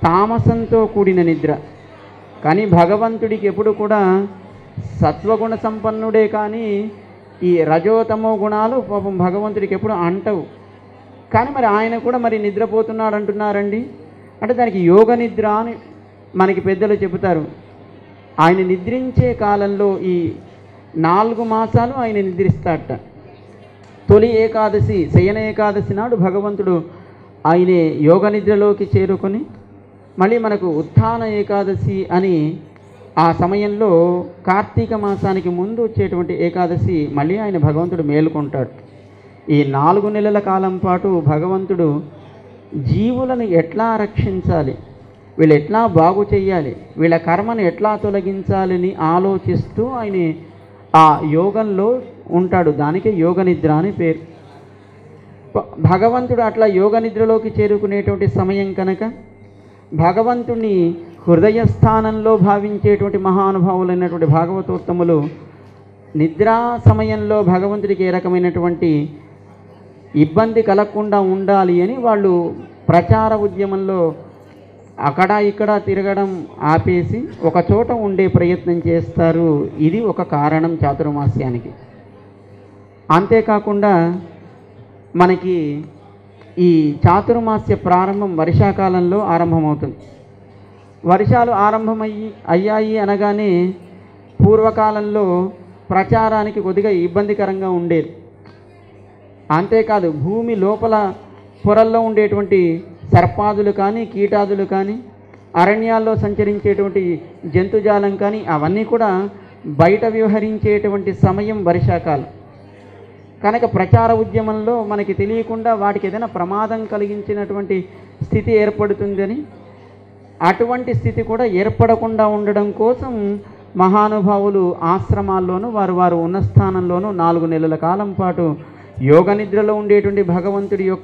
తామసంతో కూడిన నిద్ర కానీ భగవంతుడికి ఎప్పుడు కూడా సత్వగుణ సంపన్నుడే కానీ ఈ రజోతమో గుణాలు పాపం భగవంతుడికి ఎప్పుడు అంటవు కానీ మరి ఆయన కూడా మరి నిద్రపోతున్నాడు అంటున్నారండి అంటే దానికి యోగ నిద్ర అని మనకి పెద్దలు చెబుతారు ఆయన నిద్రించే కాలంలో ఈ నాలుగు మాసాలు ఆయన నిద్రిస్తాడట తొలి ఏకాదశి శయన ఏకాదశి నాడు భగవంతుడు ఆయనే యోగ నిద్రలోకి చేరుకొని మళ్ళీ మనకు ఉత్థాన ఏకాదశి అని ఆ సమయంలో కార్తీక మాసానికి ముందు వచ్చేటువంటి ఏకాదశి మళ్ళీ ఆయన భగవంతుడు మేలుకుంటాడు ఈ నాలుగు నెలల కాలం పాటు భగవంతుడు జీవులను ఎట్లా రక్షించాలి వీళ్ళు ఎట్లా బాగు చేయాలి వీళ్ళ కర్మను ఎట్లా తొలగించాలని ఆలోచిస్తూ ఆయన ఆ యోగంలో ఉంటాడు దానికే యోగ నిద్ర అని పేరు ప- భగవంతుడు అట్లా యోగ నిద్రలోకి చేరుకునేటువంటి సమయం కనుక భగవంతుణ్ణి హృదయ స్థానంలో భావించేటువంటి మహానుభావులైనటువంటి భాగవతోత్తములు నిద్రా సమయంలో భగవంతుడికి ఏ రకమైనటువంటి ఇబ్బంది కలగకుండా ఉండాలి అని వాళ్ళు ప్రచార ఉద్యమంలో అక్కడ ఇక్కడ తిరగడం ఆపేసి ఒక చోట ఉండే ప్రయత్నం చేస్తారు ఇది ఒక కారణం చాతుర్మాస్యానికి అంతేకాకుండా మనకి ఈ చాతుర్మాస్య ప్రారంభం వర్షాకాలంలో ఆరంభమవుతుంది వర్షాలు ఆరంభమయ్యి అయ్యాయి అనగానే పూర్వకాలంలో ప్రచారానికి కొద్దిగా ఇబ్బందికరంగా ఉండేది అంతేకాదు భూమి లోపల పొరల్లో ఉండేటువంటి సర్పాదులు కానీ కీటాదులు కానీ అరణ్యాల్లో సంచరించేటువంటి జంతుజాలం కానీ అవన్నీ కూడా బయట వ్యవహరించేటువంటి సమయం వర్షాకాలం కనుక ప్రచార ఉద్యమంలో మనకి తెలియకుండా వాటికి ఏదైనా ప్రమాదం కలిగించినటువంటి స్థితి ఏర్పడుతుందని అటువంటి స్థితి కూడా ఏర్పడకుండా ఉండడం కోసం మహానుభావులు ఆశ్రమాల్లోనూ వారు వారు ఉన్న స్థానంలోనూ నాలుగు నెలల కాలం పాటు యోగ నిద్రలో ఉండేటువంటి భగవంతుడి యొక్క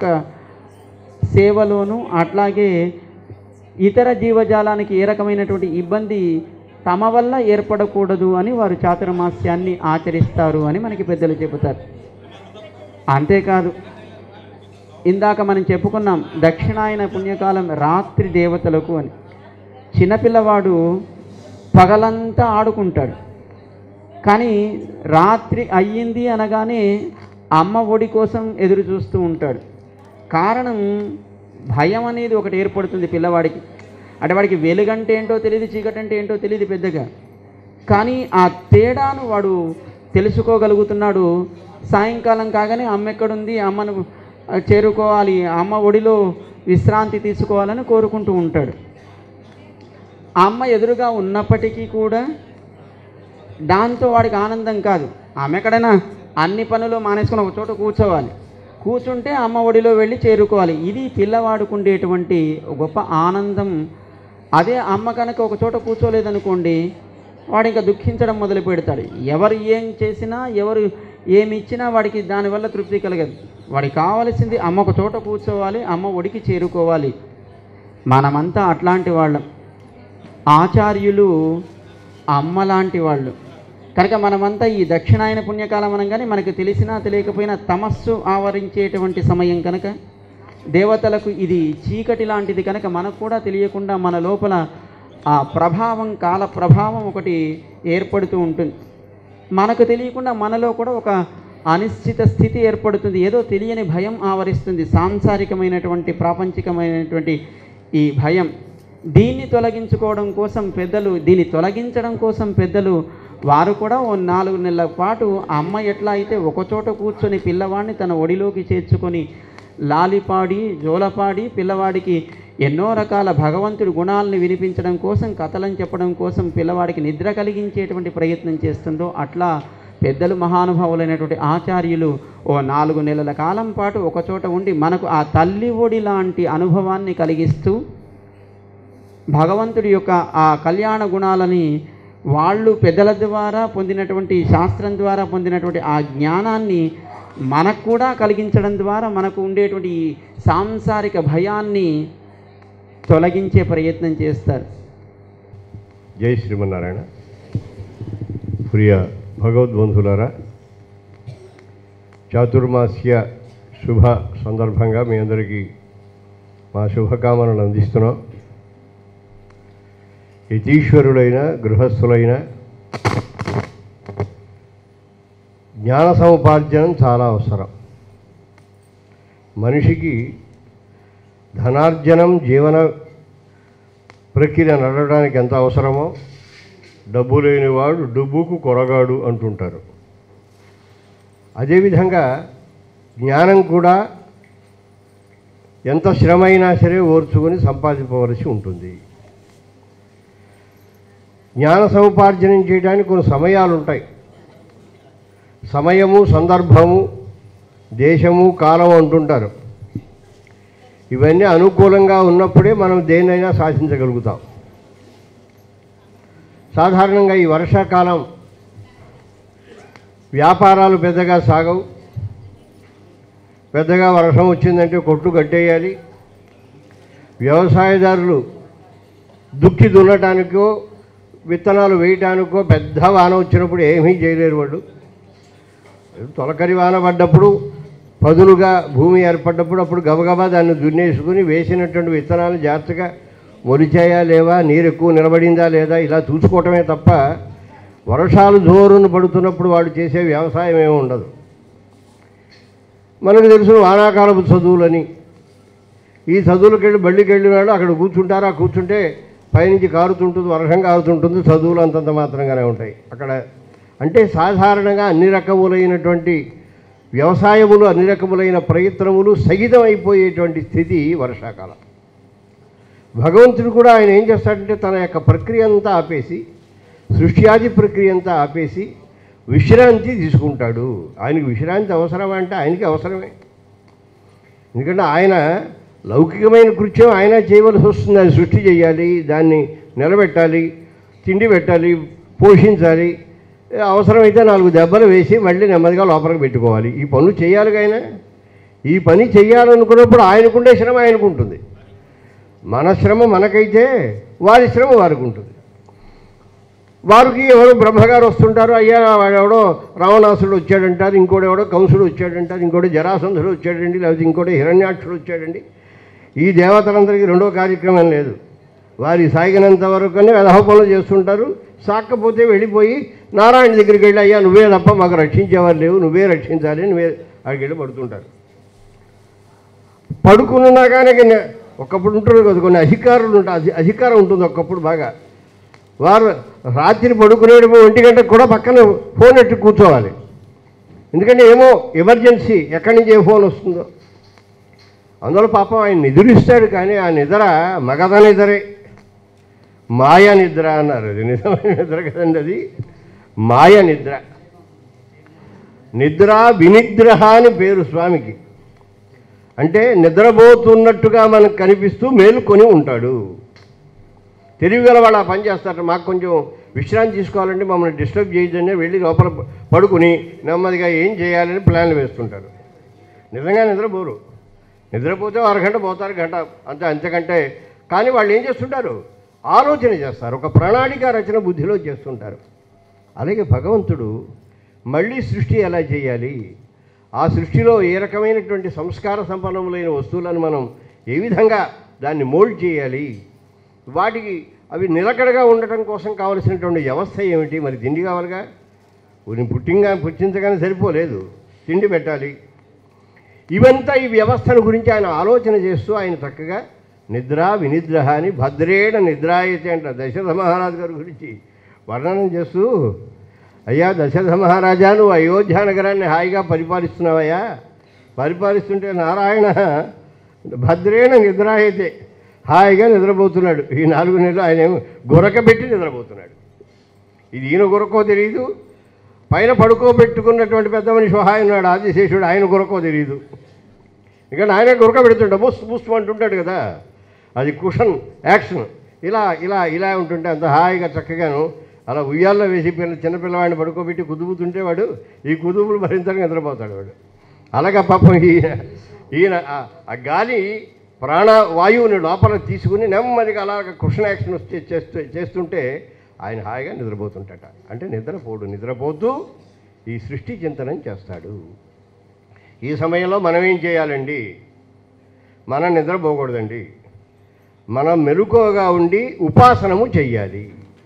సేవలోను అట్లాగే ఇతర జీవజాలానికి ఏ రకమైనటువంటి ఇబ్బంది తమ వల్ల ఏర్పడకూడదు అని వారు చాతుర్మాస్యాన్ని ఆచరిస్తారు అని మనకి పెద్దలు చెబుతారు అంతేకాదు ఇందాక మనం చెప్పుకున్నాం దక్షిణాయన పుణ్యకాలం రాత్రి దేవతలకు అని చిన్నపిల్లవాడు పగలంతా ఆడుకుంటాడు కానీ రాత్రి అయ్యింది అనగానే అమ్మ ఒడి కోసం ఎదురు చూస్తూ ఉంటాడు కారణం భయం అనేది ఒకటి ఏర్పడుతుంది పిల్లవాడికి అంటే వాడికి వెలుగంటే ఏంటో తెలియదు చీకటి అంటే ఏంటో తెలియదు పెద్దగా కానీ ఆ తేడాను వాడు తెలుసుకోగలుగుతున్నాడు సాయంకాలం కాగానే అమ్మ ఎక్కడుంది అమ్మను చేరుకోవాలి అమ్మ ఒడిలో విశ్రాంతి తీసుకోవాలని కోరుకుంటూ ఉంటాడు ఆ అమ్మ ఎదురుగా ఉన్నప్పటికీ కూడా దాంతో వాడికి ఆనందం కాదు ఆమె ఎక్కడైనా అన్ని పనులు మానేసుకుని ఒక చోట కూర్చోవాలి కూర్చుంటే అమ్మ ఒడిలో వెళ్ళి చేరుకోవాలి ఇది పిల్లవాడుకుండేటువంటి గొప్ప ఆనందం అదే అమ్మ కనుక ఒక చోట కూర్చోలేదనుకోండి వాడు ఇంకా దుఃఖించడం మొదలు పెడతాడు ఎవరు ఏం చేసినా ఎవరు ఏమి ఇచ్చినా వాడికి దానివల్ల తృప్తి కలగదు వాడికి కావలసింది అమ్మ ఒక చోట కూర్చోవాలి అమ్మ ఒడికి చేరుకోవాలి మనమంతా అట్లాంటి వాళ్ళం ఆచార్యులు అమ్మ లాంటి వాళ్ళు కనుక మనమంతా ఈ దక్షిణాయన పుణ్యకాలం అనగానే మనకు తెలిసినా తెలియకపోయినా తమస్సు ఆవరించేటువంటి సమయం కనుక దేవతలకు ఇది చీకటి లాంటిది కనుక మనకు కూడా తెలియకుండా మన లోపల ఆ ప్రభావం కాల ప్రభావం ఒకటి ఏర్పడుతూ ఉంటుంది మనకు తెలియకుండా మనలో కూడా ఒక అనిశ్చిత స్థితి ఏర్పడుతుంది ఏదో తెలియని భయం ఆవరిస్తుంది సాంసారికమైనటువంటి ప్రాపంచికమైనటువంటి ఈ భయం దీన్ని తొలగించుకోవడం కోసం పెద్దలు దీన్ని తొలగించడం కోసం పెద్దలు వారు కూడా ఓ నాలుగు నెలల పాటు ఆ అమ్మ ఎట్లా అయితే ఒకచోట కూర్చొని పిల్లవాడిని తన ఒడిలోకి చేర్చుకొని లాలిపాడి జోలపాడి పిల్లవాడికి ఎన్నో రకాల భగవంతుడి గుణాలను వినిపించడం కోసం కథలను చెప్పడం కోసం పిల్లవాడికి నిద్ర కలిగించేటువంటి ప్రయత్నం చేస్తుందో అట్లా పెద్దలు మహానుభావులైనటువంటి ఆచార్యులు ఓ నాలుగు నెలల కాలం పాటు ఒకచోట ఉండి మనకు ఆ తల్లి ఒడి లాంటి అనుభవాన్ని కలిగిస్తూ భగవంతుడి యొక్క ఆ కళ్యాణ గుణాలని వాళ్ళు పెద్దల ద్వారా పొందినటువంటి శాస్త్రం ద్వారా పొందినటువంటి ఆ జ్ఞానాన్ని మనకు కూడా కలిగించడం ద్వారా మనకు ఉండేటువంటి ఈ సాంసారిక భయాన్ని తొలగించే ప్రయత్నం చేస్తారు జై శ్రీమన్నారాయణ ప్రియ భగవద్బంధులారా చాతుర్మాస్య శుభ సందర్భంగా మీ అందరికీ మా శుభకామనలు అందిస్తున్నాం యతీశ్వరులైన గృహస్థులైన జ్ఞాన సముపార్జనం చాలా అవసరం మనిషికి ధనార్జనం జీవన ప్రక్రియ నడవడానికి ఎంత అవసరమో డబ్బు లేనివాడు డబ్బుకు కొరగాడు అంటుంటారు అదేవిధంగా జ్ఞానం కూడా ఎంత శ్రమ అయినా సరే ఓర్చుకొని సంపాదించవలసి ఉంటుంది జ్ఞాన సముపార్జనం చేయడానికి కొన్ని సమయాలు ఉంటాయి సమయము సందర్భము దేశము కాలం అంటుంటారు ఇవన్నీ అనుకూలంగా ఉన్నప్పుడే మనం దేన్నైనా సాధించగలుగుతాం సాధారణంగా ఈ వర్షాకాలం వ్యాపారాలు పెద్దగా సాగవు పెద్దగా వర్షం వచ్చిందంటే కొట్టు కట్టేయాలి వ్యవసాయదారులు దుక్కి దున్నటానికో విత్తనాలు వేయటానికో పెద్ద వాన వచ్చినప్పుడు ఏమీ చేయలేరు వాళ్ళు తొలకరి వాన పడ్డప్పుడు పదులుగా భూమి ఏర్పడ్డప్పుడు అప్పుడు గబగబా దాన్ని దున్నేసుకుని వేసినటువంటి విత్తనాలు జాగ్రత్తగా మొలిచాయా లేవా నీరు ఎక్కువ నిలబడిందా లేదా ఇలా చూసుకోవటమే తప్ప వర్షాలు జోరును పడుతున్నప్పుడు వాడు చేసే వ్యవసాయం ఏమి ఉండదు మనకు తెలుసు వానాకాలపు చదువులని ఈ చదువులకు వెళ్ళి బళ్ళికి వెళ్ళినాడు అక్కడ కూర్చుంటారు ఆ కూర్చుంటే పైనుంచి కారుతుంటుంది వర్షం కారుతుంటుంది చదువులు అంతంత మాత్రంగానే ఉంటాయి అక్కడ అంటే సాధారణంగా అన్ని రకములైనటువంటి వ్యవసాయములు అన్ని రకములైన ప్రయత్నములు సహితం అయిపోయేటువంటి స్థితి వర్షాకాలం భగవంతుడు కూడా ఆయన ఏం చేస్తాడంటే తన యొక్క ప్రక్రియ అంతా ఆపేసి సృష్ట్యాది ప్రక్రియ అంతా ఆపేసి విశ్రాంతి తీసుకుంటాడు ఆయనకి విశ్రాంతి అవసరమా అంటే ఆయనకి అవసరమే ఎందుకంటే ఆయన లౌకికమైన కృత్యం ఆయన చేయవలసి వస్తుంది అది సృష్టి చేయాలి దాన్ని నిలబెట్టాలి తిండి పెట్టాలి పోషించాలి ఏ అవసరమైతే నాలుగు దెబ్బలు వేసి మళ్ళీ నెమ్మదిగా లోపలికి పెట్టుకోవాలి ఈ పనులు చేయాలి ఆయన ఈ పని చేయాలనుకున్నప్పుడు ఆయనకుండే శ్రమ ఆయనకు ఉంటుంది మన శ్రమ మనకైతే వారి శ్రమ వారికి ఉంటుంది వారికి ఎవరో బ్రహ్మగారు వస్తుంటారు అయ్యా వాడెవడో రావణాసుడు వచ్చాడంటారు ఇంకోటి ఎవడో కంసుడు వచ్చాడంటారు ఇంకోటి జరాసంధుడు వచ్చాడండి లేకపోతే ఇంకోటి హిరణ్యాక్షుడు వచ్చాడండి ఈ దేవతలందరికీ రెండో కార్యక్రమం లేదు వారి సాగినంత వరకునే వెధవ పనులు చేస్తుంటారు సాకపోతే వెళ్ళిపోయి నారాయణ దగ్గరికి వెళ్ళి అయ్యా నువ్వే తప్ప మాకు రక్షించేవారు లేవు నువ్వే రక్షించాలి నువ్వే అక్కడికి వెళ్ళి పడుతుంటారు పడుకున్నా కానీ కింద- ఒకప్పుడు ఉంటుంది కదా కొన్ని అధికారులు ఉంటాయి అధి- అధికారం ఉంటుంది ఒకప్పుడు బాగా వారు రాత్రి పడుకునేటప్పుడు ఒంటి గంటకు కూడా పక్కన ఫోన్ ఎట్టి కూర్చోవాలి ఎందుకంటే ఏమో ఎమర్జెన్సీ ఎక్కడి నుంచి ఏ ఫోన్ వస్తుందో అందులో పాపం ఆయన నిద్రిస్తాడు కానీ ఆ నిద్ర మగధ నిద్రే మాయ నిద్ర అన్నారు అది నిజమైన నిద్ర కదండి అది మాయ నిద్ర నిద్ర వినిద్ర అని పేరు స్వామికి అంటే నిద్రపోతున్నట్టుగా మనకు కనిపిస్తూ మేలుకొని ఉంటాడు తెలివిగల వాళ్ళు ఆ పని చేస్తారు మాకు కొంచెం విశ్రాంతి తీసుకోవాలంటే మమ్మల్ని డిస్టర్బ్ చేయొద్దని వెళ్ళి లోపల పడుకుని నెమ్మదిగా ఏం చేయాలని ప్లాన్లు వేస్తుంటారు నిజంగా నిద్రపోరు నిద్రపోతే అరగంట పోతారు గంట అంతే అంతకంటే కానీ వాళ్ళు ఏం చేస్తుంటారు ఆలోచన చేస్తారు ఒక ప్రణాళిక రచన బుద్ధిలో చేస్తుంటారు అలాగే భగవంతుడు మళ్ళీ సృష్టి ఎలా చేయాలి ఆ సృష్టిలో ఏ రకమైనటువంటి సంస్కార సంపన్నములైన వస్తువులను మనం ఏ విధంగా దాన్ని మోల్డ్ చేయాలి వాటికి అవి నిలకడగా ఉండటం కోసం కావలసినటువంటి వ్యవస్థ ఏమిటి మరి తిండి కావాలిగా కొన్ని పుట్టింగా పుట్టించగానే సరిపోలేదు తిండి పెట్టాలి ఇవంతా ఈ వ్యవస్థను గురించి ఆయన ఆలోచన చేస్తూ ఆయన చక్కగా నిద్ర వినిద్ర అని భద్రేణ నిద్రాయతే అంట దశరథ మహారాజు గారి గురించి వర్ణనం చేస్తూ అయ్యా దశరథ మహారాజా నువ్వు అయోధ్య నగరాన్ని హాయిగా పరిపాలిస్తున్నావయ్యా పరిపాలిస్తుంటే నారాయణ భద్రేణ నిద్రాయతే హాయిగా నిద్రపోతున్నాడు ఈ నాలుగు నెలలు ఆయన ఏమో గురకబెట్టి నిద్రపోతున్నాడు ఇది ఈయన గురకో తెలియదు పైన పడుకోబెట్టుకున్నటువంటి పెద్ద మనిషి సహాయం ఉన్నాడు ఆదిశేషుడు ఆయన గురకో తెలియదు ఇక్కడ ఆయన గురక పెడుతుంటా బుస్ బుస్ అంటుంటాడు కదా అది కుషన్ యాక్షన్ ఇలా ఇలా ఇలా ఉంటుంటే అంత హాయిగా చక్కగాను అలా ఉయ్యాల్లో వేసి పిల్ల చిన్నపిల్లవాడిని పడుకోబెట్టి కుదుపుతుంటే వాడు ఈ కుదుపులు భరించడానికి నిద్రపోతాడు వాడు అలాగా పాపం ఈయన ఈయన ఆ- ఆ గాలి ప్రాణ వాయువుని లోపల తీసుకుని నెమ్మదిగా అలాగ కుషన్ యాక్షన్ వచ్చి చేస్తూ చేస్తుంటే ఆయన హాయిగా నిద్రపోతుంటట అంటే నిద్రపోడు నిద్రపోతూ ఈ సృష్టి చింతనం చేస్తాడు ఈ సమయంలో మనం ఏం చేయాలండి మనం నిద్రపోకూడదండి మనం మెలకువగా ఉండి ఉపాసనము చెయ్యాలి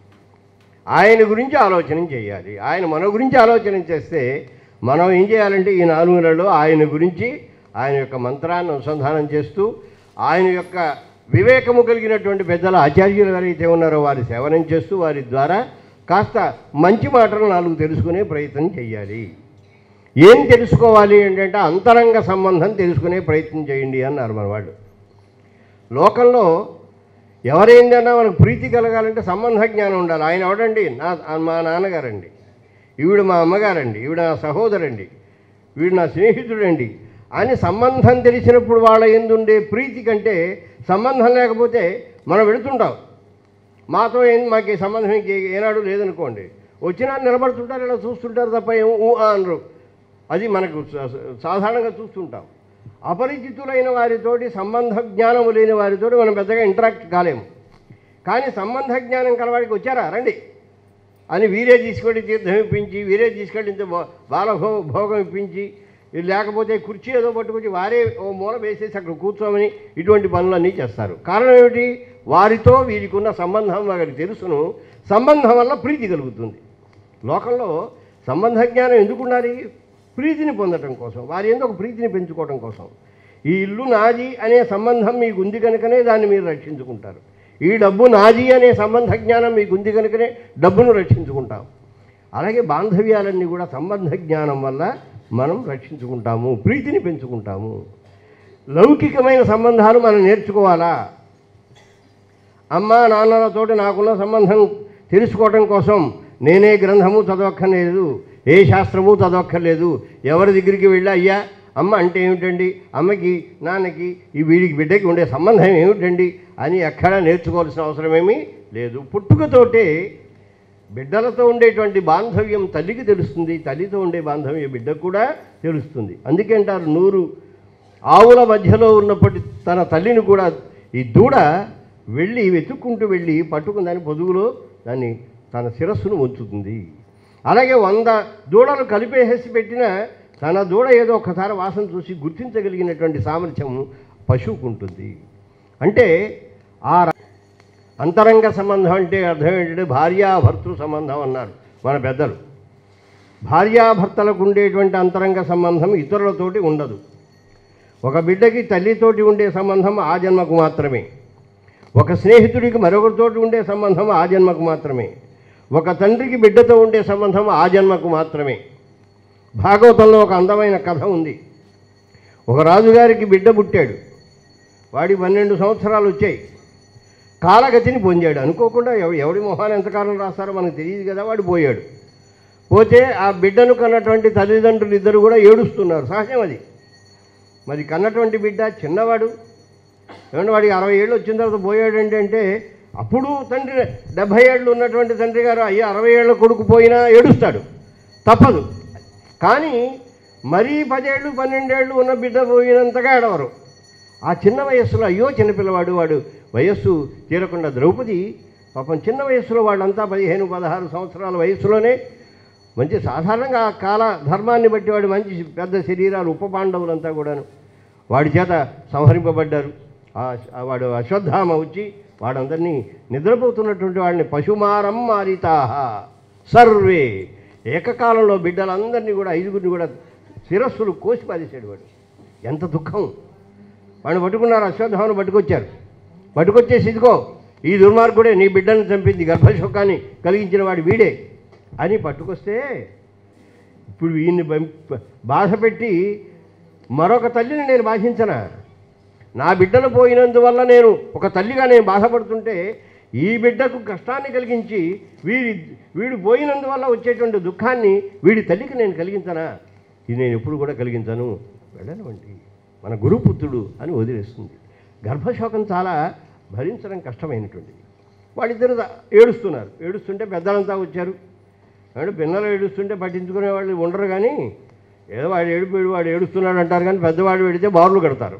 ఆయన గురించి ఆలోచన చేయాలి ఆయన మన గురించి ఆలోచన చేస్తే మనం ఏం చేయాలంటే ఈ నాలుగు నెలల్లో ఆయన గురించి ఆయన యొక్క మంత్రాన్ని అనుసంధానం చేస్తూ ఆయన యొక్క వివేకము కలిగినటువంటి పెద్దల ఆచార్యులు ఎవరైతే ఉన్నారో వారి సేవనం చేస్తూ వారి ద్వారా కాస్త మంచి మాటలు నాలుగు తెలుసుకునే ప్రయత్నం చేయాలి ఏం తెలుసుకోవాలి ఏంటంటే అంతరంగ సంబంధం తెలుసుకునే ప్రయత్నం చేయండి అన్నారు మన వాళ్ళు లోకంలో ఎవరైందన్నా మనకు ప్రీతి కలగాలంటే సంబంధ జ్ఞానం ఉండాలి ఆయన ఎవడండి నా మా నాన్నగారండి ఈవిడ మా అమ్మగారండి ఈవిడ నా సహోదరండి వీడు నా స్నేహితుడండి అని సంబంధం తెలిసినప్పుడు వాళ్ళ ఎందుండే ప్రీతి కంటే సంబంధం లేకపోతే మనం వెళుతుంటాం మాతో ఏం మాకు ఈ సంబంధం ఇంక ఏనాడు లేదనుకోండి వచ్చినా నిలబడుతుంటారు ఇలా చూస్తుంటారు తప్ప ఏం ఊ ఆ అనరు అది మనకు సా- సాధారణంగా చూస్తుంటాం అపరిచితులైన వారితోటి సంబంధ జ్ఞానము లేని వారితోటి మనం పెద్దగా ఇంటరాక్ట్ కాలేము కానీ సంబంధ జ్ఞానం కలవాడికి వచ్చారా రండి అని వీరే తీసుకెళ్ళి తీర్థం ఇప్పించి వీరే తీసుకెళ్ళి ఇంత భో- బాలభో భోగం ఇప్పించి ఇది లేకపోతే కుర్చీ ఏదో పట్టుకొచ్చి వారే ఓ మూల వేసేసి అక్కడ కూర్చోమని ఇటువంటి పనులన్నీ చేస్తారు కారణం ఏమిటి వారితో వీరికి ఉన్న సంబంధం వారికి తెలుసును సంబంధం వల్ల ప్రీతి కలుగుతుంది లోకంలో సంబంధ జ్ఞానం ఎందుకు ఉండాలి ప్రీతిని పొందటం కోసం వారి ఎందుకు ఒక ప్రీతిని పెంచుకోవడం కోసం ఈ ఇల్లు నాది అనే సంబంధం మీకు ఉంది కనుకనే దాన్ని మీరు రక్షించుకుంటారు ఈ డబ్బు నాది అనే సంబంధ జ్ఞానం మీకు ఉంది కనుకనే డబ్బును రక్షించుకుంటాం అలాగే బాంధవ్యాలన్నీ కూడా సంబంధ జ్ఞానం వల్ల మనం రక్షించుకుంటాము ప్రీతిని పెంచుకుంటాము లౌకికమైన సంబంధాలు మనం నేర్చుకోవాలా అమ్మ నాన్నలతోటి నాకున్న సంబంధం తెలుసుకోవటం కోసం నేనే గ్రంథము చదవక్కర్లేదు ఏ శాస్త్రము చదవక్కర్లేదు ఎవరి దగ్గరికి వెళ్ళి అయ్యా అమ్మ అంటే ఏమిటండి అమ్మకి నాన్నకి ఈ వీడికి బిడ్డకి ఉండే సంబంధం ఏమిటండి అని ఎక్కడా నేర్చుకోవాల్సిన అవసరమేమీ లేదు పుట్టుకతోటే బిడ్డలతో ఉండేటువంటి బాంధవ్యం తల్లికి తెలుస్తుంది తల్లితో ఉండే బాంధవ్యం బిడ్డకు కూడా తెలుస్తుంది అందుకే అంటారు నూరు ఆవుల మధ్యలో ఉన్నప్పటి తన తల్లిని కూడా ఈ దూడ వెళ్ళి వెతుక్కుంటూ వెళ్ళి పట్టుకుని దాని పొదుగులో దాన్ని తన శిరస్సును ఉంచుతుంది అలాగే వంద దూడలు కలిపేసేసి పెట్టిన తన దూడ ఏదో ఒకసారి వాసన చూసి గుర్తించగలిగినటువంటి సామర్థ్యం పశువుకు ఉంటుంది అంటే ఆ ర- అంతరంగ సంబంధం అంటే అర్థం ఏంటంటే భార్యాభర్తృ సంబంధం అన్నారు మన పెద్దలు భార్యాభర్తలకు ఉండేటువంటి అంతరంగ సంబంధం ఇతరులతోటి ఉండదు ఒక బిడ్డకి తల్లితోటి ఉండే సంబంధం ఆ జన్మకు మాత్రమే ఒక స్నేహితుడికి మరొకరితోటి ఉండే సంబంధం ఆ జన్మకు మాత్రమే ఒక తండ్రికి బిడ్డతో ఉండే సంబంధం ఆ జన్మకు మాత్రమే భాగవతంలో ఒక అందమైన కథ ఉంది ఒక రాజుగారికి బిడ్డ పుట్టాడు వాడి పన్నెండు సంవత్సరాలు వచ్చాయి కాలగతిని పొందాడు అనుకోకుండా ఎవ- ఎవడి మొహాన్ని ఎంతకాలం రాస్తారో మనకు తెలియదు కదా వాడు పోయాడు పోతే ఆ బిడ్డను కన్నటువంటి తల్లిదండ్రులు ఇద్దరు కూడా ఏడుస్తున్నారు సహజం అది మరి కన్నటువంటి బిడ్డ చిన్నవాడు ఏమంటే వాడికి అరవై ఏళ్ళు వచ్చిన తర్వాత పోయాడంటే అంటే అప్పుడు తండ్రి డెబ్భై ఏళ్ళు ఉన్నటువంటి తండ్రి గారు అయ్యా అరవై ఏళ్ళ కొడుకు పోయినా ఏడుస్తాడు తప్పదు కానీ మరీ పదేళ్ళు పన్నెండేళ్ళు ఉన్న బిడ్డ పోయినంతగా ఏడవరు ఆ చిన్న వయస్సులో అయ్యో చిన్నపిల్లవాడు వాడు వయస్సు తీరకుండా ద్రౌపది పాపం చిన్న వయస్సులో వాళ్ళంతా పదిహేను పదహారు సంవత్సరాల వయస్సులోనే మంచి సాధారణంగా ఆ కాల ధర్మాన్ని బట్టి వాడు మంచి పెద్ద శరీరాలు ఉప పాండవులంతా కూడాను వాడి చేత సంహరింపబడ్డారు ఆ ఆ వాడు అశ్వత్థామ వచ్చి వాడందరినీ నిద్రపోతున్నటువంటి వాడిని పశుమారం మారితాహ సర్వే ఏకకాలంలో బిడ్డలందరినీ కూడా ఐదుగురిని కూడా శిరస్సులు కోసి పారేశాడు వాడు ఎంత దుఃఖం వాడిని పట్టుకున్నారు అశ్వత్థామను పట్టుకొచ్చారు పట్టుకొచ్చేసి ఇదిగో ఈ దుర్మార్గుడే నీ బిడ్డను చంపింది గర్భశోకాన్ని కలిగించిన వాడు వీడే అని పట్టుకొస్తే ఇప్పుడు వీడిని బం- బాధ పెట్టి మరొక తల్లిని నేను బాధించనా నా బిడ్డలు పోయినందువల్ల నేను ఒక తల్లిగా నేను బాధపడుతుంటే ఈ బిడ్డకు కష్టాన్ని కలిగించి వీడి వీడు పోయినందువల్ల వచ్చేటువంటి దుఃఖాన్ని వీడి తల్లికి నేను కలిగించనా ఇది నేను ఎప్పుడు కూడా కలిగించను వెళ్ళనివ్వండి మన గురుపుత్రుడు అని వదిలేస్తుంది గర్భశోకం చాలా భరించడం కష్టమైనటువంటిది వాళ్ళిద్దరు దా- ఏడుస్తున్నారు ఏడుస్తుంటే పెద్దలంతా వచ్చారు అంటే పిల్లలు ఏడుస్తుంటే పట్టించుకునే వాళ్ళు ఉండరు కానీ ఏదో వాడు ఏడుపు వాడు ఏడుస్తున్నాడు అంటారు కానీ పెద్దవాడు పెడితే బారులు కడతారు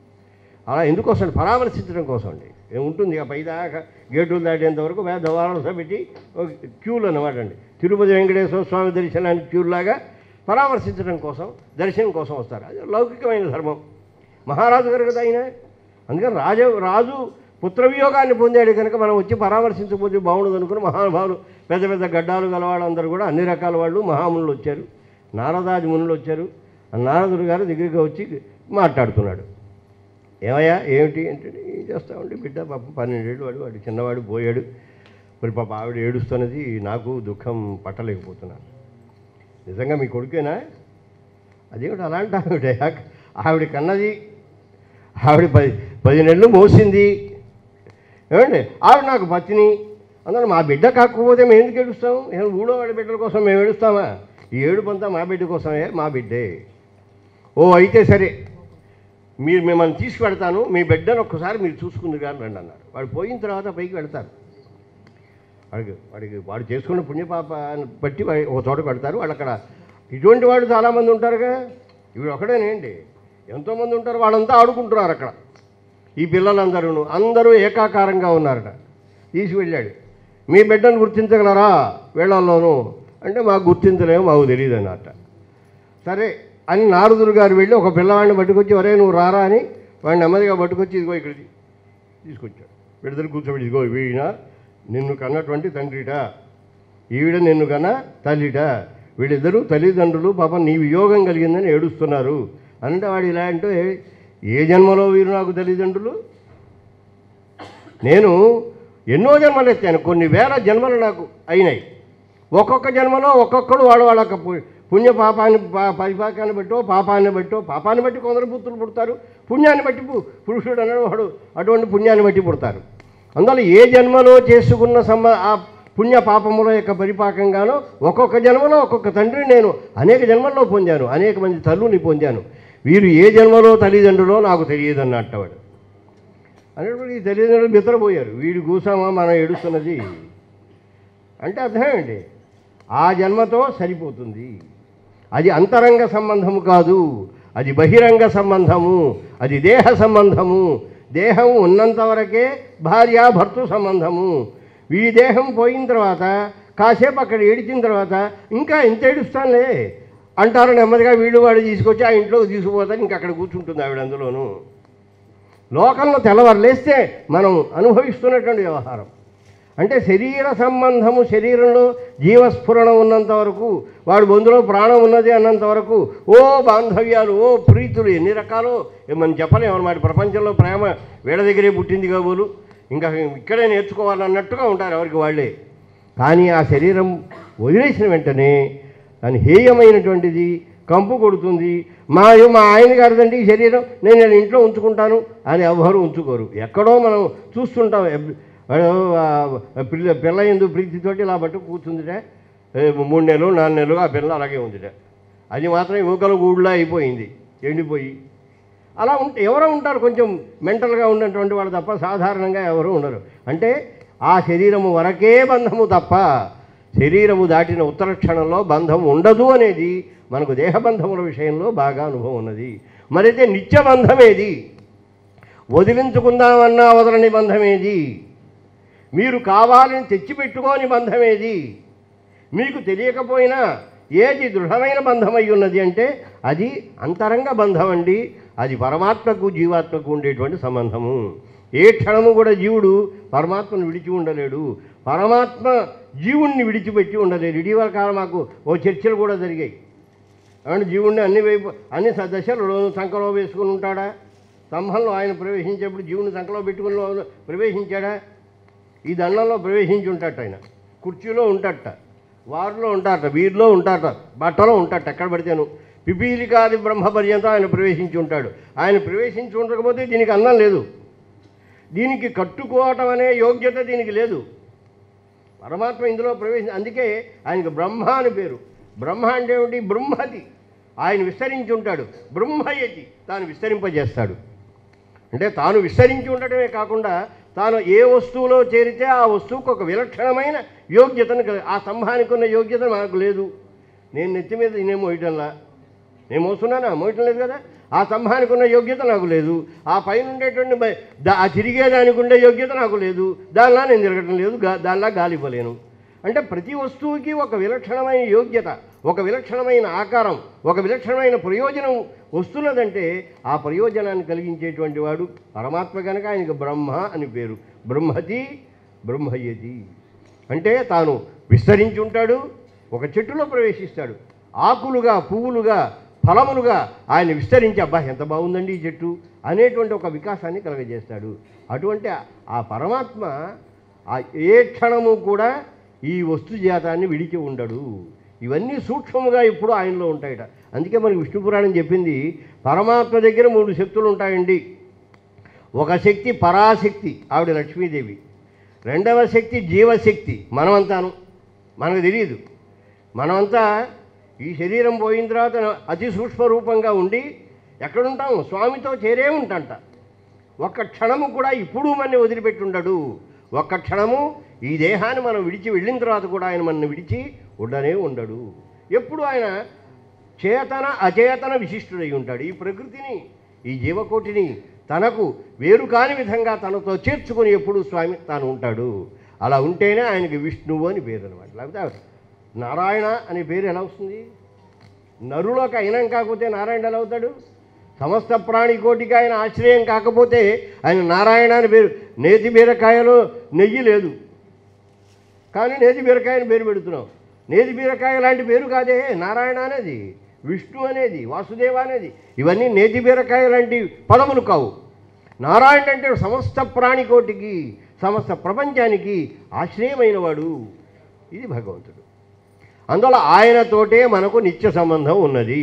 అలా ఎందుకోసం పరామర్శించడం కోసం అండి ఏముంటుంది ఇక పైదాకా గేటులు దాటేంత వరకు పెద్ద వారస పెట్టి ఒక క్యూలు అనమాట అండి తిరుపతి వెంకటేశ్వర స్వామి దర్శనానికి క్యూలాగా పరామర్శించడం కోసం దర్శనం కోసం వస్తారు అది లౌకికమైన ధర్మం మహారాజు గారు కదా ఆయన అందుకని రాజు రాజు పుత్రవియోగాన్ని పొందాడు కనుక మనం వచ్చి పరామర్శించకపోతే బాగుండదు అనుకుని మహానుభావులు పెద్ద పెద్ద గడ్డాలు గల వాళ్ళందరూ కూడా అన్ని రకాల వాళ్ళు మహామునులు వచ్చారు నారదాది మునులు వచ్చారు ఆ నారదుడు గారు దగ్గరికి వచ్చి మాట్లాడుతున్నాడు ఏమయ్యా ఏమిటి అంటే ఏం చేస్తామండి బిడ్డ పాప పన్నెండేళ్ళు వాడు వాడు చిన్నవాడు పోయాడు మరి పాప ఆవిడ ఏడుస్తున్నది నాకు దుఃఖం పట్టలేకపోతున్నాను నిజంగా మీ కొడుకేనా అదేమిటి అలాంటి ఆవిడ ఆవిడ కన్నది ఆవిడ పది పది నెలలు మోసింది ఏమండి ఆవిడ నాకు పత్ని అందులో మా బిడ్డ కాకపోతే మేము ఎందుకు ఏడుస్తాం ఏం ఊడో వాడి బిడ్డల కోసం మేము ఏడుస్తామా ఈ ఏడుపంతా మా బిడ్డ కోసమే మా బిడ్డే ఓ అయితే సరే మీరు మిమ్మల్ని తీసుకువెడతాను మీ బిడ్డను ఒక్కసారి మీరు చూసుకుంది కానీ రండి అన్నారు వాడు పోయిన తర్వాత పైకి వెళ్తారు వాడికి వాడికి వాడు చేసుకున్న పుణ్యపాపాన్ని బట్టి వాడి ఒక చోట పెడతారు వాళ్ళు అక్కడ ఇటువంటి వాళ్ళు చాలామంది ఉంటారుగా ఇవి ఒకడేనేంటి ఎంతోమంది ఉంటారు వాళ్ళంతా ఆడుకుంటున్నారు అక్కడ ఈ పిల్లలందరూ అందరూ ఏకాకారంగా ఉన్నారట తీసి వెళ్ళాడు మీ బిడ్డను గుర్తించగలరా వీళ్ళల్లోనూ అంటే మాకు గుర్తించలేము మాకు తెలియదు అన్నట్ట సరే అని నారదుడు గారు వెళ్ళి ఒక పిల్లవాడిని పట్టుకొచ్చి ఒరే నువ్వు రారా అని వాడిని నెమ్మదిగా పట్టుకొచ్చి ఇదిగో ఇక్కడికి తీసుకొచ్చాడు విడుదల కూర్చోబెట్టి ఇదిగో వీడిన నిన్ను కన్నటువంటి తండ్రిట ఈవిడ నిన్ను కన్న తల్లిట వీళ్ళిద్దరూ తల్లిదండ్రులు పాపం నీ వియోగం కలిగిందని ఏడుస్తున్నారు అంటే వాడు ఇలా అంటే ఏ జన్మలో వీరు నాకు తల్లిదండ్రులు నేను ఎన్నో జన్మలు ఎత్తాను కొన్ని వేల జన్మలు నాకు అయినాయి ఒక్కొక్క జన్మలో ఒక్కొక్కడు వాడు వాళ్ళ యొక్క పు- పుణ్య పాపాన్ని పా- పరిపాకాన్ని బట్టో పాపాన్ని బట్టో పాపాన్ని బట్టి కొందరు పుత్రులు పుడతారు పుణ్యాన్ని బట్టి పు- పురుషుడు అన్నాడు వాడు అటువంటి పుణ్యాన్ని బట్టి పుడతారు అందువల్ల ఏ జన్మలో చేసుకున్న సంబ ఆ పుణ్య పాపముల యొక్క పరిపాకంగానో ఒక్కొక్క జన్మలో ఒక్కొక్క తండ్రిని నేను అనేక జన్మల్లో పొందాను అనేక మంది తల్లుని పొందాను వీరు ఏ జన్మలో తల్లిదండ్రులో నాకు తెలియదు అన్నట్టవాడు అనేటప్పుడు ఈ తల్లిదండ్రులు నిద్రపోయారు వీడు కూసామా మనం ఏడుస్తున్నది అంటే అర్థమేంటి ఆ జన్మతో సరిపోతుంది అది అంతరంగ సంబంధము కాదు అది బహిరంగ సంబంధము అది దేహ సంబంధము దేహం ఉన్నంత వరకే భార్య భర్తృ సంబంధము ఈ దేహం పోయిన తర్వాత కాసేపు అక్కడ ఏడిచిన తర్వాత ఇంకా ఎంత ఏడుస్తానులే అంటారు నెమ్మదిగా వీడు వాడు తీసుకొచ్చి ఆ ఇంట్లోకి తీసుకుపోతాను ఇంకా అక్కడ కూర్చుంటుంది ఆవిడ అందులోనూ లోకంలో తెల్లవారు లేస్తే మనం అనుభవిస్తున్నటువంటి వ్యవహారం అంటే శరీర సంబంధము శరీరంలో జీవస్ఫురణ ఉన్నంత వరకు వాడి బొందులో ప్రాణం ఉన్నది అన్నంత వరకు ఓ బాంధవ్యాలు ఓ ప్రీతులు ఎన్ని రకాలు ఏ మనం చెప్పలేము అన్నమాట ప్రపంచంలో ప్రేమ వీళ్ళ దగ్గరే పుట్టింది కాబోలు ఇంకా ఇక్కడే నేర్చుకోవాలన్నట్టుగా ఉంటారు ఎవరికి వాళ్ళే కానీ ఆ శరీరం వదిలేసిన వెంటనే దాని హేయమైనటువంటిది కంపు కొడుతుంది మా మా ఆయన గారిదండి ఈ శరీరం నేను నేను ఇంట్లో ఉంచుకుంటాను అని ఎవరు ఉంచుకోరు ఎక్కడో మనం చూస్తుంటాం ఎబ్- వాడు, ఆ, పిల్ల పిల్ల ఎందు ప్రీతితోటి ఇలా పట్టు కూర్చుందిట ఏ, మూడు నెలలు నాలుగు నెలలు ఆ పిల్ల అలాగే ఉందిట అది మాత్రం ఎముకల గూడులా అయిపోయింది ఎండిపోయి అలా ఉంటే ఎవరో ఉంటారు కొంచెం మెంటల్గా ఉన్నటువంటి వాళ్ళు తప్ప సాధారణంగా ఎవరు ఉండరు అంటే ఆ శరీరము వరకే బంధము తప్ప శరీరము దాటిన ఉత్తర క్షణంలో బంధం ఉండదు అనేది మనకు దేహబంధముల విషయంలో బాగా అనుభవం ఉన్నది మరైతే నిత్య బంధమేది వదిలించుకుందామన్నా వదలని బంధమేది మీరు కావాలని తెచ్చిపెట్టుకోని బంధమేది మీకు తెలియకపోయినా ఏది దృఢమైన బంధమై ఉన్నది అంటే అది అంతరంగ బంధం అండి అది పరమాత్మకు జీవాత్మకు ఉండేటువంటి సంబంధము ఏ క్షణము కూడా జీవుడు పరమాత్మను విడిచి ఉండలేడు పరమాత్మ జీవుణ్ణి విడిచిపెట్టి ఉండలేడు ఇటీవల కాలం మాకు ఓ చర్చలు కూడా జరిగాయి అంటే జీవుణ్ణి అన్ని వైపు అన్ని స- దశలలో సంకలో వేసుకుని ఉంటాడా స్తంభంలో ఆయన ప్రవేశించేప్పుడు జీవుని సంకలో పెట్టుకుని లో- ప్రవేశించాడా ఈ దండంలో ప్రవేశించి ఉంటాట ఆయన కుర్చీలో ఉంటాట వారిలో ఉంటాట వీరిలో ఉంటాట బట్టలో ఉంటాట ఎక్కడ పడితేను పిపీలికాది బ్రహ్మ పర్యంతం ఆయన ప్రవేశించి ఉంటాడు ఆయన ప్రవేశించి ఉండకపోతే దీనికి అన్నం లేదు దీనికి కట్టుకోవటం అనే యోగ్యత దీనికి లేదు పరమాత్మ ఇందులో ప్రవేశం అందుకే ఆయనకు బ్రహ్మ అని పేరు బ్రహ్మ అంటే ఏమిటి బ్రహ్మతి ఆయన విస్తరించి ఉంటాడు బ్రహ్మయతి తాను విస్తరింపజేస్తాడు అంటే తాను విస్తరించి ఉండటమే కాకుండా తాను ఏ వస్తువులో చేరితే ఆ వస్తువుకు ఒక విలక్షణమైన యోగ్యతను కల- ఆ స్తంభానికి ఉన్న యోగ్యత నాకు లేదు నేను నెత్తి మీద నేనే మోయటంలా నేను మోస్తున్నానా మోయటం లేదు కదా ఆ స్తంభానికి ఉన్న యోగ్యత నాకు లేదు ఆ పైన ఉండేటువంటి బ- దా- ఆ తిరిగేదానికి ఉండే యోగ్యత నాకు లేదు దానిలా నేను తిరగటం లేదు గా దానిలా గాలి ఇవ్వలేను అంటే ప్రతి వస్తువుకి ఒక విలక్షణమైన యోగ్యత ఒక విలక్షణమైన ఆకారం ఒక విలక్షణమైన ప్రయోజనం వస్తున్నదంటే ఆ ప్రయోజనాన్ని కలిగించేటువంటి వాడు పరమాత్మ కనుక ఆయనకు బ్రహ్మ అని పేరు బ్రహ్మతి బ్రహ్మయ్యతి అంటే తాను విస్తరించి ఉంటాడు ఒక చెట్టులో ప్రవేశిస్తాడు ఆకులుగా పువ్వులుగా ఫలములుగా ఆయన విస్తరించి అబ్బా ఎంత బాగుందండి ఈ చెట్టు అనేటువంటి ఒక వికాసాన్ని కలగజేస్తాడు అటువంటి ఆ పరమాత్మ ఆ ఏ క్షణము కూడా ఈ వస్తు జాతాన్ని విడిచి ఉండడు ఇవన్నీ సూక్ష్మముగా ఇప్పుడు ఆయనలో ఉంటాయట అందుకే మనకి విష్ణు పురాణం చెప్పింది పరమాత్మ దగ్గర మూడు శక్తులు ఉంటాయండి ఒక శక్తి పరాశక్తి ఆవిడ లక్ష్మీదేవి రెండవ శక్తి జీవశక్తి మనమంతాను మనకు తెలియదు మనమంతా ఈ శరీరం పోయిన తర్వాత అతి సూక్ష్మ రూపంగా ఉండి ఎక్కడుంటాం స్వామితో చేరే ఉంటాంట ఒక్క క్షణము కూడా ఇప్పుడు మన వదిలిపెట్టి ఉండడు ఒక్క క్షణము ఈ దేహాన్ని మనం విడిచి వెళ్ళిన తర్వాత కూడా ఆయన మన విడిచి ఉండనే ఉండడు ఎప్పుడు ఆయన చేతన అచేతన విశిష్టుడై ఉంటాడు ఈ ప్రకృతిని ఈ జీవకోటిని తనకు వేరు కాని విధంగా తనతో చేర్చుకొని ఎప్పుడు స్వామి తాను ఉంటాడు అలా ఉంటేనే ఆయనకి విష్ణువు అని పేరు అనమాట లేకపోతే నారాయణ అనే పేరు ఎలా వస్తుంది నరులోకి అయినం కాకపోతే నారాయణ ఎలా అవుతాడు సమస్త ప్రాణికోటికి ఆయన ఆశ్రయం కాకపోతే ఆయన నారాయణ అని పేరు నేతి బీరకాయలో నెయ్యి లేదు కానీ నేతి బీరకాయని పేరు పెడుతున్నాం నేతి బీరకాయ లాంటి పేరు కాదే నారాయణ అనేది విష్ణు అనేది వాసుదేవ అనేది ఇవన్నీ నేతి బీరకాయ లాంటి పదములు కావు నారాయణ అంటే సమస్త ప్రాణికోటికి సమస్త ప్రపంచానికి ఆశ్రయమైన వాడు ఇది భగవంతుడు అందువల్ల ఆయనతోటే మనకు నిత్య సంబంధం ఉన్నది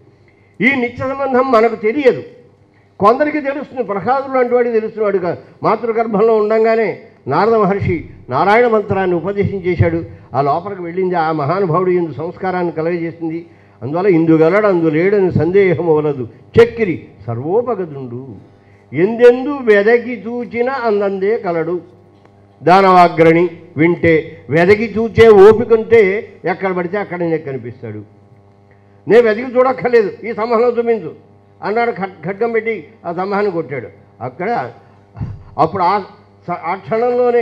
ఈ నిత్య సంబంధం మనకు తెలియదు కొందరికి తెలుస్తుంది ప్రహ్లాదుడు లాంటి వాడికి తెలుస్తున్నాడు కా- మాతృగర్భంలో ఉండంగానే నారద మహర్షి నారాయణ మంత్రాన్ని ఉపదేశం చేశాడు ఆ లోపలికి వెళ్ళింది ఆ మహానుభావుడు ఇందు సంస్కారాన్ని కలగజేసింది అందువల్ల ఇందుగలడు అందు లేడని సందేహం వలదు చక్కిరి సర్వోపగదుండు ఎందెందు వెదకి చూచిన అందందే కలడు దానవాగ్రణి వింటే వెదకి చూచే ఓపిక ఉంటే ఎక్కడ పడితే అక్కడ నీకు కనిపిస్తాడు నేను వెతికి చూడక్కర్లేదు ఈ సంబంధం చూపించు అన్నాడు ఖడ్- ఖడ్గం పెట్టి ఆ సంబంధాన్ని కొట్టాడు అక్కడ అప్పుడు ఆ స- ఆ క్షణంలోనే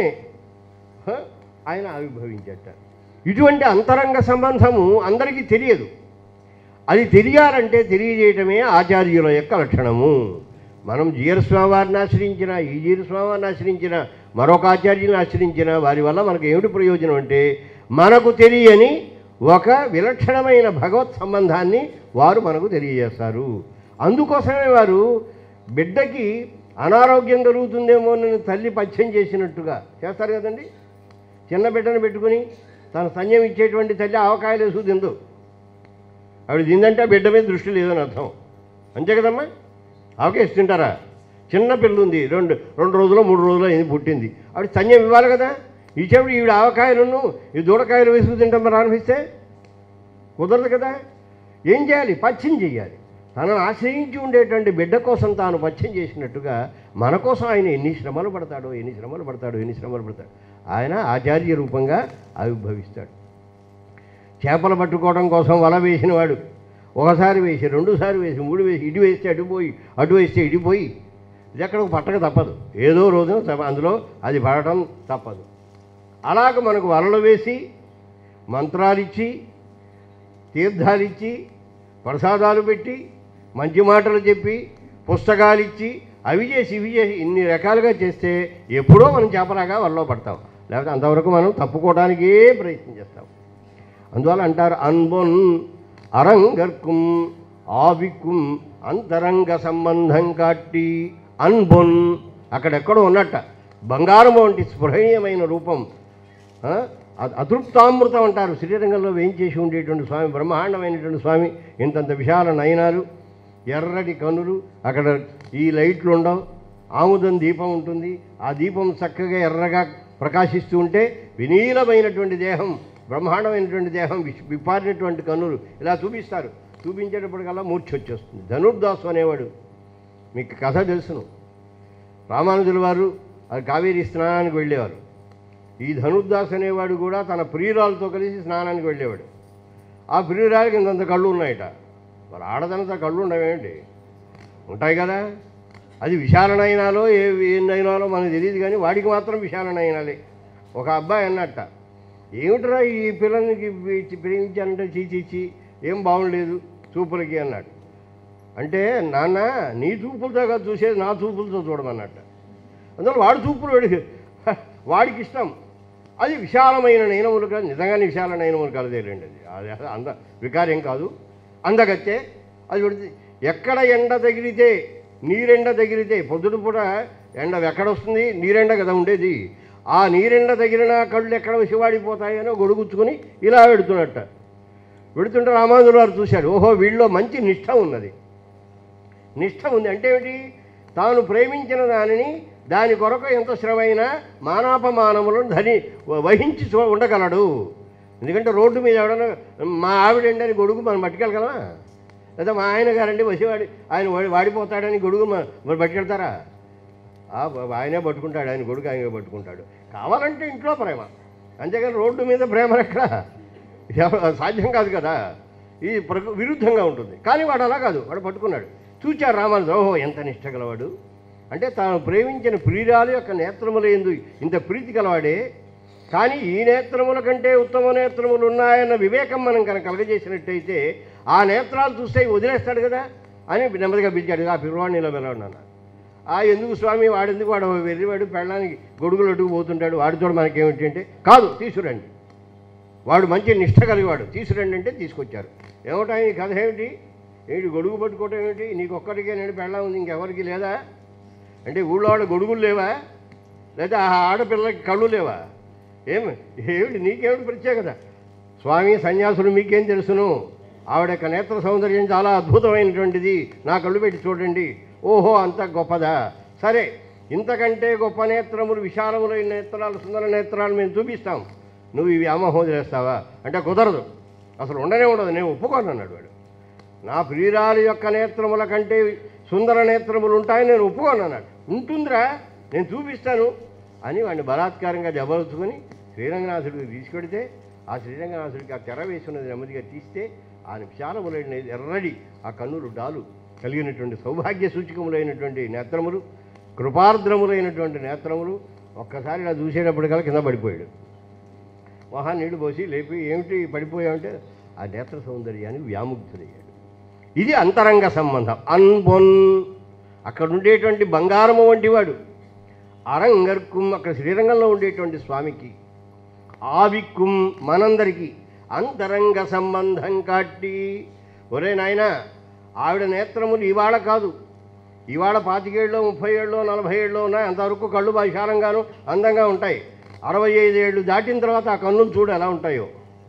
హ, ఆయన ఆవిర్భవించట ఇటువంటి అంతరంగ సంబంధము అందరికీ తెలియదు అది తెలియాలంటే తెలియజేయటమే ఆచార్యుల యొక్క లక్షణము మనం జీరస్వామి వారిని ఆశ్రయించిన ఈ జీరస్వామి వారిని ఆశ్రయించిన మరొక ఆచార్యుని ఆశ్రయించిన వారి వల్ల మనకు ఏమిటి ప్రయోజనం అంటే మనకు తెలియని ఒక విలక్షణమైన భగవత్ సంబంధాన్ని వారు మనకు తెలియజేస్తారు అందుకోసమే వారు బిడ్డకి అనారోగ్యం కలుగుతుందేమో అని తల్లి పథ్యం చేసినట్టుగా చేస్తారు కదండి చిన్న బిడ్డను పెట్టుకుని తన సైన్యం ఇచ్చేటువంటి తల్లి ఆవకాయలు వేసు తిందు ఆవిడ తిందంటే ఆ బిడ్డ మీద దృష్టి లేదని అర్థం అంతే కదమ్మా ఆవకేసి తింటారా చిన్న పిల్ల ఉంది రెండు రెండు రోజులు మూడు రోజులు అయింది పుట్టింది ఆవిడ సైన్యం ఇవ్వాలి కదా ఇచ్చేప్పుడు ఈవిడ ఆవకాయలను ఈ దూడకాయలు వేసుకు తింటాం ప్రారంభిస్తే కుదరదు కదా ఏం చేయాలి పచ్చం చేయాలి తనను ఆశ్రయించి ఉండేటువంటి బిడ్డ కోసం తాను పచ్చం చేసినట్టుగా మన కోసం ఆయన ఎన్ని శ్రమలు పడతాడో ఎన్ని శ్రమలు పడతాడో ఎన్ని శ్రమలు పడతాడు ఆయన ఆచార్య రూపంగా ఆవిర్భవిస్తాడు చేపలు పట్టుకోవడం కోసం వల వేసిన వాడు ఒకసారి వేసి రెండుసారి వేసి మూడు వేసి ఇటు వేస్తే అటు పోయి అటు వేస్తే ఇటు పోయి ఇది ఎక్కడికి పట్టక తప్పదు ఏదో రోజు తప్ప- అందులో అది పడటం తప్పదు అలాగ మనకు వలలు వేసి మంత్రాలిచ్చి తీర్థాలిచ్చి ప్రసాదాలు పెట్టి మంచి మాటలు చెప్పి పుస్తకాలు ఇచ్చి అవి చేసి ఇవి చేసి ఇన్ని రకాలుగా చేస్తే ఎప్పుడో మనం చేపలాగా వల్ల పడతాం లేకపోతే అంతవరకు మనం తప్పుకోవడానికే ప్రయత్నం చేస్తాం అందువల్ల అంటారు అన్బొన్ అరంగర్కుం ఆవిక్కుం అంతరంగ సంబంధం కాట్టి అన్బొన్ అక్కడెక్కడో ఉన్నట్ట బంగారం వంటి స్పృహణీయమైన రూపం ఆ, అ- అతృప్తామృతం అంటారు శ్రీరంగంలో వేయించేసి ఉండేటువంటి స్వామి బ్రహ్మాండమైనటువంటి స్వామి ఇంతంత విశాల నయనాలు ఎర్రటి కన్నులు అక్కడ ఈ లైట్లు ఉండవు ఆముదం దీపం ఉంటుంది ఆ దీపం చక్కగా ఎర్రగా ప్రకాశిస్తూ ఉంటే వినీలమైనటువంటి దేహం బ్రహ్మాండమైనటువంటి దేహం విష్- విప్పారినటువంటి కన్నులు ఇలా చూపిస్తారు చూపించేటప్పటికల్లా మూర్ఛ వచ్చేస్తుంది ధనుర్దాసు అనేవాడు మీకు కథ తెలుసును రామానుజుల వారు అది కావేరీ స్నానానికి వెళ్ళేవారు ఈ ధనుర్దాస్ అనేవాడు కూడా తన ప్రియురాలతో కలిసి స్నానానికి వెళ్ళేవాడు ఆ ప్రియురాలకి ఇంతంత కళ్ళు ఉన్నాయట మరి ఆడదంత కళ్ళు ఉండవేంటి ఉంటాయి కదా అది విశాల నయనాలో ఏ ఏ నయనాలో మనకు తెలియదు కానీ వాడికి మాత్రం విశాల నయనాలే ఒక అబ్బాయి అన్నట్ట ఏమిట్రా ఈ పిల్లలకి ఇచ్చి ప్రేమించానంటే చీచీచి ఏం బాగుండలేదు చూపులకి అన్నాడు అంటే నాన్న నీ చూపులతో కాదు చూసేది నా చూపులతో చూడమన్నట్ట అందువల్ల వాడి చూపులు వాడికి హ, వాడికి ఇష్టం అది విశాలమైన నయనములు కాదు నిజంగానే విశాల నయనములు కలదేలేండి అది అది అంద వికారం కాదు అందగత్తే అది పెడితే ఎక్కడ ఎండ తగిలితే నీరెండ తగిలితే పొద్దున పూట ఎండ ఎక్కడ వస్తుంది నీరెండ కదా ఉండేది ఆ నీరెండ తగిలిన కళ్ళు ఎక్కడ విసివాడిపోతాయనో గొడుగుచ్చుకొని ఇలా పెడుతున్నట్ట పెడుతుంటే రామానుజులు వారు చూశాడు ఓహో వీళ్ళలో మంచి నిష్ఠ ఉన్నది నిష్ఠ ఉంది అంటే ఏమిటి తాను ప్రేమించిన దానిని దాని కొరకు ఎంత శ్రమైనా మానాపమానములను ధని వహించి చూ- ఉండగలడు ఎందుకంటే రోడ్డు మీద ఎవడన్నా మా ఆవిడండి అని గొడుగు మనం పట్టుకెళ్ళగలమా లేదా మా ఆయన గారండి వసివాడి ఆయన వాడి వాడిపోతాడని గొడుగు మ- మరి పట్టుకెళ్తారా ఆ, బ- ఆయనే పట్టుకుంటాడు ఆయన గొడుగు ఆయనే పట్టుకుంటాడు కావాలంటే ఇంట్లో ప్రేమ అంతేగాని రోడ్డు మీద ప్రేమ ఎక్కడ ఎవ- సాధ్యం కాదు కదా ఇది ప్రకృ విరుద్ధంగా ఉంటుంది కానీ వాడు అలా కాదు వాడు పట్టుకున్నాడు చూచాడు రామానుజు ఓహో ఎంత నిష్ట గలవాడు అంటే తాను ప్రేమించిన ప్రియురాలు యొక్క నేత్రములు ఎందు ఇంత ప్రీతి గలవాడే కానీ ఈ నేత్రముల కంటే ఉత్తమ నేత్రములు ఉన్నాయన్న వివేకం మనం కనుక కలగజేసినట్టయితే ఆ నేత్రాలు చూస్తే వదిలేస్తాడు కదా అని నెమ్మదిగా పిలిచాడు ఆ పిల్లవాడిని ఇలా వెళ్ళాడు ఆ ఎందుకు స్వామి వాడెందుకు వాడు వెర్రివాడు పెళ్ళడానికి గొడుగులు అడుగు పోతుంటాడు వాడితో మనకేమిటి అంటే కాదు తీసుకురండి వాడు మంచి నిష్ట కలిగివాడు తీసుకురండి అంటే తీసుకొచ్చారు ఏమిటా ఈ కథ ఏమిటి ఏంటి గొడుగు పట్టుకోవటం ఏమిటి నీకు ఒక్కడికే నేను పెళ్ళా ఉంది ఇంకెవరికి లేదా అంటే ఊళ్ళో వాడు గొడుగులు లేవా లేదా ఆ ఆడపిల్లకి కళ్ళు లేవా ఏమి ఏమిటి నీకేమిటి ప్రత్యేకత స్వామి సన్యాసులు మీకేం తెలుసును ఆవిడ యొక్క నేత్ర సౌందర్యం చాలా అద్భుతమైనటువంటిది నా కళ్ళు పెట్టి చూడండి ఓహో అంత గొప్పదా సరే ఇంతకంటే గొప్ప నేత్రములు విశాలములైన నేత్రాలు సుందర నేత్రాలు మేము చూపిస్తాం నువ్వు ఇవి అమ్మహం చేస్తావా అంటే కుదరదు అసలు ఉండనే ఉండదు నేను ఒప్పుకోను అన్నాడు వాడు నా ప్రియురాలి యొక్క నేత్రముల కంటే సుందర నేత్రములు ఉంటాయని నేను ఒప్పుకోను అన్నాడు ఉంటుందిరా నేను చూపిస్తాను అని వాడిని బలాత్కారంగా జబరుచుకొని శ్రీరంగనాథుడికి తీసుకెడితే ఆ శ్రీరంగనాథుడికి ఆ తెర వేసున్నది నెమ్మదిగా తీస్తే ఆయన విశాలములైన ఎర్రడి ఆ కన్నులు డాలు కలిగినటువంటి సౌభాగ్య సూచకములైనటువంటి నేత్రములు కృపార్ద్రములైనటువంటి నేత్రములు ఒక్కసారి ఇలా చూసేటప్పటికల్లా కింద పడిపోయాడు మహా నీళ్లు పోసి లేపి ఏమిటి పడిపోయావంటే ఆ నేత్ర సౌందర్యానికి వ్యాముగ్ధుడయ్యాడు ఇది అంతరంగ సంబంధం అన్బొన్ అక్కడ ఉండేటువంటి బంగారము వంటి వాడు అరంగర్కుం అక్కడ శ్రీరంగంలో ఉండేటువంటి స్వామికి ఆవిక్కుం మనందరికీ అంతరంగ సంబంధం కాట్టి ఒరే నాయనా ఆవిడ నేత్రములు ఇవాళ కాదు ఇవాళ పాతికేళ్ళు ముప్పై ఏళ్ళు నలభై ఏళ్ళు ఉన్నాయి అంతవరకు కళ్ళు విశాలంగాను అందంగా ఉంటాయి అరవై ఐదు ఏళ్ళు దాటిన తర్వాత ఆ కన్నులు చూడు ఎలా ఉంటాయో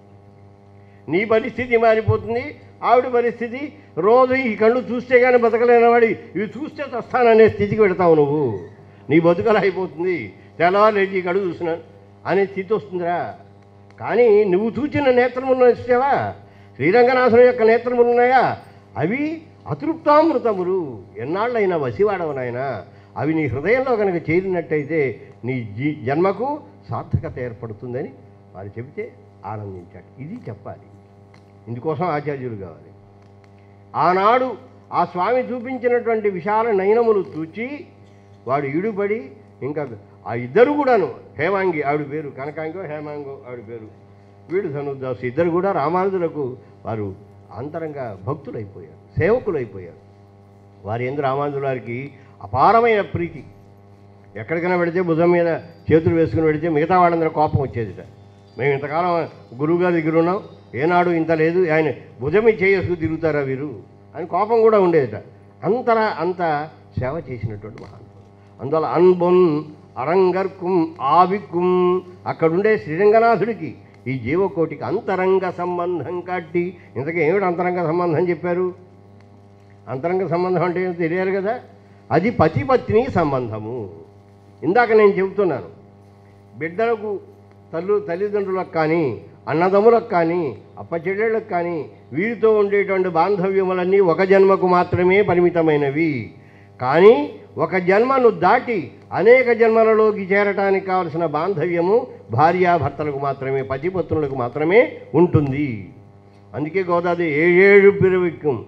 నీ పరిస్థితి మారిపోతుంది ఆవిడ పరిస్థితి రోజు ఈ కళ్ళు చూస్తే కానీ బతకలేనివాడి ఇవి చూస్తే చస్తాననే స్థితికి పెడతావు నువ్వు నీ బతుకలు అయిపోతుంది తెల్లవారు లేచి ఈ కళ్ళు చూసినాను అనే స్థితి వస్తుందిరా కానీ నువ్వు చూచిన నేత్రములు ఇచ్చావా శ్రీరంగనాథుని యొక్క నేత్రములు ఉన్నాయా అవి అతృప్తామృతములు ఎన్నాళ్ళైనా వసివాడవనైనా అవి నీ హృదయంలో కనుక చేరినట్టయితే నీ జీ జన్మకు సార్థకత ఏర్పడుతుందని వారు చెబితే ఆనందించాడు ఇది చెప్పాలి ఇందుకోసం ఆచార్యులు కావాలి ఆనాడు ఆ స్వామి చూపించినటువంటి విశాల నయనములు చూచి వాడు ఈడుపడి ఇంకా ఆ ఇద్దరు కూడాను హేమాంగి ఆవిడ పేరు కనకాంగో హేమాంగో ఆవిడ పేరు వీడు ధనుర్దాసు ఇద్దరు కూడా రామానుజులకు వారు అంతరంగా భక్తులైపోయారు సేవకులైపోయారు వారి ఎందు రామానుజుల వారికి అపారమైన ప్రీతి ఎక్కడికైనా పెడితే భుజం మీద చేతులు వేసుకుని పెడితే మిగతా వాళ్ళందరూ కోపం వచ్చేదిట మేము ఇంతకాలం గురువుగారి దగ్గర ఉన్నాం ఏనాడు ఇంత లేదు ఆయన భుజమి చేసుకు తిరుగుతారా వీరు అని కోపం కూడా ఉండేదిట అంతలా అంత సేవ చేసినటువంటి మహానుభావుడు అందువల్ల అన్బొన్ అరంగర్కుం ఆవిక్కుం అక్కడుండే శ్రీరంగనాథుడికి ఈ జీవకోటికి అంతరంగ సంబంధం కాట్టి ఇంతకీ ఏమిటి అంతరంగ సంబంధం చెప్పారు అంతరంగ సంబంధం అంటే ఏమో తెలియాలి కదా అది పతిపత్ని సంబంధము ఇందాక నేను చెబుతున్నాను బిడ్డలకు తల్లు తల్లిదండ్రులకు కానీ అన్నదమ్ములకు కానీ అప్పచెల్లెళ్ళకు కానీ వీరితో ఉండేటువంటి బాంధవ్యములన్నీ ఒక జన్మకు మాత్రమే పరిమితమైనవి కానీ ఒక జన్మను దాటి అనేక జన్మలలోకి చేరటానికి కావలసిన బాంధవ్యము భార్యాభర్తలకు మాత్రమే పతిపత్నులకు మాత్రమే ఉంటుంది అందుకే గోదావరి ఏడేడు పిరవిక్కం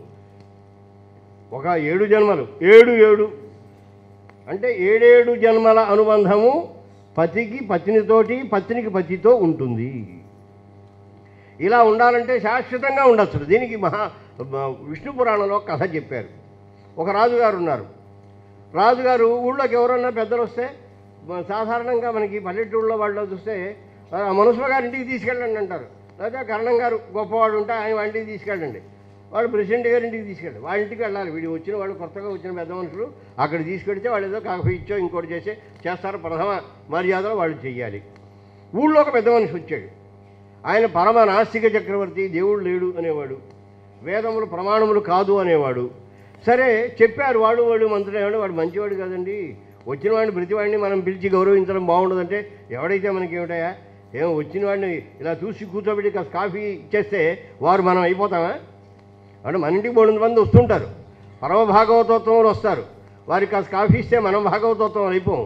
ఒక ఏడు జన్మలు ఏడు ఏడు అంటే ఏడేడు జన్మల అనుబంధము పతికి పత్నితోటి పత్నికి పతితో ఉంటుంది ఇలా ఉండాలంటే శాశ్వతంగా ఉండొచ్చు దీనికి మహా మ- విష్ణు పురాణంలో కథ చెప్పారు ఒక రాజుగారు ఉన్నారు రాజుగారు ఊళ్ళోకి ఎవరన్నా పెద్దలు వస్తే మ- సాధారణంగా మనకి పల్లెటూళ్ళలో వాళ్ళు చూస్తే "ఆ, మనుషుల గారి ఇంటికి తీసుకెళ్ళండి అంటారు లేదా కరణం గారు గొప్పవాడు ఉంటే ఆయన వాళ్ళ ఇంటికి తీసుకెళ్ళండి వాడు ప్రెసిడెంట్ గారి ఇంటికి తీసుకెళ్ళండి వాళ్ళ ఇంటికి వెళ్ళాలి వీడు వచ్చిన వాళ్ళు కొత్తగా వచ్చిన పెద్ద మనుషులు అక్కడ తీసుకెడితే వాళ్ళు ఏదో కాఫీ ఇచ్చో ఇంకోటి చేసి చేస్తారు ప్రథమ మర్యాదలు వాళ్ళు చెయ్యాలి ఊళ్ళో ఒక పెద్ద మనిషి వచ్చాడు ఆయన పరమ నాస్తిక చక్రవర్తి దేవుడు లేడు అనేవాడు వేదములు ప్రమాణములు కాదు అనేవాడు సరే చెప్పారు వాడు వాడు మంత్రులు ఏమంటే వాడు మంచివాడు కదండి వచ్చిన వాడిని ప్రతి వాడిని మనం పిలిచి గౌరవించడం బాగుండదంటే ఎవడైతే మనకి ఏమిటయా ఏం వచ్చిన వాడిని ఇలా చూసి కూర్చోబెట్టి కాస్త కాఫీ ఇచ్చేస్తే వారు మనం అయిపోతామా అంటే మన ఇంటికి మూడు మంది వస్తుంటారు పరమ భాగవతోత్వంలో వస్తారు వారికి కాస్త కాఫీ ఇస్తే మనం భాగవతోత్వం అయిపోం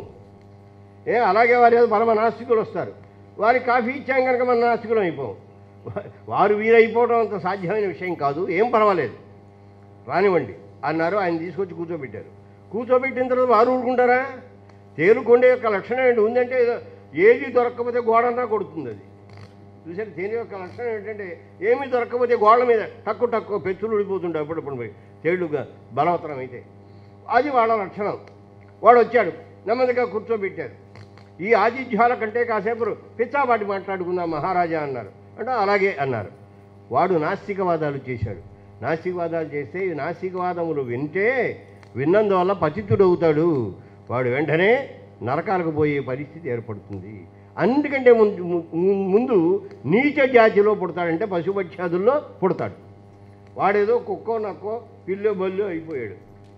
ఏ అలాగే వారి ఏదో పరమ నాస్తికులు వస్తారు వారికి కాఫీ ఇచ్చాం కనుక మన నాస్తికులం అయిపోం వా- వారు వీరైపోవడం అంత సాధ్యమైన విషయం కాదు ఏం పర్వాలేదు రానివ్వండి అన్నారు ఆయన తీసుకొచ్చి కూర్చోబెట్టారు కూర్చోబెట్టిన తర్వాత వారు ఊరుకుంటారా తేలుకొండే యొక్క లక్షణం ఏంటి ఉందంటే ఏదో ఏది దొరకకపోతే గోడంతా కొడుతుంది అది చూసారు తేనె యొక్క లక్షణం ఏంటంటే ఏమీ దొరకకపోతే గోడల మీద తక్కువ తక్కువ పెచ్చులు ఊడిపోతుంటాయి అప్పుడప్పుడు పోయి తేళ్లుగా బలవతరం అయితే అది వాళ్ళ లక్షణం వాడు వచ్చాడు నెమ్మదిగా కూర్చోబెట్టారు ఈ ఆతిథ్యాల కంటే కాసేపు పిచ్చాపాటి మాట్లాడుకుందాం మహారాజా అన్నారు అంటే అలాగే అన్నారు వాడు నాస్తికవాదాలు చేశాడు నాస్తికవాదాలు చేస్తే ఈ నాస్తికవాదములు వింటే విన్నందువల్ల పతితుడవుతాడు వాడు వెంటనే నరకాలకు పోయే పరిస్థితి ఏర్పడుతుంది అన్నిటికంటే ముందు ము- ముందు నీచ జాతిలో పుడతాడంటే పశుపక్షాదుల్లో పుడతాడు వాడేదో కుక్కో నక్కో పిల్లో బల్లో అయిపోయాడు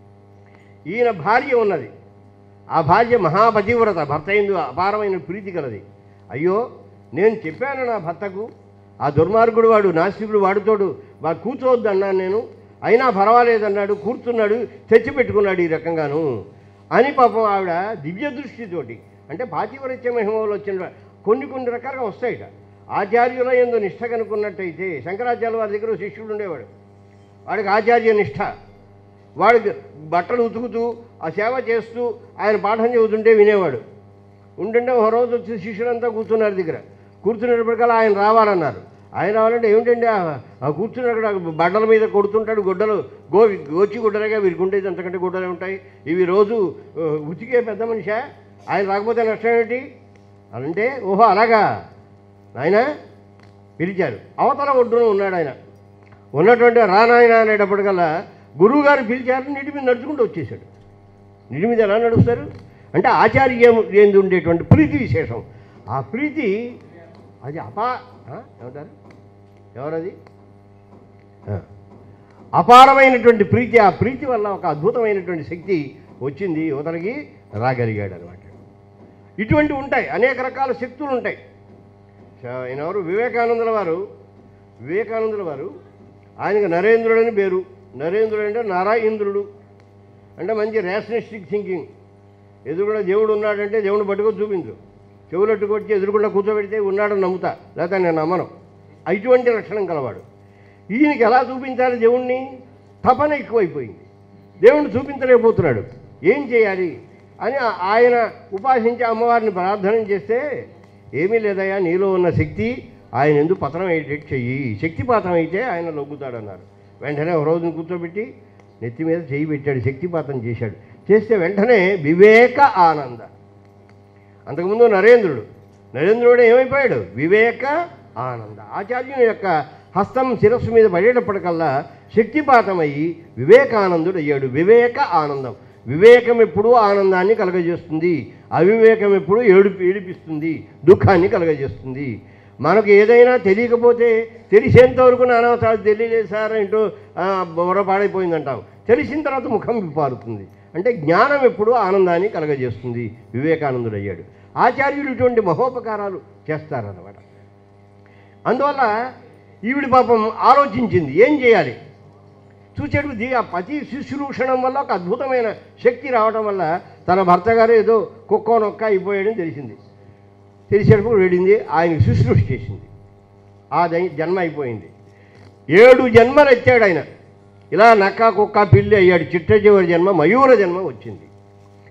ఈయన భార్య ఉన్నది ఆ భార్య మహాపతివ్రత భర్త ఎందు అపారమైన ప్రీతి కలది అయ్యో నేను చెప్పాను నా భర్తకు ఆ దుర్మార్గుడు వాడు నాస్తికుడు వాడుతోడు వాడు కూర్చోవద్దు అన్నాను నేను అయినా పర్వాలేదన్నాడు కూర్చున్నాడు తెచ్చిపెట్టుకున్నాడు ఈ రకంగాను అని పాపం ఆవిడ దివ్య దృష్టితోటి అంటే పాతివ్రత్య మహిమలు వచ్చిన కొన్ని కొన్ని రకాలుగా వస్తాయిట ఆచార్యుల ఎందు నిష్ట కనుక్కున్నట్టయితే శంకరాచార్య వారి దగ్గర ఓ శిష్యుడు ఉండేవాడు వాడికి ఆచార్య నిష్ట వాడు బట్టలు ఉతుకుతూ ఆ సేవ చేస్తూ ఆయన పాఠం చెబుతుంటే వినేవాడు ఉంటుంటే ఒక రోజు వచ్చి శిష్యులంతా కూర్చున్నారు దగ్గర కూర్చునేటప్పటికల్లా ఆయన రావాలన్నారు ఆయన రావాలంటే ఏమిటండి ఆ- ఆ కూర్చుని అక్కడ బండల మీద కొడుతుంటాడు గుడ్డలు గో గోచి గుడ్డలుగా వీరికి ఉండేది అంతకంటే గుడ్డలే ఉంటాయి ఇవి రోజు ఆ, ఉతికే పెద్ద మనిషా ఆయన రాకపోతే నష్టం ఏమిటి అని అంటే ఓహో అలాగా ఆయన పిలిచారు అవతల ఒడ్డున ఉన్నాడు ఆయన ఉన్నటువంటి రానాయన అనేటప్పటికల్లా గురువుగారు పిలిచారు నీటి మీద నడుచుకుంటూ వచ్చేసాడు నీటి మీద ఎలా నడుస్తారు అంటే ఆచార్యం ఏంది ఉండేటువంటి ప్రీతి విశేషం ఆ ప్రీతి అది అపా ఆ? ఏమంటారు ఎవరది ఆ. అపారమైనటువంటి ప్రీతి ఆ ప్రీతి వల్ల ఒక అద్భుతమైనటువంటి శక్తి వచ్చింది యువతలకి రాగలిగాడు అనమాట ఇటువంటివి ఉంటాయి అనేక రకాల శక్తులు ఉంటాయి చ- ఆయన ఎవరు వివేకానందుల వారు వివేకానందుల వారు ఆయనకు నరేంద్రుడని పేరు నరేంద్రుడు అంటే నారాయింద్రుడు అంటే మంచి రేషనిస్టిక్ థింకింగ్ ఎదురుకుండా దేవుడు ఉన్నాడంటే దేవుడు పట్టుకొని చూపించు చెవులట్టు కొట్టి ఎదురుకుండా కూర్చోబెడితే ఉన్నాడని నమ్ముతా లేకపోతే నేను నమ్మను ఇటువంటి లక్షణం కలవాడు ఈయనకి ఎలా చూపించాలి దేవుణ్ణి తపన ఎక్కువైపోయింది దేవుణ్ణి చూపించలేకపోతున్నాడు ఏం చేయాలి అని ఆ- ఆయన ఉపాసించి అమ్మవారిని ప్రార్థన చేస్తే ఏమీ లేదయ్యా నీలో ఉన్న శక్తి ఆయన ఎందుకు పతనం అయ్యేటట్టు చెయ్యి శక్తిపాతం అయితే ఆయన లొగ్గుతాడన్నారు వెంటనే ఒక రోజున కూర్చోబెట్టి నెత్తి మీద చేయి పెట్టాడు శక్తిపాతం చేశాడు చేస్తే వెంటనే వివేక ఆనంద అంతకుముందు నరేంద్రుడు నరేంద్రుడు ఏమైపోయాడు వివేక ఆనంద ఆచార్యుని యొక్క హస్తం శిరస్సు మీద పడేటప్పటికల్లా శక్తిపాతమయ్యి వివేకానందుడు అయ్యాడు వివేక ఆనందం వివేకం ఎప్పుడూ ఆనందాన్ని కలగజేస్తుంది అవివేకం ఎప్పుడు ఏడుపు ఏడిపిస్తుంది దుఃఖాన్ని కలగజేస్తుంది మనకు ఏదైనా తెలియకపోతే తెలిసేంత వరకు నానాసార్లు తెలియలేదు సార్ ఏంటో ఆ, బుర్ర పాడైపోయిందంటాం తెలిసిన తర్వాత ముఖం విప్పారుతుంది అంటే జ్ఞానం ఎప్పుడూ ఆనందాన్ని కలగజేస్తుంది వివేకానందుడు అయ్యాడు ఆచార్యులు ఇటువంటి మహోపకారాలు చేస్తారన్నమాట అందువల్ల ఈవిడి పాపం ఆలోచించింది ఏం చేయాలి చూసేటప్పుడు దీ- ఆ పతి శుశ్రూషణం వల్ల ఒక అద్భుతమైన శక్తి రావడం వల్ల తన భర్త గారు ఏదో కుక్కో నొక్క అయిపోయాడని తెలిసింది తెలిసేటప్పుడు వెళ్ళింది ఆయనకి శుశ్రూష చేసింది ఆ దై- జన్మ అయిపోయింది ఏడు జన్మలు ఎత్తాడు ఆయన ఇలా నక్క కుక్క పిల్లి అయ్యాడు చిట్ట చివరి జన్మ మయూర జన్మ వచ్చింది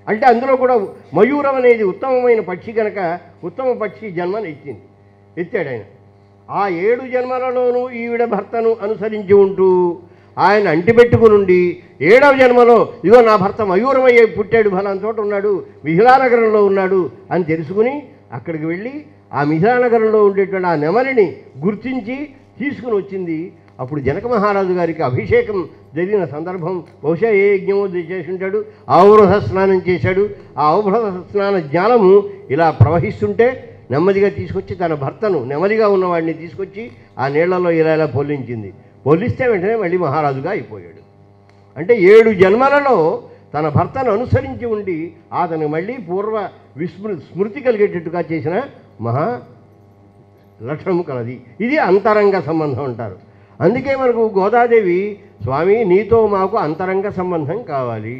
అంటే అందులో కూడా మయూరం అనేది ఉత్తమమైన పక్షి కనుక ఉత్తమ పక్షి జన్మను ఎత్తింది ఎత్తాడు ఆయన ఆ ఏడు జన్మలలోనూ ఈవిడ భర్తను అనుసరించి ఉంటూ ఆయన అంటిపెట్టుకునుండి ఏడవ జన్మలో ఇగో నా భర్త మయూరమయ్యే పుట్టాడు ఫలానా చోట ఉన్నాడు మిథిలానగరంలో ఉన్నాడు అని తెలుసుకుని అక్కడికి వెళ్ళి ఆ మిథిలానగరంలో ఉండేటువంటి ఆ నెమలిని గుర్తించి తీసుకుని వచ్చింది అప్పుడు జనక మహారాజు గారికి అభిషేకం జరిగిన సందర్భం బహుశా ఏ యజ్ఞమో చేసి ఉంటాడు అవబృహ స్నానం చేశాడు ఆ అవబృహ స్నాన జ్ఞానము ఇలా ప్రవహిస్తుంటే నెమ్మదిగా తీసుకొచ్చి తన భర్తను నెమ్మదిగా ఉన్నవాడిని తీసుకొచ్చి ఆ నీళ్లలో ఇలా ఇలా పొల్లించింది పొల్లిస్తే వెంటనే మళ్ళీ మహారాజుగా అయిపోయాడు అంటే ఏడు జన్మలలో తన భర్తను అనుసరించి ఉండి అతను మళ్ళీ పూర్వ విస్మృ స్మృతి కలిగేటట్టుగా చేసిన మహా లక్షణము కలది ఇది అంతరంగ సంబంధం అంటారు అందుకే మనకు గోదాదేవి స్వామి నీతో మాకు అంతరంగ సంబంధం కావాలి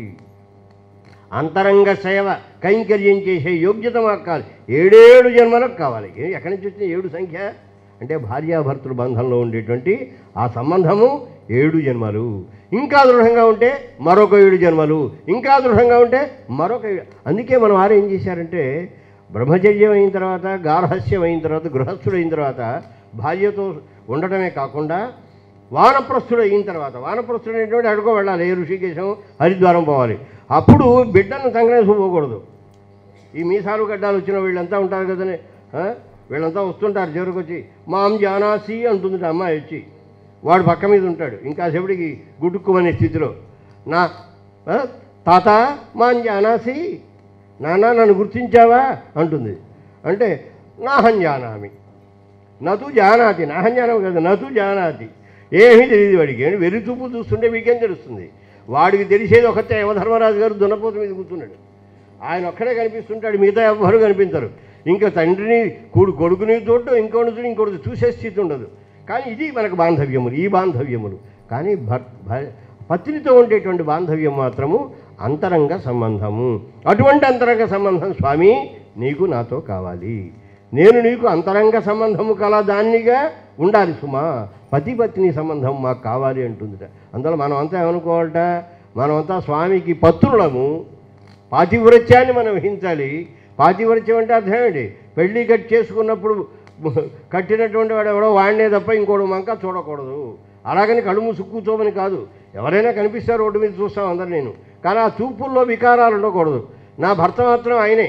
అంతరంగ సేవ కైంకర్యం చేసే యోగ్యత మాకు కావాలి ఏడేడు జన్మలకు కావాలి ఏ- ఎక్కడి నుంచి వచ్చిన ఏడు సంఖ్య అంటే భార్యాభర్తృ బంధంలో ఉండేటువంటి ఆ సంబంధము ఏడు జన్మలు ఇంకా దృఢంగా ఉంటే మరొక ఏడు జన్మలు ఇంకా దృఢంగా ఉంటే మరొక ఏడు అందుకే మన వారు ఏం చేశారంటే బ్రహ్మచర్యం అయిన తర్వాత గార్హస్యం అయిన తర్వాత గృహస్థుడు అయిన తర్వాత భార్యతో ఉండటమే కాకుండా వానప్రస్థుడు అయిన తర్వాత వానప్రస్థుడు అనేటువంటి అడుగు వెళ్ళాలి ఏ ఋషికేశం హరిద్వారం పోవాలి అప్పుడు బిడ్డను సంగ్రహించి పోకూడదు ఈ మీసాలు గడ్డాలు వచ్చిన వీళ్ళంతా ఉంటారు కదనే ఆ? వీళ్ళంతా వస్తుంటారు చివరికి వచ్చి మాం జానాసి అంటుంది అమ్మాయి వచ్చి వాడు పక్క మీద ఉంటాడు ఇంకా సేపటికి గుడుక్కుమనే స్థితిలో నా ఆ? తాత మాం జానాసి నాన్న నన్ను గుర్తించావా అంటుంది అంటే నాహం జానామి నతు జానాతి నాహం జానం కదా నతు జానాతి ఏమీ తెలియదు వాడికి ఏంటి వెర్రి చూపు చూస్తుంటే మీకేం తెలుస్తుంది వాడికి తెలిసేది ఒకటే యమధర్మరాజు గారు దున్నపోతు మీద కూర్చున్నాడు ఆయన ఒక్కడే కనిపిస్తుంటాడు మిగతా ఎవ్వరు కనిపించరు ఇంకా తండ్రిని కూడు కొడుకుని చూడటం ఇంకోటి ఇంకోటి చూసే స్థితి ఉండదు కానీ ఇది మనకు బాంధవ్యములు ఈ బాంధవ్యములు కానీ భర్ భ- పత్నితో ఉండేటువంటి బాంధవ్యం మాత్రము అంతరంగ సంబంధము అటువంటి అంతరంగ సంబంధం స్వామి నీకు నాతో కావాలి నేను నీకు అంతరంగ సంబంధము కల దాన్నిగా ఉండాలి సుమా పతి పత్ని సంబంధం మాకు కావాలి అంటుందిట అందులో మనం అంతా ఏమనుకోవాలట మనమంతా స్వామికి పత్రులము పాతివ్రత్యాన్ని మనం వహించాలి పాతివ్రత్యం అంటే అర్థం ఏంటి పెళ్ళి కట్ చేసుకున్నప్పుడు కట్టినటువంటి వాడు ఎవడో వాడినే తప్ప ఇంకోడు మంక చూడకూడదు అలాగని కళ్ళు మూసి కూర్చోమని కాదు ఎవరైనా కనిపిస్తారు రోడ్డు మీద చూస్తాం అందరు నేను కానీ ఆ చూపుల్లో వికారాలు ఉండకూడదు నా భర్త మాత్రం ఆయనే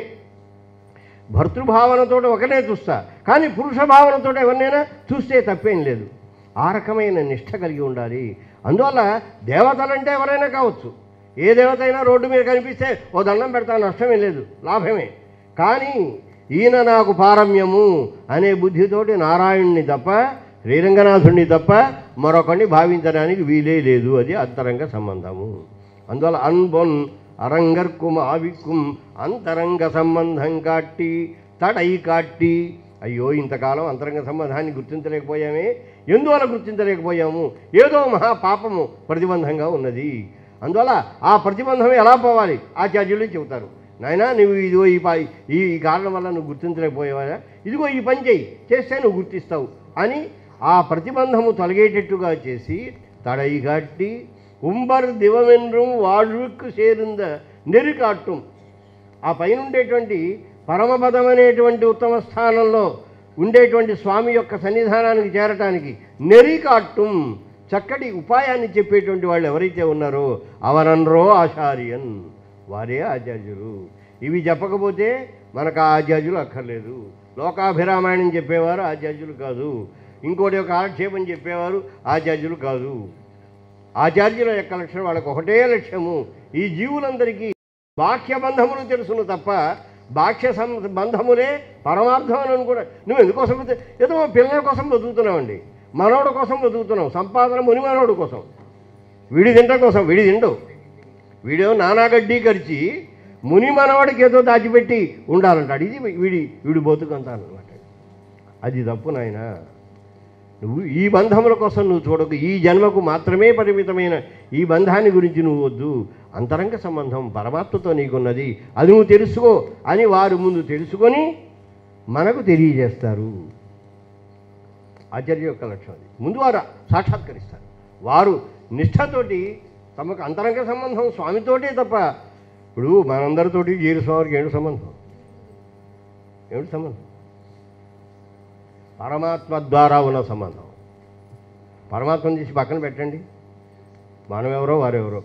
భర్తృభావనతో ఒకనే చూస్తా కానీ పురుష భావనతో ఎవరినైనా చూస్తే తప్పేం లేదు ఆ రకమైన నిష్ట కలిగి ఉండాలి అందువల్ల దేవతలంటే ఎవరైనా కావచ్చు ఏ దేవత అయినా రోడ్డు మీద కనిపిస్తే ఓ దండం పెడతా నష్టమే లేదు లాభమే కానీ ఈయన నాకు పారమ్యము అనే బుద్ధితోటి నారాయణుని తప్ప శ్రీరంగనాథుణ్ణి తప్ప మరొకరిని భావించడానికి వీలే లేదు అది అంతరంగ సంబంధము అందువల్ల అన్బొన్ అరంగర్కుం ఆవిక్కుం అంతరంగ సంబంధం కాట్టి తడై కాట్టి అయ్యో ఇంతకాలం అంతరంగ సంబంధాన్ని గుర్తించలేకపోయామే ఎందువల్ల గుర్తించలేకపోయాము ఏదో మహా పాపము ప్రతిబంధంగా ఉన్నది అందువల్ల ఆ ప్రతిబంధం ఎలా పోవాలి ఆచార్యులు చెబుతారు నాయనా నువ్వు ఇదిగో ఈ పా ఈ ఈ కారణం వల్ల నువ్వు గుర్తించలేకపోయావా ఇదిగో ఈ పని చేయి చేస్తే నువ్వు గుర్తిస్తావు అని ఆ ప్రతిబంధము తొలగేటట్టుగా చేసి తడై కాట్టి உம்பர் திவமென்றும் வாழ்வுக்கு சேர்ந்த నెరికాట్టం ఆ పైన ఉండేటువంటి పరమపదం అనేటువంటి ఉత్తమ స్థానంలో ఉండేటువంటి స్వామి యొక్క సన్నిధానానికి చేరటానికి నెరికాట్టం చక్కటి ఉపాయాన్ని చెప్పేటువంటి వాళ్ళు ఎవరైతే ఉన్నారో అవరన్రో ఆచార్యన్ వారే ఆచార్యులు ఇవి చెప్పకపోతే మనకు ఆ ఆచార్యులు అక్కర్లేదు లోకాభిరామాయణం చెప్పేవారు ఆచార్యులు కాదు ఇంకోటి యొక్క ఆక్షేపం చెప్పేవారు ఆచార్యులు కాదు ఆచార్యుల యొక్క లక్షణం వాళ్ళకి ఒకటే లక్ష్యము ఈ జీవులందరికీ బాహ్య బంధములు తెలుసును తప్ప బాహ్య సం బంధములే పరమార్థం అని అనుకున్నా నువ్వు ఎందుకోసం బతు- ఏదో మా పిల్లల కోసం బతుకుతున్నావండి మనవడు కోసం బతుకుతున్నావు సంపాదన ముని మనవడు కోసం వీడి తింట కోసం వీడి తిండు వీడేమో నానాగడ్డి ఖర్చి ముని మనవడికి ఏదో దాచిపెట్టి ఉండాలంటాడు ఇది వీడి వీడి బతుకంతా అనమాట అది తప్పు నాయనా నువ్వు ఈ బంధముల కోసం నువ్వు చూడకు ఈ జన్మకు మాత్రమే పరిమితమైన ఈ బంధాన్ని గురించి నువ్వు వద్దు అంతరంగ సంబంధం పరమాత్మతో నీకున్నది అది నువ్వు తెలుసుకో అని వారు ముందు తెలుసుకొని మనకు తెలియజేస్తారు ఆచార్య యొక్క లక్ష్యం అది ముందు వారు సాక్షాత్కరిస్తారు వారు నిష్ఠతోటి తమకు అంతరంగ సంబంధం స్వామితోటే తప్ప ఇప్పుడు మనందరితోటి జీరస్వామికి ఏమిటి సంబంధం ఏమిటి సంబంధం పరమాత్మ ద్వారా ఉన్న సంబంధం పరమాత్మను తీసి పక్కన పెట్టండి మనం ఎవరో వారెవరో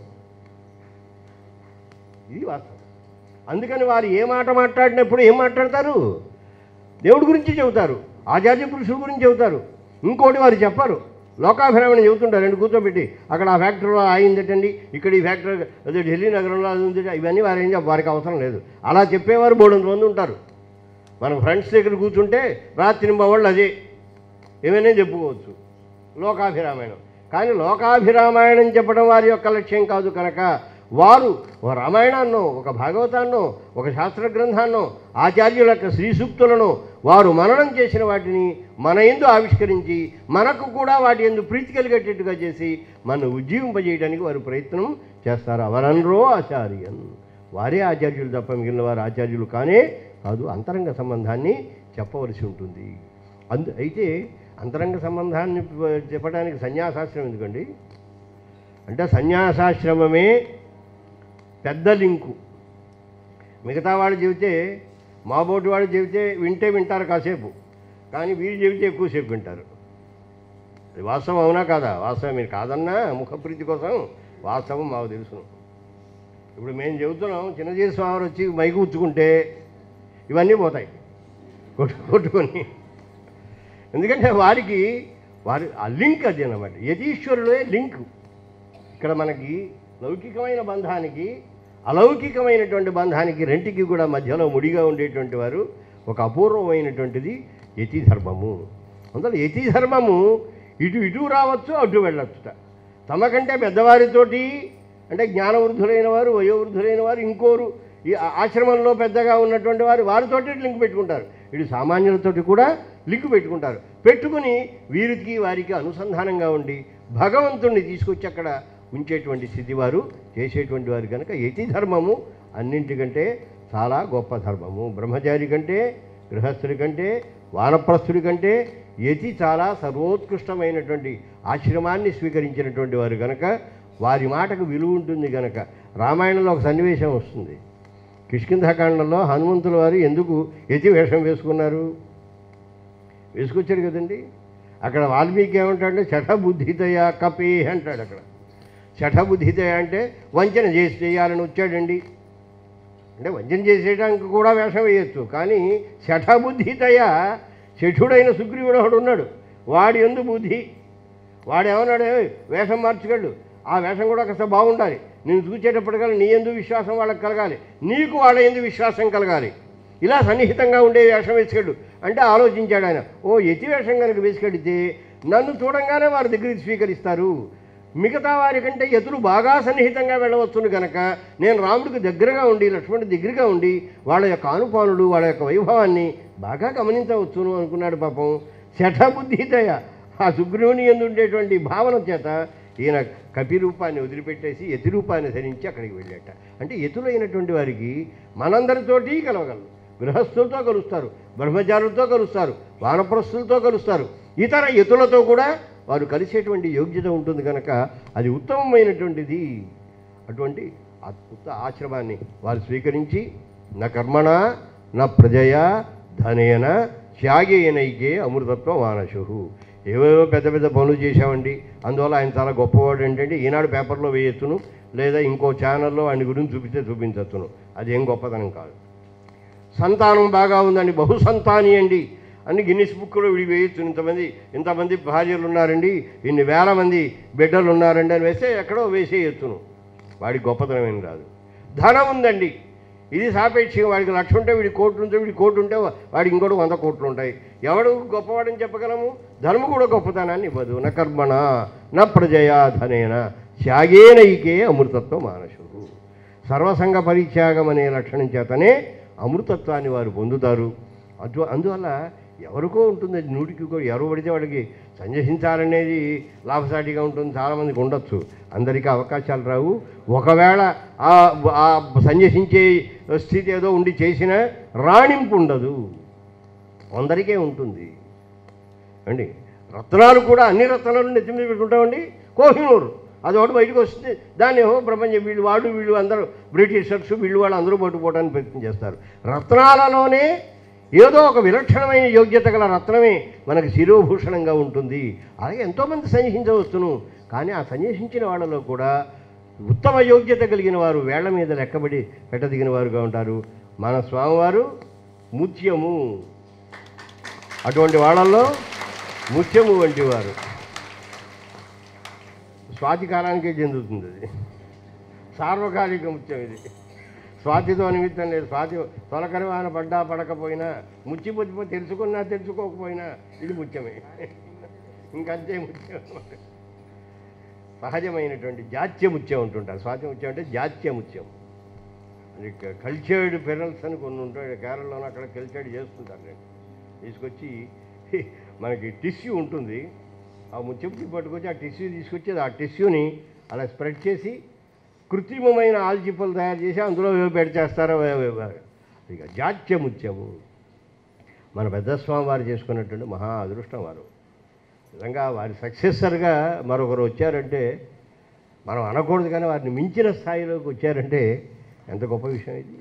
ఇది వాస్తవం అందుకని వారు ఏ మాట మాట్లాడినప్పుడు ఏం మాట్లాడతారు దేవుడి గురించి చెబుతారు ఆచార్య పురుషుల గురించి చెబుతారు ఇంకోటి వారు చెప్పరు లోకాభిరామణ చెబుతుంటారు రెండు కూర్చోబెట్టి అక్కడ ఆ ఫ్యాక్టరీలో అయిందటండి ఇక్కడ ఈ ఫ్యాక్టరీ అదే ఢిల్లీ నగరంలో అది ఉంది ఇవన్నీ వారు ఏం చెప్ప వారికి అవసరం లేదు అలా చెప్పేవారు బోడంత మంది ఉంటారు మన ఫ్రెండ్స్ దగ్గర కూర్చుంటే రాత్రి వాళ్ళు అదే ఏమైనా చెప్పుకోవచ్చు లోకాభిరామాయణం కానీ లోకాభిరామాయణం చెప్పడం వారి యొక్క లక్ష్యం కాదు కనుక వారు ఒక రామాయణాన్నో ఒక భాగవతాన్నో ఒక శాస్త్ర గ్రంథాన్నో ఆచార్యుల యొక్క శ్రీ సూక్తులను వారు మననం చేసిన వాటిని మన ఎందు ఆవిష్కరించి మనకు కూడా వాటి ఎందు ప్రీతి కలిగేటట్టుగా చేసి మన ఉజ్జీవింపజేయడానికి వారు ప్రయత్నం చేస్తారు అవరన్రో ఆచార్యన్ వారే ఆచార్యులు తప్ప మిగిలిన వారు ఆచార్యులు కానే కాదు అంతరంగ సంబంధాన్ని చెప్పవలసి ఉంటుంది అందు అయితే అంతరంగ సంబంధాన్ని ప- చెప్పడానికి సన్యాసాశ్రమం ఎందుకండి అంటే సన్యాసాశ్రమమే పెద్ద లింకు మిగతా వాడు చెబితే మాబోటి వాడు చెబితే వింటే వింటారు కాసేపు కానీ వీరు చెబితే ఎక్కువసేపు వింటారు అది వాస్తవం అవునా కాదా వాస్తవం మీరు కాదన్నా ముఖప్రీతి కోసం వాస్తవం మాకు తెలుసును ఇప్పుడు మేము చెబుతున్నాం చిన్నజీవి స్వామి వచ్చి మైకు ఉచ్చుకుంటే ఇవన్నీ పోతాయి కొట్టు కొట్టుకొని ఎందుకంటే వారికి వారి ఆ లింక్ అది అన్నమాట యతీశ్వరుడే లింక్ ఇక్కడ మనకి లౌకికమైన బంధానికి అలౌకికమైనటువంటి బంధానికి రెంటికి కూడా మధ్యలో ముడిగా ఉండేటువంటి వారు ఒక అపూర్వమైనటువంటిది యతి ధర్మము అందులో యతి ధర్మము ఇటు ఇటు రావచ్చు అటు వెళ్ళొచ్చుట తమకంటే పెద్దవారితోటి అంటే జ్ఞానవృద్ధులైన వారు వయోవృద్ధులైన వారు ఇంకోరు ఈ ఆ- ఆశ్రమంలో పెద్దగా ఉన్నటువంటి వారు వారితోటి లింక్ పెట్టుకుంటారు ఇటు సామాన్యులతోటి కూడా లింక్ పెట్టుకుంటారు పెట్టుకుని వీరికి వారికి అనుసంధానంగా ఉండి భగవంతుణ్ణి తీసుకొచ్చి అక్కడ ఉంచేటువంటి స్థితి వారు చేసేటువంటి వారు కనుక యతి ధర్మము అన్నింటికంటే చాలా గొప్ప ధర్మము బ్రహ్మచారి కంటే గృహస్థుడి కంటే వానప్రస్థుడి కంటే యతి చాలా సర్వోత్కృష్టమైనటువంటి ఆశ్రమాన్ని స్వీకరించినటువంటి వారు కనుక వారి మాటకు విలువ ఉంటుంది కనుక రామాయణంలో ఒక సన్నివేశం వస్తుంది కిష్కింధకాండంలో హనుమంతుల వారు ఎందుకు యతి వేషం వేసుకున్నారు వేసుకొచ్చాడు కదండి అక్కడ వాల్మీకి ఏమంటాడంటే చఠబుద్ధితయ కపే అంటాడు అక్కడ చఠబుద్ధితయ అంటే వంచన చేసి చేయాలని వచ్చాడండి అంటే వంచన చేసేయడానికి కూడా వేషం వేయచ్చు కానీ శఠబుద్ధితయ శఠుడైన సుగ్రీవుడు ఒకడు ఉన్నాడు వాడి ఎందు బుద్ధి వాడు ఏమన్నాడు "ఏయ్, వేషం మార్చుకెళ్ళు ఆ వేషం కూడా కాస్త బాగుండాలి నేను చూసేటప్పటికల్లా నీ ఎందు విశ్వాసం వాళ్ళకి కలగాలి నీకు వాళ్ళ ఎందు విశ్వాసం కలగాలి ఇలా సన్నిహితంగా ఉండే వేషం వేసుకెళ్ళు అంటే ఆలోచించాడు ఆయన ఓ యతి వేషం కనుక వేసుకెడితే నన్ను చూడంగానే వారి దగ్గరికి స్వీకరిస్తారు మిగతా వారి కంటే ఎతులు బాగా సన్నిహితంగా వెళ్ళవచ్చును గనక నేను రాముడికి దగ్గరగా ఉండి లక్ష్మణుడి దగ్గరగా ఉండి వాళ్ళ యొక్క ఆనుపానులు వాళ్ళ యొక్క వైభవాన్ని బాగా గమనించవచ్చును అనుకున్నాడు పాపం శఠబుద్ధితయ ఆ సుగ్రీవుని ఎందు ఉండేటువంటి భావన చేత ఈయన కపి రూపాన్ని వదిలిపెట్టేసి యతి రూపాన్ని ధరించి అక్కడికి వెళ్ళాట అంటే ఎతులైనటువంటి వారికి మనందరితోటి కలవగలరు గృహస్థులతో కలుస్తారు బ్రహ్మచారులతో కలుస్తారు వానప్రస్థులతో కలుస్తారు ఇతర యతులతో కూడా వారు కలిసేటువంటి యోగ్యత ఉంటుంది కనుక అది ఉత్తమమైనటువంటిది అటువంటి అద్భుత ఆశ్రమాన్ని వారు స్వీకరించి నా కర్మణ నా ప్రజయ ధనేన త్యాగేయనైకే అమృతత్వ మానసు ఏవేవో పెద్ద పెద్ద పనులు చేశామండి అందువల్ల ఆయన చాలా గొప్పవాడు ఏంటంటే ఈనాడు పేపర్లో వేయొచ్చును లేదా ఇంకో ఛానల్లో ఆయన గురించి చూపిస్తే చూపించచ్చును అదేం గొప్పతనం కాదు సంతానం బాగా ఉందండి బహు సంతాని అండి అని గిన్నిస్ బుక్లో విడి వేయచ్చు ఇంతమంది ఇంతమంది భార్యలు ఉన్నారండి ఇన్ని వేల మంది బిడ్డలు ఉన్నారండి అని వేస్తే ఎక్కడో వేసేయచ్చును వాడి గొప్పతనం ఏం రాదు ధనం ఉందండి ఇది సాపేక్షంగా వాడికి లక్ష ఉంటే వీడి కోట్లు ఉంటే వీడి కోట్లు ఉంటే వాడికి ఇంకోటి వంద కోట్లు ఉంటాయి ఎవడు గొప్పవాడని చెప్పగలము ధనము కూడా గొప్పతనాన్ని ఇవ్వదు నా కర్మణ నా ప్రజయా ధనేన త్యాగేనైకే అమృతత్వ మానసు సర్వసంగ పరిత్యాగం అనే లక్షణం చేతనే అమృతత్వాన్ని వారు పొందుతారు అటు అందువల్ల ఎవరికో ఉంటుంది అది నూటికి కూడా ఎవరు పడితే వాడికి సంజసించాలనేది లాభసాటిగా ఉంటుంది చాలామందికి ఉండొచ్చు అందరికీ అవకాశాలు రావు ఒకవేళ ఆ ఆ సంజసించే స్థితి ఏదో ఉండి చేసిన రాణింపు ఉండదు అందరికీ ఉంటుంది అండి రత్నాలు కూడా అన్ని రత్నాలు నెత్తి మీద పెట్టుకుంటామండి కోహినూరు అదొకటి బయటకు వస్తుంది దాన్ని ఏమో ప్రపంచం వీళ్ళు వాడు వీళ్ళు అందరూ బ్రిటిషర్స్ వీళ్ళు వాళ్ళు అందరూ పట్టుకోవడానికి ప్రయత్నం చేస్తారు రత్నాలలోనే ఏదో ఒక విలక్షణమైన యోగ్యత గల రత్నమే మనకు శిరోభూషణంగా ఉంటుంది అలాగే ఎంతోమంది సన్యసించవచ్చును కానీ ఆ సన్యసించిన వాళ్ళలో కూడా ఉత్తమ యోగ్యత కలిగిన వారు వేళ్ల మీద లెక్కబడి పెట్టదిగిన వారుగా ఉంటారు మన స్వామివారు ముత్యము అటువంటి వాళ్ళల్లో ముత్యము వంటి వారు స్వాతి కాలానికే చెందుతుంది అది సార్వకాలిక ముత్యం ఇది స్వాతితో నిమిత్తం లేదు స్వాతి తొలకరి వాన పడ్డా పడకపోయినా ముచ్చి పొచ్చిపో తెలుసుకున్నా తెలుసుకోకపోయినా ఇది ముత్యమే ఇంకంతే ముత్యం అన్నమాట. సహజమైనటువంటి జాత్య ముత్యం ఉంటుంటారు స్వాతి ముత్యం అంటే జాత్య ముత్యం అది కల్చర్డ్ పెరల్స్ అని కొన్ని ఉంటాయి కేరళలోనే అక్కడ కల్చర్డ్ చేస్తుంటారు నేను తీసుకొచ్చి మనకి టిష్యూ ఉంటుంది ఆ ముత్యంకి పట్టుకొచ్చి ఆ టిష్యూ తీసుకొచ్చి ఆ టిష్యూని అలా స్ప్రెడ్ చేసి కృత్రిమమైన ఆల్చిప్పలు తయారు చేసి అందులో పెట్టి చేస్తారు ఇక జాత్య ముత్యము మన పెద్ద స్వామి వారు చేసుకున్నటువంటి మహా అదృష్టం వారు నిజంగా వారి సక్సెసర్గా మరొకరు వచ్చారంటే మనం అనకూడదు కానీ వారిని మించిన స్థాయిలోకి వచ్చారంటే ఎంత గొప్ప విషయం ఇది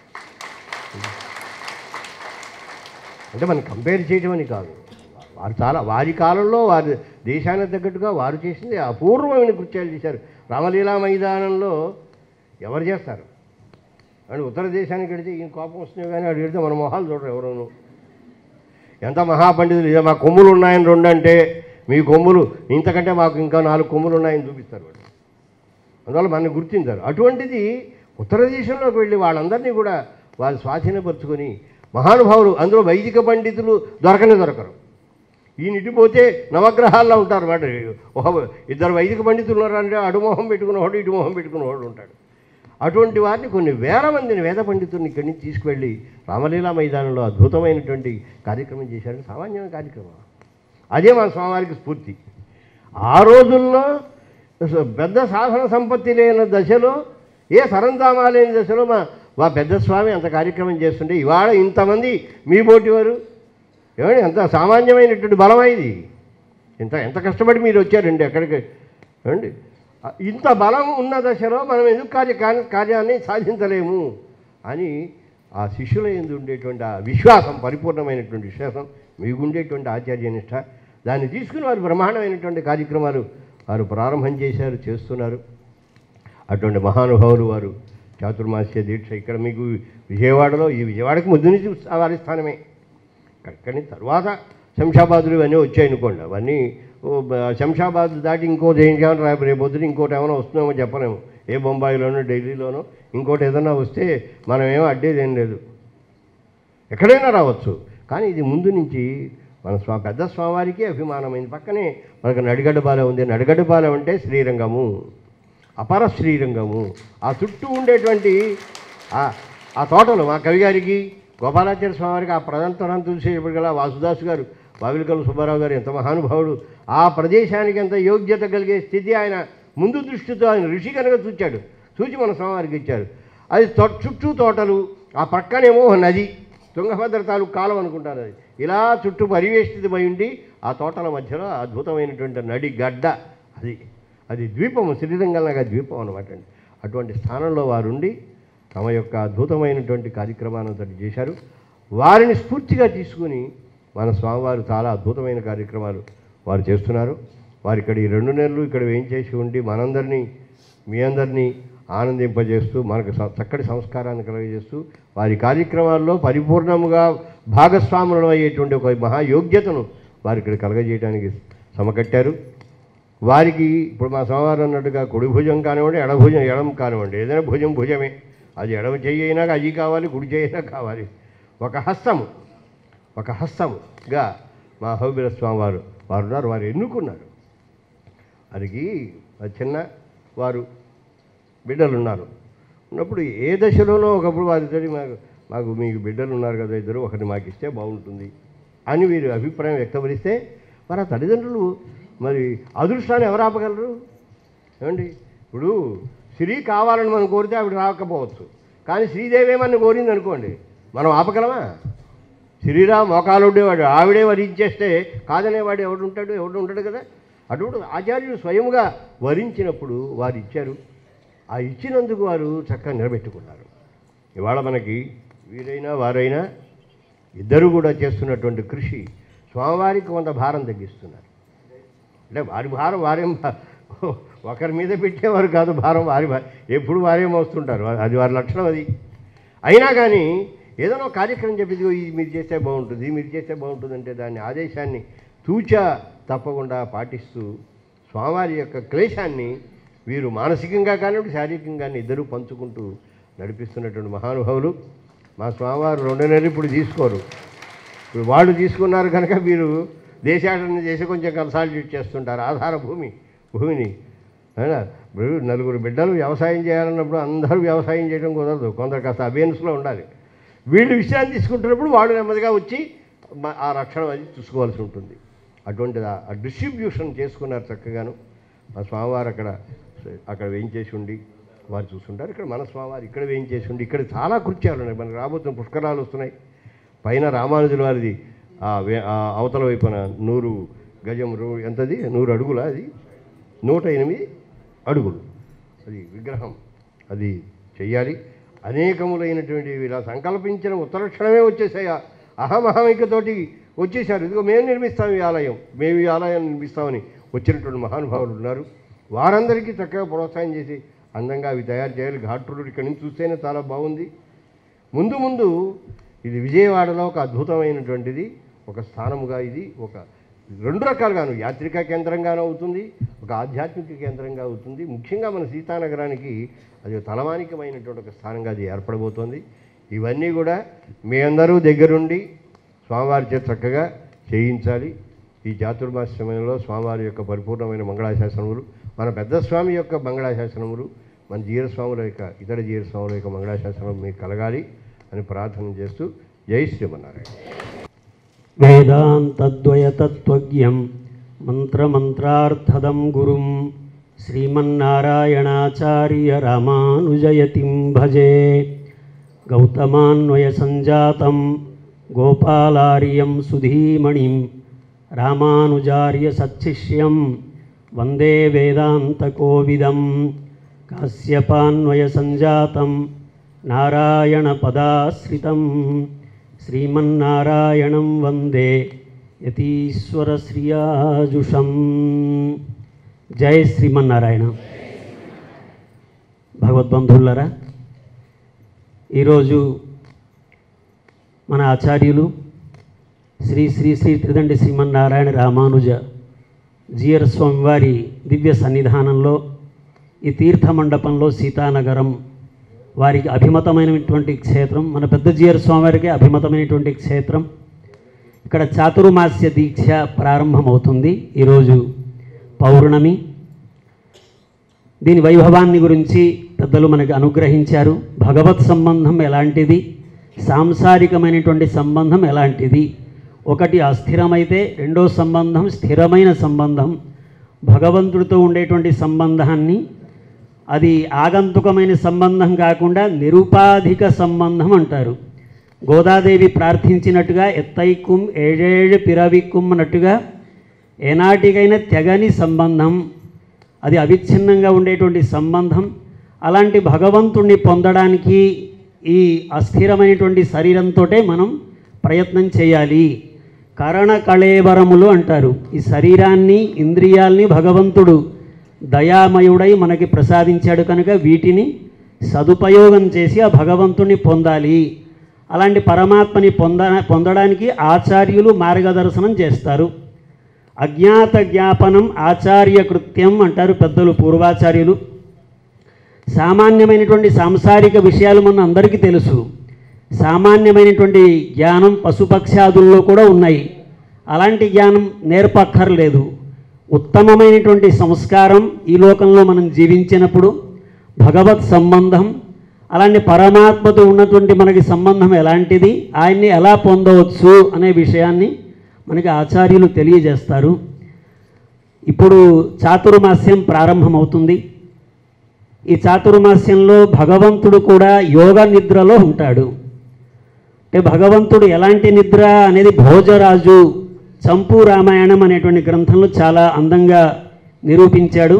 అంటే మనం కంపేర్ చేయడం అని కాదు వారు చాలా వారి కాలంలో వారి దేశానికి తగ్గట్టుగా వారు చేసింది అపూర్వమైన కృత్యాలు చేశారు రామలీలా మైదానంలో ఎవరు చేస్తారు అని ఉత్తర దేశానికి వెడితే ఈయన కోపం వస్తుంది కానీ అడిగి వెడితే మన మొహాలు చూడరు ఎవరోను ఎంత మహాపండితులు ఇదే మా కొమ్ములు ఉన్నాయని రెండు అంటే మీ కొమ్ములు ఇంతకంటే మాకు ఇంకా నాలుగు కొమ్ములు ఉన్నాయని చూపిస్తారు వాళ్ళు అందువల్ల మనల్ని గుర్తించారు అటువంటిది ఉత్తర దేశంలోకి వెళ్ళి వాళ్ళందరినీ కూడా వాళ్ళు స్వాధీనపరుచుకొని మహానుభావులు అందులో వైదిక పండితులు దొరకనే దొరకరు ఈయన ఇటుపోతే నవగ్రహాల్లో ఉంటారు వాడు ఒక ఇద్దరు వైదిక పండితులు ఉన్నారంటే అటు మొహం పెట్టుకున్నవాడు ఇటు మొహం పెట్టుకున్నవాడు ఉంటాడు అటువంటి వారిని కొన్ని వేల మందిని వేద పండితుల్ని ఇక్కడి నుంచి తీసుకువెళ్ళి రామలీలా మైదానంలో అద్భుతమైనటువంటి కార్యక్రమం చేశారని సామాన్యమైన కార్యక్రమం అదే మన స్వామివారికి స్ఫూర్తి ఆ రోజుల్లో అసలు పెద్ద సాధన సంపత్తి లేని దశలో ఏ సరంతామా లేని దశలో మా మా పెద్ద స్వామి అంత కార్యక్రమం చేస్తుంటే ఇవాళ ఇంతమంది మీ పోటీ వారు ఏమండి ఎంత సామాన్యమైనటువంటి బలం ఇది ఇంత ఎంత కష్టపడి మీరు వచ్చారండి ఎక్కడికి ఏమండి ఆ, ఇంత బలం ఉన్న దశలో మనం ఎందుకు కార్య కార్య- కార్యాన్ని సాధించలేము అని ఆ శిష్యుల ఎందు ఉండేటువంటి ఆ విశ్వాసం పరిపూర్ణమైనటువంటి విశ్వాసం మీకు ఉండేటువంటి ఆచార్యనిష్ట దాన్ని తీసుకుని వారు బ్రహ్మాండమైనటువంటి కార్యక్రమాలు వారు ప్రారంభం చేశారు చేస్తున్నారు అటువంటి మహానుభావులు వారు చాతుర్మాస్య దీక్ష ఇక్కడ మీకు విజయవాడలో ఈ విజయవాడకి ముందు నుంచి వారి స్థానమే కానీ తర్వాత శంషాబాదులు ఇవన్నీ వచ్చాయనుకోండి అవన్నీ ఓ బ- శంషాబాద్ దాటి ఇంకోటి ఏం చేయాలి రేపు రేపు పొద్దున ఇంకోటి ఏమైనా వస్తుందేమో చెప్పలేము ఏ బొంబాయిలోనో ఢిల్లీలోనో ఇంకోటి ఏదైనా వస్తే మనం ఏమో అడ్డేది ఏం లేదు ఎక్కడైనా రావచ్చు కానీ ఇది ముందు నుంచి మన స్వా పెద్ద స్వామివారికి అభిమానమైంది పక్కనే మనకు నడిగడ్డపాలెం ఉంది నడిగడ్డపాలెం అంటే శ్రీరంగము అపర శ్రీరంగము ఆ చుట్టూ ఉండేటువంటి ఆ ఆ తోటలు మా కవి గారికి గోపాలాచార్య స్వామివారికి ఆ ప్రదంతరం చూసేటప్పుడు గల వాసుదాస్ గారు బావిలికల సుబ్బారావు గారు ఎంత మహానుభావుడు ఆ ప్రదేశానికి ఎంత యోగ్యత కలిగే స్థితి ఆయన ముందు దృష్టితో ఆయన ఋషి కనుక చూచాడు చూచి మన స్వామివారికి ఇచ్చారు అది తొ- చుట్టూ తోటలు ఆ పక్కనేమో ఒక నది తుంగభద్ర తాలూకు కాలం అనుకుంటారు అది ఇలా చుట్టూ పరివేష్టితమై ఉండి ఆ తోటల మధ్యలో అద్భుతమైనటువంటి నడి గడ్డ అది అది ద్వీపము శ్రీరంగంలాగా ద్వీపం అనమాట అండి అటువంటి స్థానంలో వారుండి తమ యొక్క అద్భుతమైనటువంటి కార్యక్రమాన్ని చేశారు వారిని స్ఫూర్తిగా తీసుకుని మన స్వామివారు చాలా అద్భుతమైన కార్యక్రమాలు వారు చేస్తున్నారు వారు ఇక్కడ ఈ రెండు నెలలు ఇక్కడ ఏం చేసి ఉండి మనందరినీ మీ అందరినీ ఆనందింపజేస్తూ మనకు స- చక్కటి సంస్కారాన్ని కలుగజేస్తూ వారి కార్యక్రమాల్లో పరిపూర్ణముగా భాగస్వాములు అయ్యేటువంటి ఒక మహాయోగ్యతను వారు ఇక్కడ కలగజేయడానికి సమకట్టారు వారికి ఇప్పుడు మా సోమవారం అన్నట్టుగా కుడి భుజం కానివ్వండి ఎడ భుజం ఎడం కానివ్వండి ఏదైనా భుజం భుజమే అది ఎడమ చెయ్యి అయినా అది కావాలి కుడి చెయ్యి అయినా కావాలి ఒక హస్తము ఒక హస్తముగా మా హౌబిల స్వామి వారు వారు ఉన్నారు వారు ఎన్నుకున్నారు వారికి అది చిన్న వారు బిడ్డలు ఉన్నారు ఉన్నప్పుడు ఏ దశలోనో ఒకప్పుడు వారితో మాకు మాకు మీకు బిడ్డలు ఉన్నారు కదా ఇద్దరు ఒకరిని మాకు ఇస్తే బాగుంటుంది అని వీరు అభిప్రాయం వ్యక్తపరిస్తే మరి ఆ తల్లిదండ్రులు మరి అదృష్టాన్ని ఎవరు ఆపగలరు ఏమండి ఇప్పుడు శ్రీ కావాలని మనం కోరితే ఆవిడ రాకపోవచ్చు కానీ శ్రీదేవి ఏమని కోరింది అనుకోండి మనం ఆపగలమా శ్రీరామ్ మోకాలు ఉండేవాడు ఆవిడే వరించేస్తే కాదనేవాడు ఎవడు ఉంటాడు ఎవడు ఉంటాడు కదా అటువంటి ఆచార్యులు స్వయముగా వరించినప్పుడు వారు ఇచ్చారు ఆ ఇచ్చినందుకు వారు చక్కగా నిలబెట్టుకున్నారు ఇవాళ మనకి వీరైనా వారైనా ఇద్దరు కూడా చేస్తున్నటువంటి కృషి స్వామివారికి కొంత భారం తగ్గిస్తున్నారు అంటే వారి భారం వారేం భా- ఒకరి మీద పెట్టేవారు కాదు భారం వారి భా- ఎప్పుడు వారే మోస్తుంటారు అది వారి లక్షణం అది అయినా కానీ ఏదైనా ఒక కార్యక్రమం చెప్పి "ఇదిగో ఇది మీరు చేస్తే బాగుంటుంది ఇది మీరు చేస్తే బాగుంటుంది అంటే దాని ఆదేశాన్ని తూచా తప్పకుండా పాటిస్తూ స్వామివారి యొక్క క్లేశాన్ని వీరు మానసికంగా కానివ్వండి శారీరకంగా కానీ ఇద్దరూ పంచుకుంటూ నడిపిస్తున్నటువంటి మహానుభావులు మా స్వామివారు రెండు నెలలు ఇప్పుడు తీసుకోరు ఇప్పుడు వాళ్ళు తీసుకున్నారు కనుక మీరు దేశాటన చేసి కొంచెం కన్సాలిడేట్ చేస్తుంటారు ఆధార భూమి భూమిని అయినా ఇప్పుడు నలుగురు బిడ్డలు వ్యవసాయం చేయాలన్నప్పుడు అందరూ వ్యవసాయం చేయడం కుదరదు కొందరు కాస్త అబేన్స్లో ఉండాలి వీళ్ళు విషయాన్ని తీసుకుంటున్నప్పుడు వాళ్ళు నెమ్మదిగా వచ్చి మ- ఆ రక్షణ అది చూసుకోవాల్సి ఉంటుంది అటువంటిది ఆ- ఆ డిస్ట్రిబ్యూషన్ చేసుకున్నారు చక్కగాను మా స్వామివారు అక్కడ అక్కడ వేయించేసి ఉండి వారు చూస్తుంటారు ఇక్కడ మన స్వామివారు ఇక్కడ వేయించేసి ఉండి ఇక్కడ చాలా కృత్యాలు ఉన్నాయి మనకు రాబోతున్న పుష్కరాలు వస్తున్నాయి పైన రామానుజుల వారిది ఆ వే- ఆ అవతల వైపున నూరు గజం రో ఎంతది నూరు అడుగుల అది నూట ఎనిమిది అడుగులు అది విగ్రహం అది చెయ్యాలి అనేకములైనటువంటి ఇలా సంకల్పించిన ఉత్తరక్షణమే వచ్చేసాయి ఆ అహమహమికతోటి వచ్చేసారు ఇదిగో మేము నిర్మిస్తాం ఈ ఆలయం మేము ఈ ఆలయాన్ని నిర్మిస్తామని వచ్చినటువంటి మహానుభావులు ఉన్నారు వారందరికీ చక్కగా ప్రోత్సాహం చేసి అందంగా అవి తయారు చేయాలి ఘాట్ రోడ్ ఇక్కడి నుంచి చూస్తేనే చాలా బాగుంది ముందు ముందు ఇది విజయవాడలో ఒక అద్భుతమైనటువంటిది ఒక స్థానముగా ఇది ఒక రెండు రకాలుగాను యాత్రిక కేంద్రంగానూ అవుతుంది ఒక ఆధ్యాత్మిక కేంద్రంగా అవుతుంది ముఖ్యంగా మన సీతానగరానికి అది ఒక తలమానికమైనటువంటి ఒక స్థానంగా అది ఏర్పడబోతోంది ఇవన్నీ కూడా మీ అందరూ దగ్గరుండి స్వామివారి చేత చక్కగా చేయించాలి ఈ చాతుర్మాస సమయంలో స్వామివారి యొక్క పరిపూర్ణమైన మంగళాశాసనములు మన పెద్ద స్వామి యొక్క మంగళాశాసనములు మన జీరస్వాముల యొక్క ఇతర జీరస్వాముల యొక్క మంగళాశాసనం మీకు కలగాలి అని ప్రార్థన చేస్తూ జై శ్రీమన్నారాయణ వేదాంతద్వయతత్వజ్ఞం మంత్రమంత్రార్థదం గురుం శ్రీమన్నారాయణాచార్య రామానుజయతిం భజే గౌతమాన్వయసంజాతం గోపాలార్యం సుధీమణిం రామానుజార్య సచ్చిష్యం వందే వేదాంతకోవిదం కాశ్యపాన్వయసంజాతం నారాయణపదాశ్రితం శ్రీమన్నారాయణం వందే యతీశ్వరశ్రియాజుషం జై శ్రీమన్నారాయణ భగవద్బంధువులరా ఈరోజు మన ఆచార్యులు శ్రీ శ్రీ శ్రీ త్రిదండి శ్రీమన్నారాయణ రామానుజ జీయర్ స్వామివారి దివ్య సన్నిధానంలో ఈ తీర్థ మండపంలో సీతానగరం వారికి అభిమతమైనటువంటి క్షేత్రం మన పెద్ద జీయర్ స్వామివారికి అభిమతమైనటువంటి క్షేత్రం ఇక్కడ చాతుర్మాస్య దీక్ష ప్రారంభమవుతుంది ఈరోజు పౌర్ణమి దీని వైభవాన్ని గురించి పెద్దలు మనకు అనుగ్రహించారు భగవత్ సంబంధం ఎలాంటిది సాంసారికమైనటువంటి సంబంధం ఎలాంటిది ఒకటి అస్థిరమైతే రెండో సంబంధం స్థిరమైన సంబంధం భగవంతుడితో ఉండేటువంటి సంబంధాన్ని అది ఆగంతుకమైన సంబంధం కాకుండా నిరుపాధిక సంబంధం అంటారు గోదాదేవి ప్రార్థించినట్టుగా ఎత్తైకుం ఏడేళ్ళు పిరవిక్కుం అన్నట్టుగా ఏనాటికైనా తెగని సంబంధం అది అవిచ్ఛిన్నంగా ఉండేటువంటి సంబంధం అలాంటి భగవంతుణ్ణి పొందడానికి ఈ అస్థిరమైనటువంటి శరీరంతో మనం ప్రయత్నం చేయాలి కరణ కళేవరములు అంటారు ఈ శరీరాన్ని ఇంద్రియాల్ని భగవంతుడు దయామయుడై మనకి ప్రసాదించాడు కనుక వీటిని సదుపయోగం చేసి ఆ భగవంతుణ్ణి పొందాలి అలాంటి పరమాత్మని పొంద పొందడానికి ఆచార్యులు మార్గదర్శనం చేస్తారు అజ్ఞాత జ్ఞాపనం ఆచార్య కృత్యం అంటారు పెద్దలు పూర్వాచార్యులు సామాన్యమైనటువంటి సాంసారిక విషయాలు మన అందరికీ తెలుసు సామాన్యమైనటువంటి జ్ఞానం పశుపక్షాదుల్లో కూడా ఉన్నాయి అలాంటి జ్ఞానం నేర్పక్కర్లేదు ఉత్తమమైనటువంటి సంస్కారం ఈ లోకంలో మనం జీవించినప్పుడు భగవత్ సంబంధం అలాంటి పరమాత్మతో ఉన్నటువంటి మనకి సంబంధం ఎలాంటిది ఆయన్ని ఎలా పొందవచ్చు అనే విషయాన్ని మనకి ఆచార్యులు తెలియజేస్తారు ఇప్పుడు చాతుర్మాస్యం ప్రారంభమవుతుంది ఈ చాతుర్మాస్యంలో భగవంతుడు కూడా యోగ నిద్రలో ఉంటాడు అంటే భగవంతుడు ఎలాంటి నిద్ర అనేది భోజరాజు చంపు రామాయణం అనేటువంటి గ్రంథంలో చాలా అందంగా నిరూపించాడు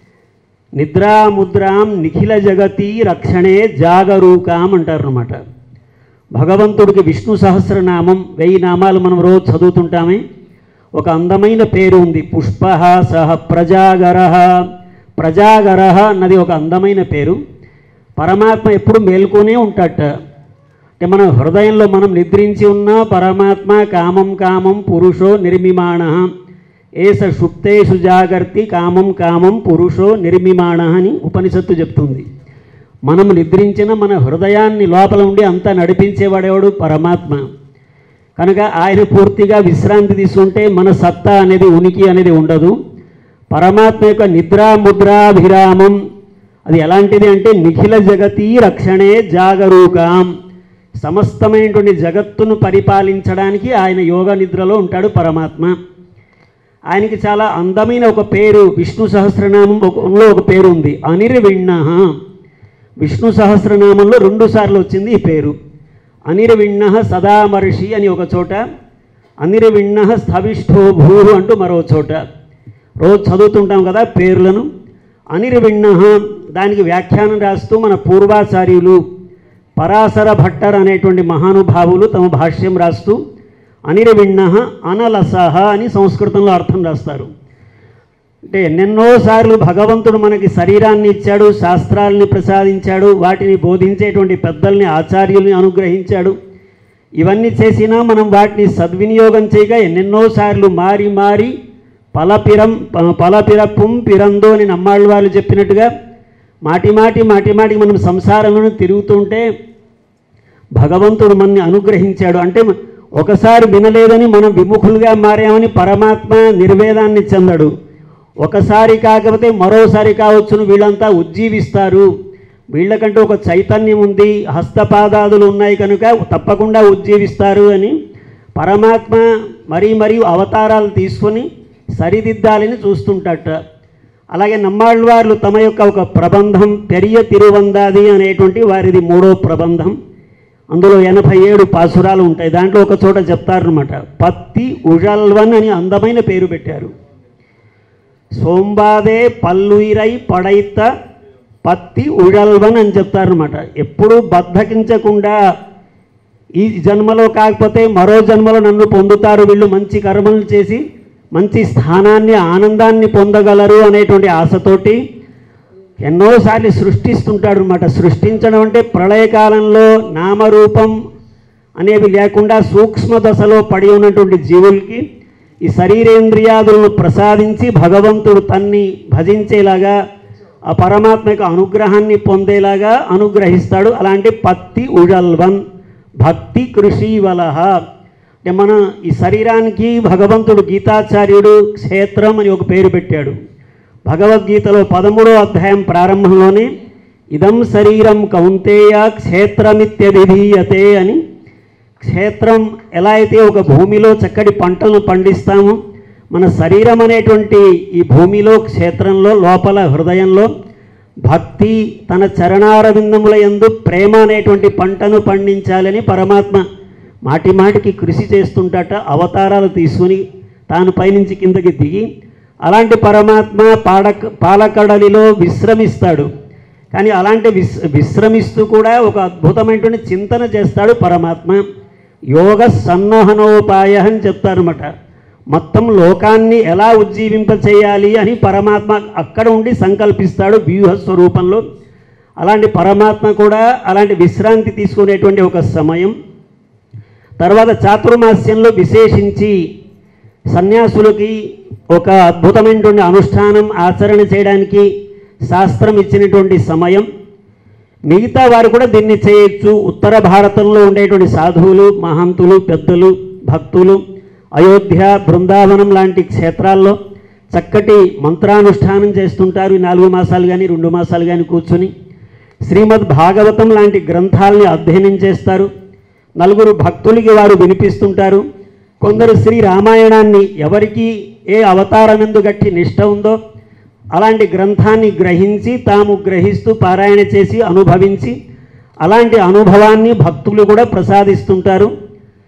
నిద్రాముద్రాం నిఖిల జగతి రక్షణే జాగరూకాం అంటారనమాట భగవంతుడికి విష్ణు సహస్రనామం వెయ్యి నామాలు మనం రోజు చదువుతుంటామే ఒక అందమైన పేరు ఉంది పుష్ప సహ ప్రజాగర ప్రజాగర అన్నది ఒక అందమైన పేరు పరమాత్మ ఎప్పుడు మేల్కొనే ఉంటాడట అంటే మన హృదయంలో మనం నిద్రించి ఉన్న పరమాత్మ కామం కామం పురుషో నిర్మిమాణ ఏస సుప్తేషు జాగర్తి కామం కామం పురుషో నిర్మిమాణ అని ఉపనిషత్తు చెప్తుంది మనం నిద్రించిన మన హృదయాన్ని లోపల ఉండి అంతా నడిపించేవాడేవాడు పరమాత్మ కనుక ఆయన పూర్తిగా విశ్రాంతి తీసుకుంటే మన సత్తా అనేది ఉనికి అనేది ఉండదు పరమాత్మ యొక్క నిద్రా ముద్రాభిరామం అది ఎలాంటిది అంటే నిఖిల జగతి రక్షణే జాగరూకాం సమస్తమైనటువంటి జగత్తును పరిపాలించడానికి ఆయన యోగ నిద్రలో ఉంటాడు పరమాత్మ ఆయనకి చాలా అందమైన ఒక పేరు విష్ణు సహస్రనామం ఒకలో ఒక పేరు ఉంది అనిర్విణ్ణ విష్ణు సహస్రనామంలో రెండు సార్లు వచ్చింది ఈ పేరు అనిర్విణ్ణ సదామర్షి అని ఒక చోట అనిర్విణ్ణ స్థవిష్ఠో భూ అంటూ మరో చోట రోజు చదువుతుంటాం కదా పేర్లను అనిర్విణ్ణ దానికి వ్యాఖ్యానం రాస్తూ మన పూర్వాచార్యులు పరాశర భట్టర్ అనేటువంటి మహానుభావులు తమ భాష్యం రాస్తూ అనిర్విణ్ణ అనలసహ అని సంస్కృతంలో అర్థం రాస్తారు అంటే ఎన్నెన్నోసార్లు భగవంతుడు మనకి శరీరాన్ని ఇచ్చాడు శాస్త్రాలని ప్రసాదించాడు వాటిని బోధించేటువంటి పెద్దల్ని ఆచార్యుల్ని అనుగ్రహించాడు ఇవన్నీ చేసినా మనం వాటిని సద్వినియోగం చేయక ఎన్నెన్నోసార్లు మారి మారి పలపిరం ప- పలపిరప్పుం పిరందో అని నమ్మాళ్ళు వాళ్ళు చెప్పినట్టుగా మాటి మాటి మాటి మాటి మనం సంసారంలో తిరుగుతుంటే భగవంతుడు మనని అనుగ్రహించాడు అంటే ఒకసారి వినలేదని మనం విముఖులుగా మారామని పరమాత్మ నిర్వేదాన్ని చెందడు ఒకసారి కాకపోతే మరోసారి కావచ్చును వీళ్ళంతా ఉజ్జీవిస్తారు వీళ్ళకంటే ఒక చైతన్యం ఉంది హస్తపాదాదులు ఉన్నాయి కనుక తప్పకుండా ఉజ్జీవిస్తారు అని పరమాత్మ మరీ మరీ అవతారాలు తీసుకొని సరిదిద్దాలని చూస్తుంటట అలాగే నమ్మాళ్ళవార్లు తమ యొక్క ఒక ప్రబంధం పెరియ తిరువందాది అనేటువంటి వారిది మూడో ప్రబంధం అందులో ఎనభై ఏడు పాసురాలు ఉంటాయి దాంట్లో ఒక చోట చెప్తారనమాట పత్తి ఉజల్వన్ అని అందమైన పేరు పెట్టారు సోంబాదే పల్లుయిరై పడైత పత్తి ఉజల్వన్ అని చెప్తారనమాట ఎప్పుడూ బద్ధకించకుండా ఈ జన్మలో కాకపోతే మరో జన్మలో నన్ను పొందుతారు వీళ్ళు మంచి కర్మలు చేసి మంచి స్థానాన్ని ఆనందాన్ని పొందగలరు అనేటువంటి ఆశతోటి ఎన్నోసార్లు సృష్టిస్తుంటాడు అనమాట సృష్టించడం అంటే ప్రళయకాలంలో నామరూపం అనేవి లేకుండా సూక్ష్మ దశలో పడి ఉన్నటువంటి జీవులకి ఈ శరీరేంద్రియాదులను ప్రసాదించి భగవంతుడు తన్ని భజించేలాగా ఆ పరమాత్మ యొక్క అనుగ్రహాన్ని పొందేలాగా అనుగ్రహిస్తాడు అలాంటి పత్తి ఉజల్వన్ భక్తి కృషి వలహ అంటే మన ఈ శరీరానికి భగవంతుడు గీతాచార్యుడు క్షేత్రం అని ఒక పేరు పెట్టాడు భగవద్గీతలో పదమూడో అధ్యాయం ప్రారంభంలోనే ఇదం శరీరం కౌంతేయ క్షేత్రమిత్యధిధీయతే అని క్షేత్రం ఎలా అయితే ఒక భూమిలో చక్కటి పంటలను పండిస్తామో మన శరీరం అనేటువంటి ఈ భూమిలో క్షేత్రంలో లోపల హృదయంలో భక్తి తన చరణారవిందముల యందు ప్రేమ అనేటువంటి పంటను పండించాలని పరమాత్మ మాటి మాటికి కృషి చేస్తుంటట అవతారాలు తీసుకుని తాను పైనుంచి కిందకి దిగి అలాంటి పరమాత్మ పాడక పాలకడలిలో విశ్రమిస్తాడు కానీ అలాంటి విస్ విశ్రమిస్తూ కూడా ఒక అద్భుతమైనటువంటి చింతన చేస్తాడు పరమాత్మ యోగ సన్నోహనోపాయ అని చెప్తారన్నమాట మొత్తం లోకాన్ని ఎలా ఉజ్జీవింప చేయాలి అని పరమాత్మ అక్కడ ఉండి సంకల్పిస్తాడు వ్యూహ స్వరూపంలో అలాంటి పరమాత్మ కూడా అలాంటి విశ్రాంతి తీసుకునేటువంటి ఒక సమయం తర్వాత చాతుర్మాస్యంలో విశేషించి సన్యాసులకి ఒక అద్భుతమైనటువంటి అనుష్ఠానం ఆచరణ చేయడానికి శాస్త్రం ఇచ్చినటువంటి సమయం మిగతా వారు కూడా దీన్ని చేయొచ్చు ఉత్తర భారతంలో ఉండేటువంటి సాధువులు మహంతులు పెద్దలు భక్తులు అయోధ్య బృందావనం లాంటి క్షేత్రాల్లో చక్కటి మంత్రానుష్ఠానం చేస్తుంటారు ఈ నాలుగు మాసాలు కానీ రెండు మాసాలు కానీ కూర్చొని శ్రీమద్ భాగవతం లాంటి గ్రంథాలని అధ్యయనం చేస్తారు నలుగురు భక్తులకి వారు వినిపిస్తుంటారు కొందరు శ్రీ రామాయణాన్ని ఎవరికి ఏ అవతారం ఎందు గట్టి నిష్ట ఉందో అలాంటి గ్రంథాన్ని గ్రహించి తాము గ్రహిస్తూ పారాయణ చేసి అనుభవించి అలాంటి అనుభవాన్ని భక్తులు కూడా ప్రసాదిస్తుంటారు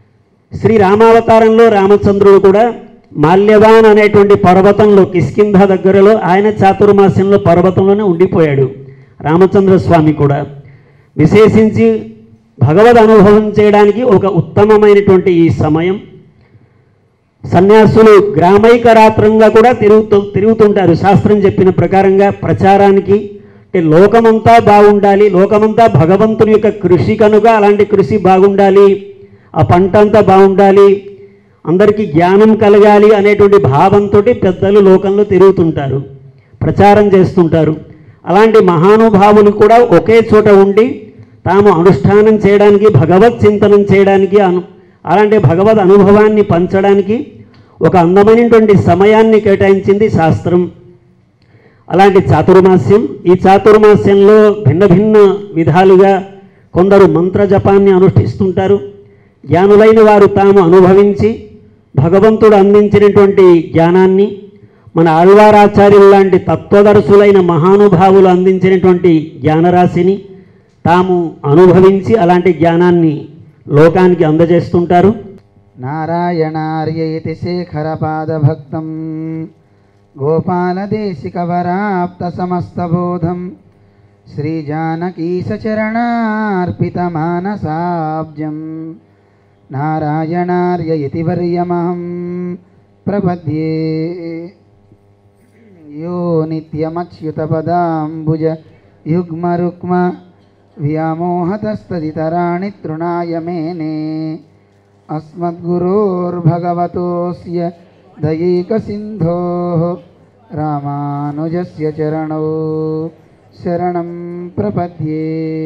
శ్రీ రామావతారంలో రామచంద్రుడు కూడా మాల్యవాన్ అనేటువంటి పర్వతంలో కిష్కింధ దగ్గరలో ఆయన చాతుర్మాస్యంలో పర్వతంలోనే ఉండిపోయాడు రామచంద్ర స్వామి కూడా విశేషించి భగవద్ అనుభవం చేయడానికి ఒక ఉత్తమమైనటువంటి ఈ సమయం సన్యాసులు గ్రామైక రాత్రంగా కూడా తిరుగుతూ తిరుగుతుంటారు శాస్త్రం చెప్పిన ప్రకారంగా ప్రచారానికి అంటే లోకమంతా బాగుండాలి లోకమంతా భగవంతుని యొక్క కృషి కనుక అలాంటి కృషి బాగుండాలి ఆ పంట అంతా బాగుండాలి అందరికీ జ్ఞానం కలగాలి అనేటువంటి భావంతో పెద్దలు లోకంలో తిరుగుతుంటారు ప్రచారం చేస్తుంటారు అలాంటి మహానుభావులు కూడా ఒకే చోట ఉండి తాము అనుష్ఠానం చేయడానికి భగవత్ చింతనం చేయడానికి అను అలాంటి భగవద్ అనుభవాన్ని పంచడానికి ఒక అందమైనటువంటి సమయాన్ని కేటాయించింది శాస్త్రం అలాంటి చాతుర్మాస్యం ఈ చాతుర్మాస్యంలో భిన్న భిన్న విధాలుగా కొందరు మంత్ర జపాన్ని అనుష్ఠిస్తుంటారు జ్ఞానులైన వారు తాము అనుభవించి భగవంతుడు అందించినటువంటి జ్ఞానాన్ని మన ఆళ్వారాచార్యులు లాంటి తత్వదర్శులైన మహానుభావులు అందించినటువంటి జ్ఞానరాశిని తాము అనుభవించి అలాంటి జ్ఞానాన్ని లోకానికి అందజేస్తుంటారు నారాయణార్య ఇతి శేఖరపాదభక్తం గోపాలదేశికవరాప్తసమస్తబోధం శ్రీజానకీశచరణార్పితమానసాబ్జం నారాయణార్య ఇతి వర్యమహం ప్రపద్యే యో నిత్యమచ్యుతపదాంబుజ యుగ్మరుక్మ వ్యామోహతస్తదితరాణి తృణాయ మేనే अस्मद्गुरोर्भगवतोऽस्य दयैकसिन्धोः रामानुजस्य चरणौ శరణం ప్రపద్యే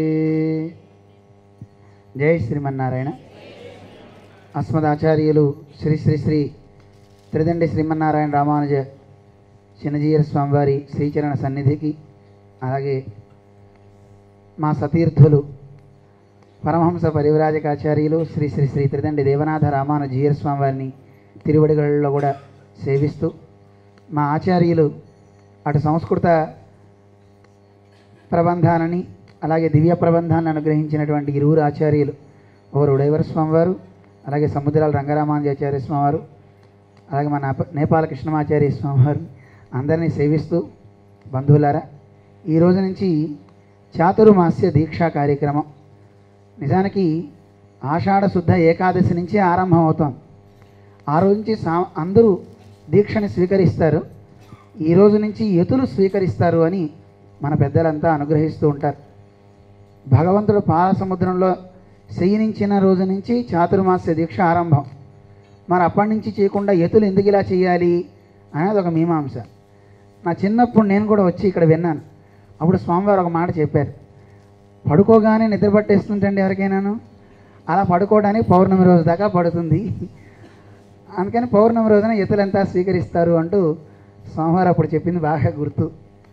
జై శ్రీమన్నారాయణ అస్మదాచార్యులు శ్రీ శ్రీ శ్రీ త్రిదండి శ్రీమన్నారాయణ రామానుజ చిన్నజీయర స్వామివారి శ్రీచరణ సన్నిధికి అలాగే మా సతీర్థులు పరమహంస పరివ్రాజకాచార్యులు శ్రీ శ్రీ శ్రీ త్రిదండి దేవనాథ రామాను జీయర్ స్వామి వారిని తిరువడిగలలో కూడా సేవిస్తూ మా ఆచార్యులు అటు సంస్కృత ప్రబంధాలని అలాగే దివ్య ప్రబంధాన్ని అనుగ్రహించినటువంటి ఇరువురు ఆచార్యులు ఓరు ఉడైవర స్వామివారు అలాగే సముద్రాల రంగరామానుజాచార్య స్వామివారు అలాగే మా నేప నేపాల కృష్ణమాచార్య స్వామివారు అందరినీ సేవిస్తూ బంధువులారా ఈ రోజు నుంచి చాతుర్మాస్య దీక్షా కార్యక్రమం నిజానికి ఆషాఢ శుద్ధ ఏకాదశి నుంచి ఆరంభం అవుతాం ఆ రోజు నుంచి సా అందరూ దీక్షని స్వీకరిస్తారు ఈ రోజు నుంచి యతులు స్వీకరిస్తారు అని మన పెద్దలంతా అనుగ్రహిస్తూ ఉంటారు భగవంతుడు పాల సముద్రంలో శయనించిన రోజు నుంచి చాతుర్మాస్య దీక్ష ఆరంభం మరి అప్పటి నుంచి చేయకుండా యతులు ఎందుకు ఇలా చేయాలి అనేది ఒక మీమాంస నా చిన్నప్పుడు నేను కూడా వచ్చి ఇక్కడ విన్నాను అప్పుడు స్వామివారు ఒక మాట చెప్పారు పడుకోగానే నిద్ర పట్టేస్తుంటండి ఎవరికైనాను అలా పడుకోవడానికి పౌర్ణమి రోజు దాకా పడుతుంది అందుకని పౌర్ణమి రోజున ఇతరులంతా స్వీకరిస్తారు అంటూ స్వామివారు అప్పుడు చెప్పింది బాగా గుర్తు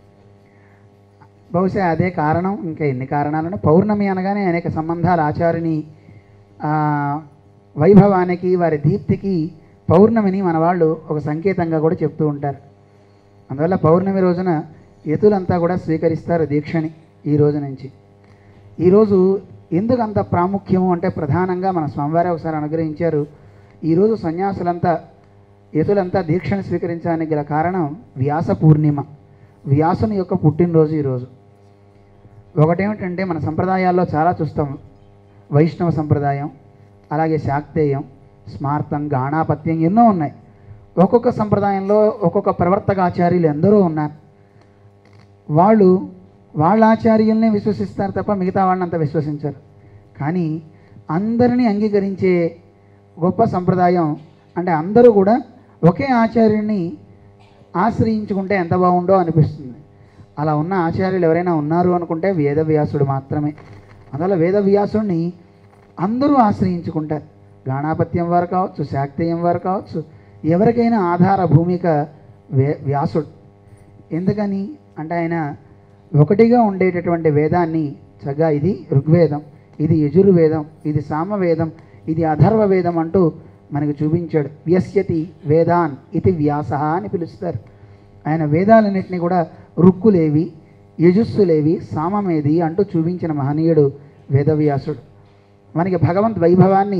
బహుశా అదే కారణం ఇంకా ఎన్ని కారణాలను పౌర్ణమి అనగానే అనేక సంబంధాలు ఆచారిని ఆ, వైభవానికి వారి దీప్తికి పౌర్ణమిని మన వాళ్ళు ఒక సంకేతంగా కూడా చెప్తూ ఉంటారు అందువల్ల పౌర్ణమి రోజున యతులంతా కూడా స్వీకరిస్తారు దీక్షని ఈ రోజు నుంచి ఈరోజు ఎందుకు అంత ప్రాముఖ్యము అంటే ప్రధానంగా మన స్వామివారే ఒకసారి అనుగ్రహించారు ఈరోజు సన్యాసులంతా యతులంతా దీక్షను స్వీకరించడానికి గల కారణం వ్యాస పూర్ణిమ వ్యాసుని యొక్క పుట్టినరోజు ఈరోజు ఒకటేమిటంటే మన సంప్రదాయాల్లో చాలా చూస్తాం వైష్ణవ సంప్రదాయం అలాగే శాక్తేయం స్మార్తం గాణాపత్యం ఎన్నో ఉన్నాయి ఒక్కొక్క సంప్రదాయంలో ఒక్కొక్క ప్రవర్తకాచార్యులు ఎందరో ఉన్నారు వాళ్ళు వాళ్ళ ఆచార్యుల్ని విశ్వసిస్తారు తప్ప మిగతా వాళ్ళని అంత విశ్వసించరు కానీ అందరినీ అంగీకరించే గొప్ప సంప్రదాయం అంటే అందరూ కూడా ఒకే ఆచార్యుడిని ఆశ్రయించుకుంటే ఎంత బాగుండో అనిపిస్తుంది అలా ఉన్న ఆచార్యులు ఎవరైనా ఉన్నారు అనుకుంటే వేదవ్యాసుడు మాత్రమే అందువల్ల వేదవ్యాసుడిని అందరూ ఆశ్రయించుకుంటారు గాణాపత్యం వారు కావచ్చు శాక్తేయం వారు కావచ్చు ఎవరికైనా ఆధార భూమిక వే వ్యాసుడు ఎందుకని అంటే ఆయన ఒకటిగా ఉండేటటువంటి వేదాన్ని చక్కగా ఇది ఋగ్వేదం ఇది యజుర్వేదం ఇది సామవేదం ఇది అథర్వ వేదం అంటూ మనకు చూపించాడు వ్యస్యతి వేదాన్ ఇది వ్యాస అని పిలుస్తారు ఆయన వేదాలన్నింటినీ కూడా రుక్కులేవి యజుస్సులేవి సామమేది అంటూ చూపించిన మహనీయుడు వేదవ్యాసుడు మనకి భగవంత్ వైభవాన్ని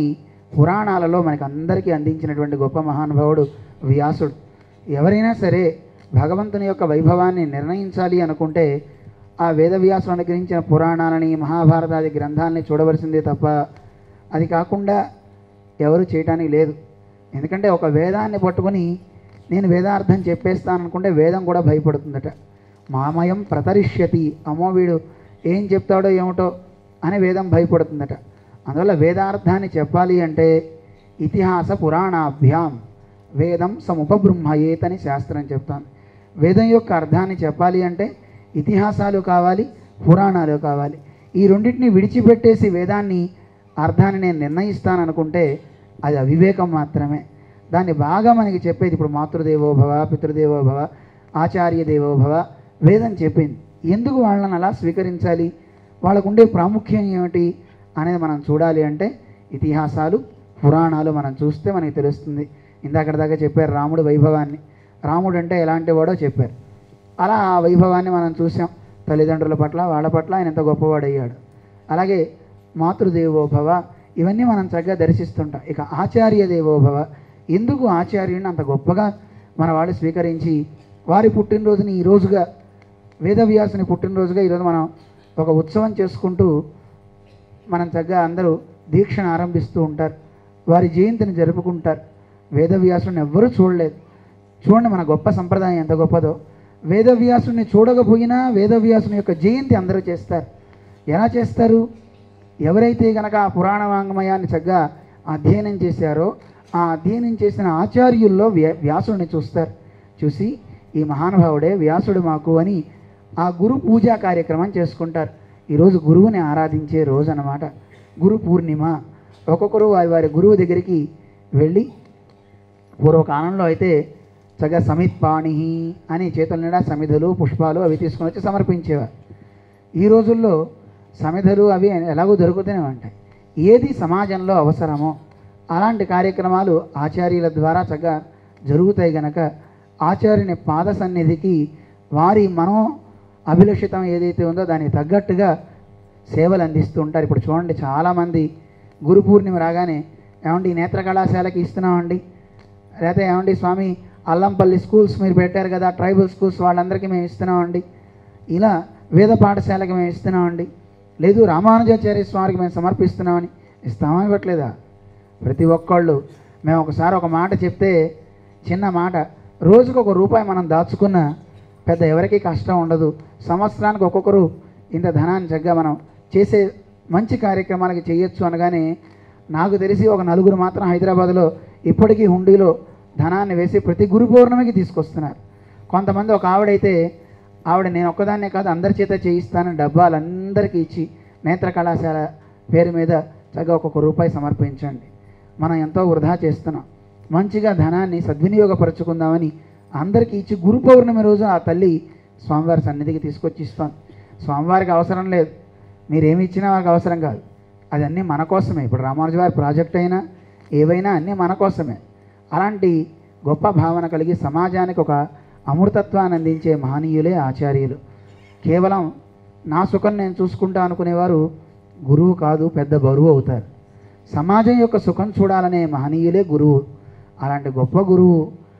పురాణాలలో మనకి అందరికీ అందించినటువంటి గొప్ప మహానుభావుడు వ్యాసుడు ఎవరైనా సరే భగవంతుని యొక్క వైభవాన్ని నిర్ణయించాలి అనుకుంటే ఆ వేదవ్యాసులు అనుగ్రహించిన పురాణాలని మహాభారతాది గ్రంథాలని చూడవలసిందే తప్ప అది కాకుండా ఎవరు చేయటానికి లేదు ఎందుకంటే ఒక వేదాన్ని పట్టుకొని నేను వేదార్థం చెప్పేస్తాను అనుకుంటే వేదం కూడా భయపడుతుందట మామయం ప్రతరిష్యతి అమ్మో వీడు ఏం చెప్తాడో ఏమిటో అని వేదం భయపడుతుందట అందువల్ల వేదార్థాన్ని చెప్పాలి అంటే ఇతిహాస పురాణాభ్యాం వేదం సముపబృంహయేతని శాస్త్రం చెప్తాను వేదం యొక్క అర్థాన్ని చెప్పాలి అంటే ఇతిహాసాలు కావాలి పురాణాలు కావాలి ఈ రెండింటిని విడిచిపెట్టేసి వేదాన్ని అర్థాన్ని నేను నిర్ణయిస్తాను అనుకుంటే అది అవివేకం మాత్రమే దాన్ని బాగా మనకి చెప్పేది ఇప్పుడు మాతృదేవోభవ పితృదేవోభవ ఆచార్య దేవోభవ వేదం చెప్పింది ఎందుకు వాళ్ళని అలా స్వీకరించాలి వాళ్ళకు ఉండే ప్రాముఖ్యం ఏమిటి అనేది మనం చూడాలి అంటే ఇతిహాసాలు పురాణాలు మనం చూస్తే మనకి తెలుస్తుంది ఇందాక దాకా చెప్పారు రాముడు వైభవాన్ని రాముడు అంటే ఎలాంటి వాడో చెప్పారు అలా ఆ వైభవాన్ని మనం చూసాం తల్లిదండ్రుల పట్ల వాళ్ళ పట్ల ఆయన ఎంత గొప్పవాడయ్యాడు అలాగే మాతృదేవోభవ ఇవన్నీ మనం చక్కగా దర్శిస్తుంటాం ఇక ఆచార్య దేవోభవ ఎందుకు ఆచార్యుని అంత గొప్పగా మన వాళ్ళు స్వీకరించి వారి పుట్టినరోజుని ఈ రోజుగా వేదవ్యాసుని పుట్టినరోజుగా ఈరోజు మనం ఒక ఉత్సవం చేసుకుంటూ మనం చక్కగా అందరూ దీక్షను ఆరంభిస్తూ ఉంటారు వారి జయంతిని జరుపుకుంటారు వేదవ్యాసుని ఎవ్వరూ చూడలేదు చూడండి మన గొప్ప సంప్రదాయం ఎంత గొప్పదో వేదవ్యాసుని చూడకపోయినా వేదవ్యాసుని యొక్క జయంతి అందరూ చేస్తారు ఎలా చేస్తారు ఎవరైతే గనక ఆ పురాణ వాంగ్మయాన్ని చక్కగా అధ్యయనం చేశారో ఆ అధ్యయనం చేసిన ఆచార్యుల్లో వ్య వ్యాసుడిని చూస్తారు చూసి ఈ మహానుభావుడే వ్యాసుడు మాకు అని ఆ గురు పూజా కార్యక్రమం చేసుకుంటారు ఈరోజు గురువుని ఆరాధించే రోజు అన్నమాట గురు పూర్ణిమ ఒక్కొక్కరు వారి వారి గురువు దగ్గరికి వెళ్ళి పూర్వకాలంలో అయితే చక్కగా సమిత్పాణి అని చేతుల నిండా సమిధులు పుష్పాలు అవి తీసుకొని వచ్చి సమర్పించేవారు ఈ రోజుల్లో సమిధలు అవి ఎలాగో దొరుకుతూనే ఉంటాయి ఏది సమాజంలో అవసరమో అలాంటి కార్యక్రమాలు ఆచార్యుల ద్వారా చక్కగా జరుగుతాయి గనక ఆచార్యుని పాద సన్నిధికి వారి మనో అభిలషితం ఏదైతే ఉందో దానికి తగ్గట్టుగా సేవలు అందిస్తూ ఉంటారు ఇప్పుడు చూడండి చాలామంది గురు పూర్ణిమ రాగానే ఏమండి ఈ నేత్ర కళాశాలకి ఇస్తున్నామండి లేకపోతే ఏమండి స్వామి అల్లంపల్లి స్కూల్స్ మీరు పెట్టారు కదా ట్రైబల్ స్కూల్స్ వాళ్ళందరికీ మేము ఇస్తున్నామండి ఇలా వేద పాఠశాలకి మేము ఇస్తున్నామండి లేదు రామానుజాచార్య స్వామికి మేము సమర్పిస్తున్నామని ఇస్తామా ఇవ్వట్లేదా ప్రతి ఒక్కళ్ళు మేము ఒకసారి ఒక మాట చెప్తే చిన్న మాట రోజుకు ఒక రూపాయి మనం దాచుకున్న పెద్ద ఎవరికి కష్టం ఉండదు సంవత్సరానికి ఒక్కొక్కరు ఇంత ధనాన్ని చక్కగా మనం చేసే మంచి కార్యక్రమాలకి చేయొచ్చు అనగానే నాకు తెలిసి ఒక నలుగురు మాత్రం హైదరాబాద్లో ఇప్పటికీ హుండీలో ధనాన్ని వేసి ప్రతి గురు పౌర్ణమికి తీసుకొస్తున్నారు కొంతమంది ఒక ఆవిడైతే ఆవిడ నేను ఒక్కదాన్నే కాదు అందరి చేత చేయిస్తానని డబ్బాలందరికీ ఇచ్చి నేత్ర కళాశాల పేరు మీద చక్కగా ఒక్కొక్క రూపాయి సమర్పించండి మనం ఎంతో వృధా చేస్తున్నాం మంచిగా ధనాన్ని సద్వినియోగపరచుకుందామని అందరికీ ఇచ్చి గురు పౌర్ణమి రోజు ఆ తల్లి స్వామివారి సన్నిధికి తీసుకొచ్చి ఇస్తాను స్వామివారికి అవసరం లేదు మీరు ఏమి ఇచ్చినా వారికి అవసరం కాదు అది అన్నీ మన కోసమే ఇప్పుడు రామానుజ వారి ప్రాజెక్ట్ అయినా ఏవైనా అన్నీ మన కోసమే అలాంటి గొప్ప భావన కలిగి సమాజానికి ఒక అమృతత్వాన్ని అందించే మహనీయులే ఆచార్యులు కేవలం నా సుఖం నేను చూసుకుంటా అనుకునేవారు గురువు కాదు పెద్ద బరువు అవుతారు సమాజం యొక్క సుఖం చూడాలనే మహనీయులే గురువు అలాంటి గొప్ప గురువు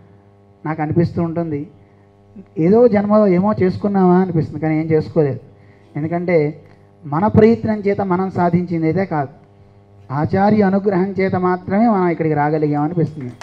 నాకు అనిపిస్తూ ఉంటుంది ఏదో జన్మలో ఏమో చేసుకున్నామా అనిపిస్తుంది కానీ ఏం చేసుకోలేదు ఎందుకంటే మన ప్రయత్నం చేత మనం సాధించింది అయితే కాదు ఆచార్య అనుగ్రహం చేత మాత్రమే మనం ఇక్కడికి రాగలిగామనిపిస్తుంది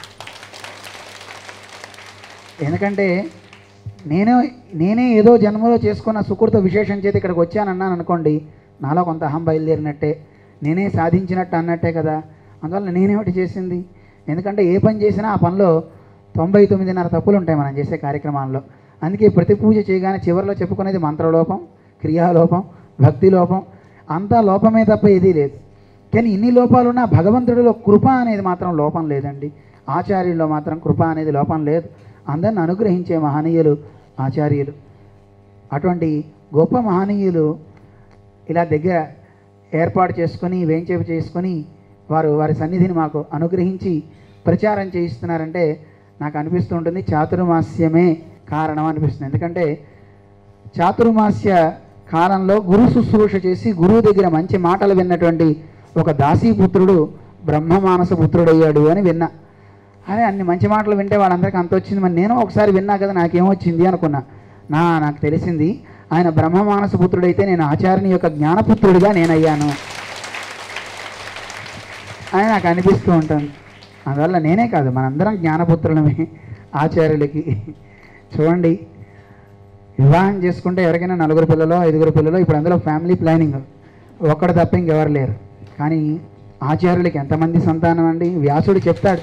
ఎందుకంటే నేనే నేనే ఏదో జన్మలో చేసుకున్న సుకృత విశేషం చేత ఇక్కడికి వచ్చానన్నాను అనుకోండి నాలో కొంత అహం బయలుదేరినట్టే నేనే సాధించినట్టు అన్నట్టే కదా అందువల్ల నేనేమిటి చేసింది ఎందుకంటే ఏ పని చేసినా ఆ పనిలో తొంభై తొమ్మిదిన్నర తప్పులు ఉంటాయి మనం చేసే కార్యక్రమాల్లో అందుకే ప్రతి పూజ చేయగానే చివరిలో చెప్పుకునేది మంత్రలోపం క్రియాలోపం భక్తి లోపం అంతా లోపమే తప్ప ఏదీ లేదు కానీ ఇన్ని లోపాలున్నా భగవంతుడిలో కృప అనేది మాత్రం లోపం లేదండి ఆచార్యుల్లో మాత్రం కృప అనేది లోపం లేదు అందరిని అనుగ్రహించే మహనీయులు ఆచార్యులు అటువంటి గొప్ప మహనీయులు ఇలా దగ్గర ఏర్పాటు చేసుకొని వేంచేపు చేసుకొని వారు వారి సన్నిధిని మాకు అనుగ్రహించి ప్రచారం చేయిస్తున్నారంటే నాకు అనిపిస్తూ ఉంటుంది చాతుర్మాస్యమే కారణం అనిపిస్తుంది ఎందుకంటే చాతుర్మాస్య కాలంలో గురు శుశ్రూష చేసి గురువు దగ్గర మంచి మాటలు విన్నటువంటి ఒక దాసీపుత్రుడు బ్రహ్మమానస పుత్రుడయ్యాడు అని విన్నా అరే అన్ని మంచి మాటలు వింటే వాళ్ళందరికీ అంత వచ్చింది మరి నేను ఒకసారి విన్నా కదా నాకేమొచ్చింది అనుకున్నా నా నాకు తెలిసింది ఆయన బ్రహ్మమానస పుత్రుడైతే నేను ఆచార్యుని యొక్క జ్ఞానపుత్రుడిగా నేనయ్యాను అని నాకు అనిపిస్తూ ఉంటుంది అందువల్ల నేనే కాదు మనందరం జ్ఞానపుత్రులమే ఆచార్యులకి చూడండి వివాహం చేసుకుంటే ఎవరికైనా నలుగురు పిల్లలు ఐదుగురు పిల్లలు ఇప్పుడు అందులో ఫ్యామిలీ ప్లానింగ్ ఒక్కడు తప్ప ఇంకెవరు లేరు కానీ ఆచార్యులకి ఎంతమంది సంతానం అండి వ్యాసుడు చెప్తాడు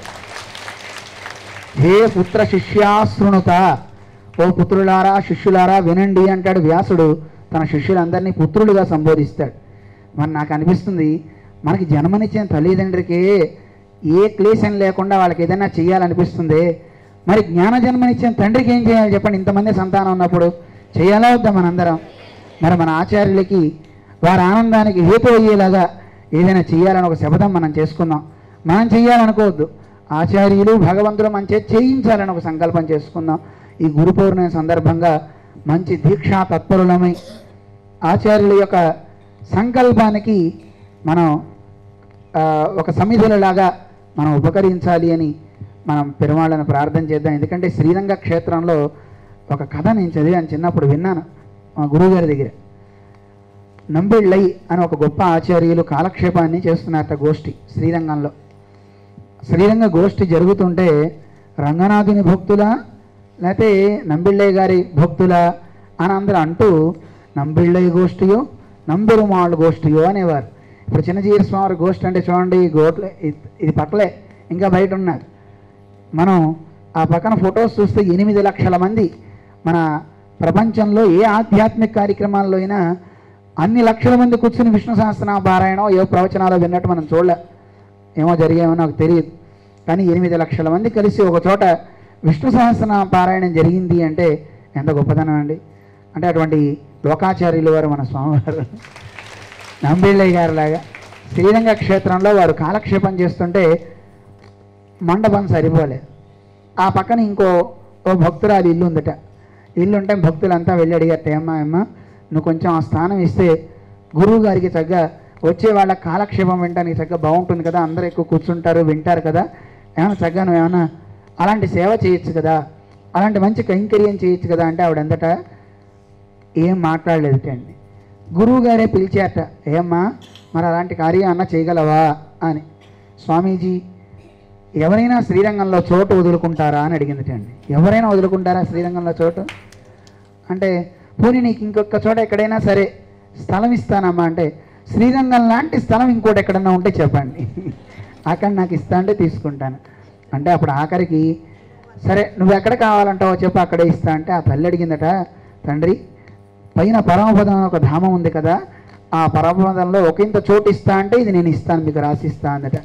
హే పుత్ర శిష్యాశృణుత ఓ పుత్రులారా శిష్యులారా వినండి అంటాడు వ్యాసుడు తన శిష్యులందరినీ పుత్రులుగా సంబోధిస్తాడు మరి నాకు అనిపిస్తుంది మనకి జన్మనిచ్చిన తల్లిదండ్రికి ఏ క్లేశం లేకుండా వాళ్ళకి ఏదైనా చేయాలనిపిస్తుంది మరి జ్ఞాన జన్మనిచ్చిన తండ్రికి ఏం చేయాలి చెప్పండి ఇంతమంది సంతానం ఉన్నప్పుడు చేయాలా వద్దా మనందరం మరి మన ఆచార్యులకి వారి ఆనందానికి హేతు అయ్యేలాగా ఏదైనా చేయాలని ఒక శపథం మనం చేసుకుందాం మనం చేయాలనుకోవద్దు ఆచార్యులు భగవంతుడు మంచి చేయించాలని ఒక సంకల్పం చేసుకుందాం ఈ గురు పౌర్ణమి సందర్భంగా మంచి దీక్షా తత్పరులమై ఆచార్యుల యొక్క సంకల్పానికి మనం ఆ, ఒక సమిధులలాగా మనం ఉపకరించాలి అని మనం పెరుమాళ్ళని ప్రార్థన చేద్దాం ఎందుకంటే శ్రీరంగ క్షేత్రంలో ఒక కథ నేను చదివాను చిన్నప్పుడు విన్నాను మా గురువుగారి దగ్గర నంబిళ్ళై అని ఒక గొప్ప ఆచార్యులు కాలక్షేపాన్ని చేస్తున్నారట గోష్ఠి శ్రీరంగంలో శ్రీరంగ గోష్ఠి జరుగుతుంటే రంగనాథుని భక్తుల లేకపోతే నంబిళ్ళయ్య గారి భక్తుల అని అందరూ అంటూ నంబిళ్ళయ్య గోష్ఠియో నంబెరుమాళ్ళు గోష్ఠియో అనేవారు ఇప్పుడు చిన్నజీర స్వామి గోష్ఠి అంటే చూడండి ఈ గోట్లే ఇది- ఇది పక్కలే ఇంకా బయట ఉన్నారు మనం ఆ పక్కన ఫొటోస్ చూస్తే ఎనిమిది లక్షల మంది మన ప్రపంచంలో ఏ ఆధ్యాత్మిక కార్యక్రమాల్లో అయినా అన్ని లక్షల మంది కూర్చుని విష్ణు సహస్రనామ పారాయణం ఏ ప్రవచనాలు విన్నట్టు మనం చూడలే ఏమో జరిగేమో నాకు తెలియదు కానీ ఎనిమిది లక్షల మంది కలిసి ఒక చోట విష్ణు సహస్రనామ పారాయణం జరిగింది అంటే ఎంత గొప్పదనం అండి అంటే అటువంటి లోకాచార్యులు వారు మన స్వామివారు నంబిళ్ళయ్య గారు లాగా శ్రీరంగ క్షేత్రంలో వారు కాలక్షేపం చేస్తుంటే మండపం సరిపోలేదు ఆ పక్కన ఇంకో ఓ భక్తురాలు ఇల్లు ఉందట ఇల్లు ఉంటే భక్తులంతా వెళ్ళి అడిగారట ఏమ్మా అమ్మ నువ్వు కొంచెం ఆ స్థానం ఇస్తే గురువు గారికి చక్కగా వచ్చే వాళ్ళ కాలక్షేపం వినడానికి చక్కగా బాగుంటుంది కదా అందరూ ఎక్కువ కూర్చుంటారు వింటారు కదా ఏమైనా చక్కగా నువ్వు ఏమైనా అలాంటి సేవ చేయొచ్చు కదా అలాంటి మంచి కైంకర్యం చేయొచ్చు కదా అంటే ఆవిడంతట ఏం మాట్లాడలేదు అండి గురువు గారే పిలిచారట ఏమ్మా మరి అలాంటి కార్యం అన్న చేయగలవా అని స్వామీజీ ఎవరైనా శ్రీరంగంలో చోటు వదులుకుంటారా అని అడిగింది అండి ఎవరైనా వదులుకుంటారా శ్రీరంగంలో చోటు అంటే పోనీ నీకు ఇంకొక చోట ఎక్కడైనా సరే స్థలం ఇస్తానమ్మా అంటే శ్రీరంగం లాంటి స్థలం ఇంకోటి ఎక్కడన్నా ఉంటే చెప్పండి అక్కడ నాకు ఇస్తా అంటే తీసుకుంటాను అంటే అప్పుడు ఆఖరికి సరే నువ్వు ఎక్కడ కావాలంటావో చెప్పు అక్కడే ఇస్తా అంటే ఆ తల్లి అడిగిందట తండ్రి పైన పరమపదం అని ఒక ధామం ఉంది కదా ఆ పరమపదంలో ఒక ఇంత చోటు ఇస్తా అంటే ఇది నేను ఇస్తాను మీకు రాసిస్తా అందట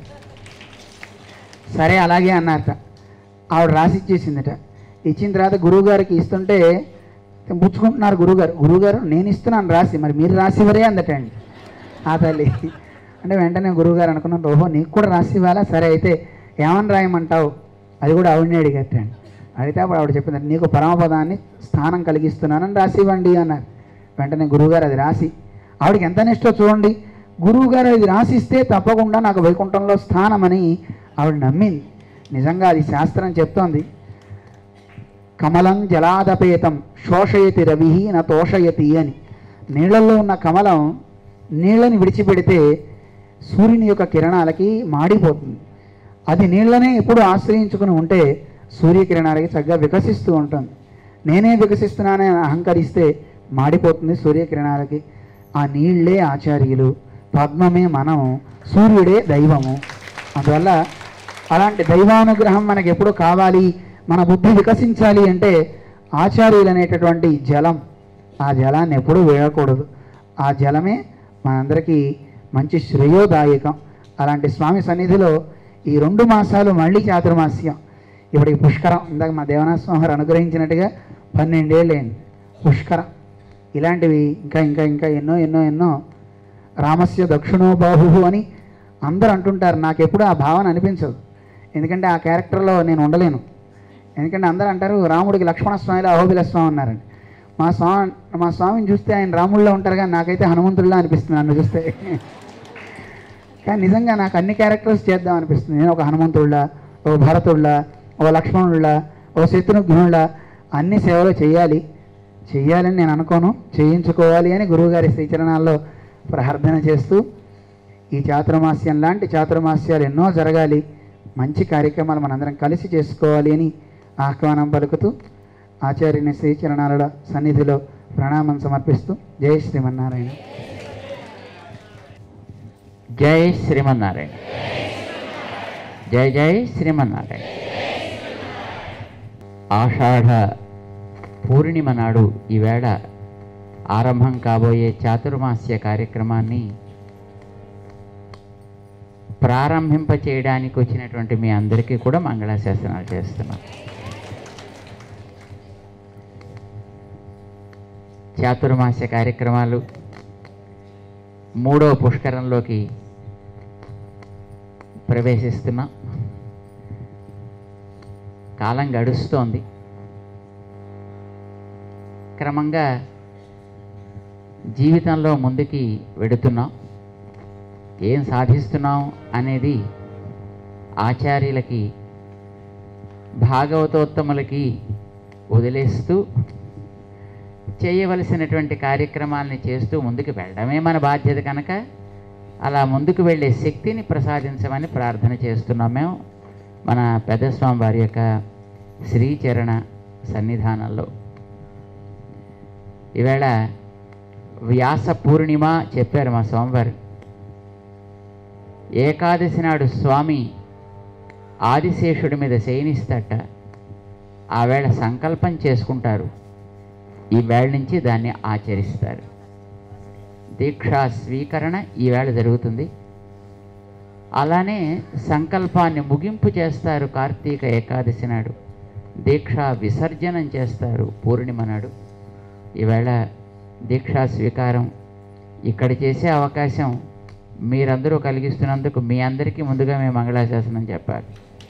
సరే అలాగే అన్నారట ఆవిడ రాసి ఇచ్చేసిందట ఇచ్చిన తర్వాత గురువుగారికి ఇస్తుంటే పుచ్చుకుంటున్నారు గురువుగారు గురువుగారు నేను ఇస్తున్నాను రాసి మరి మీరు రాసివరే అందట అండి ఆ తల్లి అంటే వెంటనే గురువుగారు అనుకున్నాను ఓహో నీకు కూడా రాసి ఇవ్వాలా సరే అయితే ఏమని రాయమంటావు అది కూడా ఆవిడని అడిగట్టండి అడిగితే అప్పుడు ఆవిడ చెప్పింది నీకు పరమపదాన్ని స్థానం కలిగిస్తున్నానని రాసి ఇవ్వండి అన్నారు వెంటనే గురువుగారు అది రాసి ఆవిడకి ఎంత నిష్టో చూడండి గురువుగారు అది రాసిస్తే తప్పకుండా నాకు వైకుంఠంలో స్థానమని ఆవిడ నమ్మింది నిజంగా అది శాస్త్రం చెప్తోంది కమలం జలాదపేతం శోషయతి రవి నా తోషయతి అని నీళ్ళల్లో ఉన్న కమలం నీళ్ళని విడిచిపెడితే సూర్యుని యొక్క కిరణాలకి మాడిపోతుంది అది నీళ్ళనే ఎప్పుడు ఆశ్రయించుకుని ఉంటే సూర్యకిరణాలకి చక్కగా వికసిస్తూ ఉంటుంది నేనే వికసిస్తున్నానని అహంకరిస్తే మాడిపోతుంది సూర్యకిరణాలకి ఆ నీళ్ళే ఆచార్యులు పద్మమే మనం సూర్యుడే దైవము అందువల్ల అలాంటి దైవానుగ్రహం మనకి ఎప్పుడు కావాలి మన బుద్ధి వికసించాలి అంటే ఆచార్యులు అనేటటువంటి జలం ఆ జలాన్ని ఎప్పుడూ వేయకూడదు ఆ జలమే మనందరికీ మంచి శ్రేయోదాయకం అలాంటి స్వామి సన్నిధిలో ఈ రెండు మాసాలు మళ్ళీ చాతుర్మాస్యం ఇప్పుడు ఈ పుష్కరం ఇందాక మా దేవనాథ స్వామి వారు అనుగ్రహించినట్టుగా పన్నెండేళ్ళేండి పుష్కరం ఇలాంటివి ఇంకా ఇంకా ఇంకా ఎన్నో ఎన్నో ఎన్నో రామస్య దక్షిణో బాహు అని అందరూ అంటుంటారు నాకు ఎప్పుడు ఆ భావన అనిపించదు ఎందుకంటే ఆ క్యారెక్టర్లో నేను ఉండలేను ఎందుకంటే అందరూ అంటారు రాముడికి లక్ష్మణ స్వామిలో అహోబిల స్వామి ఉన్నారండి మా స్వామి మా స్వామిని చూస్తే ఆయన రాముడిలో ఉంటారు కానీ నాకైతే హనుమంతుడిలా అనిపిస్తుంది నన్ను చూస్తే కానీ నిజంగా నాకు అన్ని క్యారెక్టర్స్ చేద్దాం అనిపిస్తుంది నేను ఒక హనుమంతుళ్ళ ఒక భరతుళ్ళ ఒక లక్ష్మణుళ్ళ ఒక శత్రుఘ్నుళ్ళ అన్ని సేవలు చేయాలి చెయ్యాలని నేను అనుకోను చేయించుకోవాలి అని గురువుగారి శ్రీచరణాల్లో ప్రార్థన చేస్తూ ఈ చాతుర్మాస్యం లాంటి చాతుర్మాస్యాలు ఎన్నో జరగాలి మంచి కార్యక్రమాలు మనందరం కలిసి చేసుకోవాలి అని ఆహ్వానం పలుకుతూ ఆచార్యుని శ్రీచరణాల సన్నిధిలో ప్రణామం సమర్పిస్తూ జై శ్రీమన్నారాయణ జై శ్రీమన్నారాయణ జై జై శ్రీమన్నారాయణ ఆషాఢ పూర్ణిమ నాడు ఈవేళ ఆరంభం కాబోయే చాతుర్మాస్య కార్యక్రమాన్ని ప్రారంభింప చేయడానికి వచ్చినటువంటి మీ అందరికీ కూడా మంగళాశాసనాలు చేస్తున్నాం చాతుర్మాస్య కార్యక్రమాలు మూడవ పుష్కరంలోకి ప్రవేశిస్తున్నాం కాలం గడుస్తోంది క్రమంగా జీవితంలో ముందుకి వెడుతున్నాం ఏం సాధిస్తున్నాం అనేది ఆచార్యులకి భాగవతోత్తములకి వదిలేస్తూ చేయవలసినటువంటి కార్యక్రమాలని చేస్తూ ముందుకు వెళ్ళడమే మన బాధ్యత కనుక అలా ముందుకు వెళ్ళే శక్తిని ప్రసాదించమని ప్రార్థన చేస్తున్నాం మేము మన పెద్దస్వామి వారి యొక్క శ్రీచరణ సన్నిధానంలో ఈవేళ వ్యాస పూర్ణిమ చెప్పారు మా స్వామివారు ఏకాదశి నాడు స్వామి ఆదిశేషుడి మీద శయనిస్తట ఆ వేళ సంకల్పం చేసుకుంటారు ఈ వేళ నుంచి దాన్ని ఆచరిస్తారు దీక్షా స్వీకరణ ఈవేళ జరుగుతుంది అలానే సంకల్పాన్ని ముగింపు చేస్తారు కార్తీక ఏకాదశి నాడు దీక్షా విసర్జనం చేస్తారు పూర్ణిమ నాడు ఈవేళ దీక్షా స్వీకారం ఇక్కడ చేసే అవకాశం మీరందరూ కలిగిస్తున్నందుకు మీ అందరికీ ముందుగా మేము మంగళాశాసనం చెప్పాలి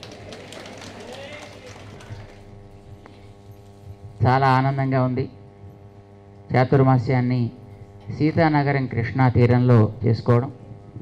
చాలా ఆనందంగా ఉంది చాతుర్మాస్యాన్ని సీతానగరం కృష్ణా తీరంలో చేసుకోవడం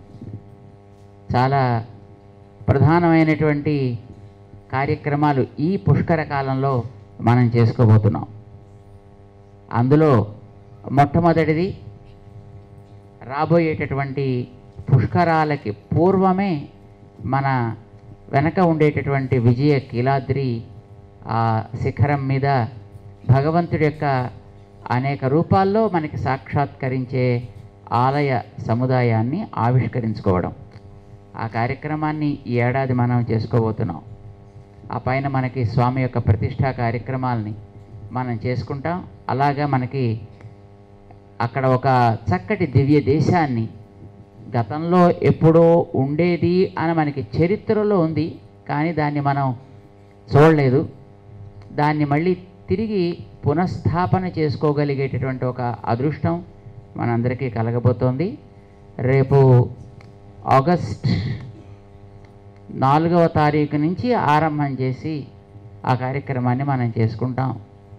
చాలా ప్రధానమైనటువంటి కార్యక్రమాలు ఈ పుష్కర కాలంలో మనం చేసుకోబోతున్నాం అందులో మొట్టమొదటిది రాబోయేటటువంటి పుష్కరాలకి పూర్వమే మన వెనక ఉండేటటువంటి విజయ కీలాద్రి ఆ శిఖరం మీద భగవంతుడి యొక్క అనేక రూపాల్లో మనకి సాక్షాత్కరించే ఆలయ సముదాయాన్ని ఆవిష్కరించుకోవడం ఆ కార్యక్రమాన్ని ఈ ఏడాది మనం చేసుకోబోతున్నాం ఆ పైన మనకి స్వామి యొక్క ప్రతిష్టా కార్యక్రమాలని మనం చేసుకుంటాం అలాగా మనకి అక్కడ ఒక చక్కటి దివ్య దేశాన్ని గతంలో ఎప్పుడో ఉండేది అని మనకి చరిత్రలో ఉంది కానీ దాన్ని మనం చూడలేదు దాన్ని మళ్ళీ తిరిగి పునఃస్థాపన చేసుకోగలిగేటటువంటి ఒక అదృష్టం మనందరికీ కలగబోతోంది రేపు ఆగస్ట్ నాలుగవ తారీఖు నుంచి ఆరంభం చేసి ఆ కార్యక్రమాన్ని మనం చేసుకుంటాం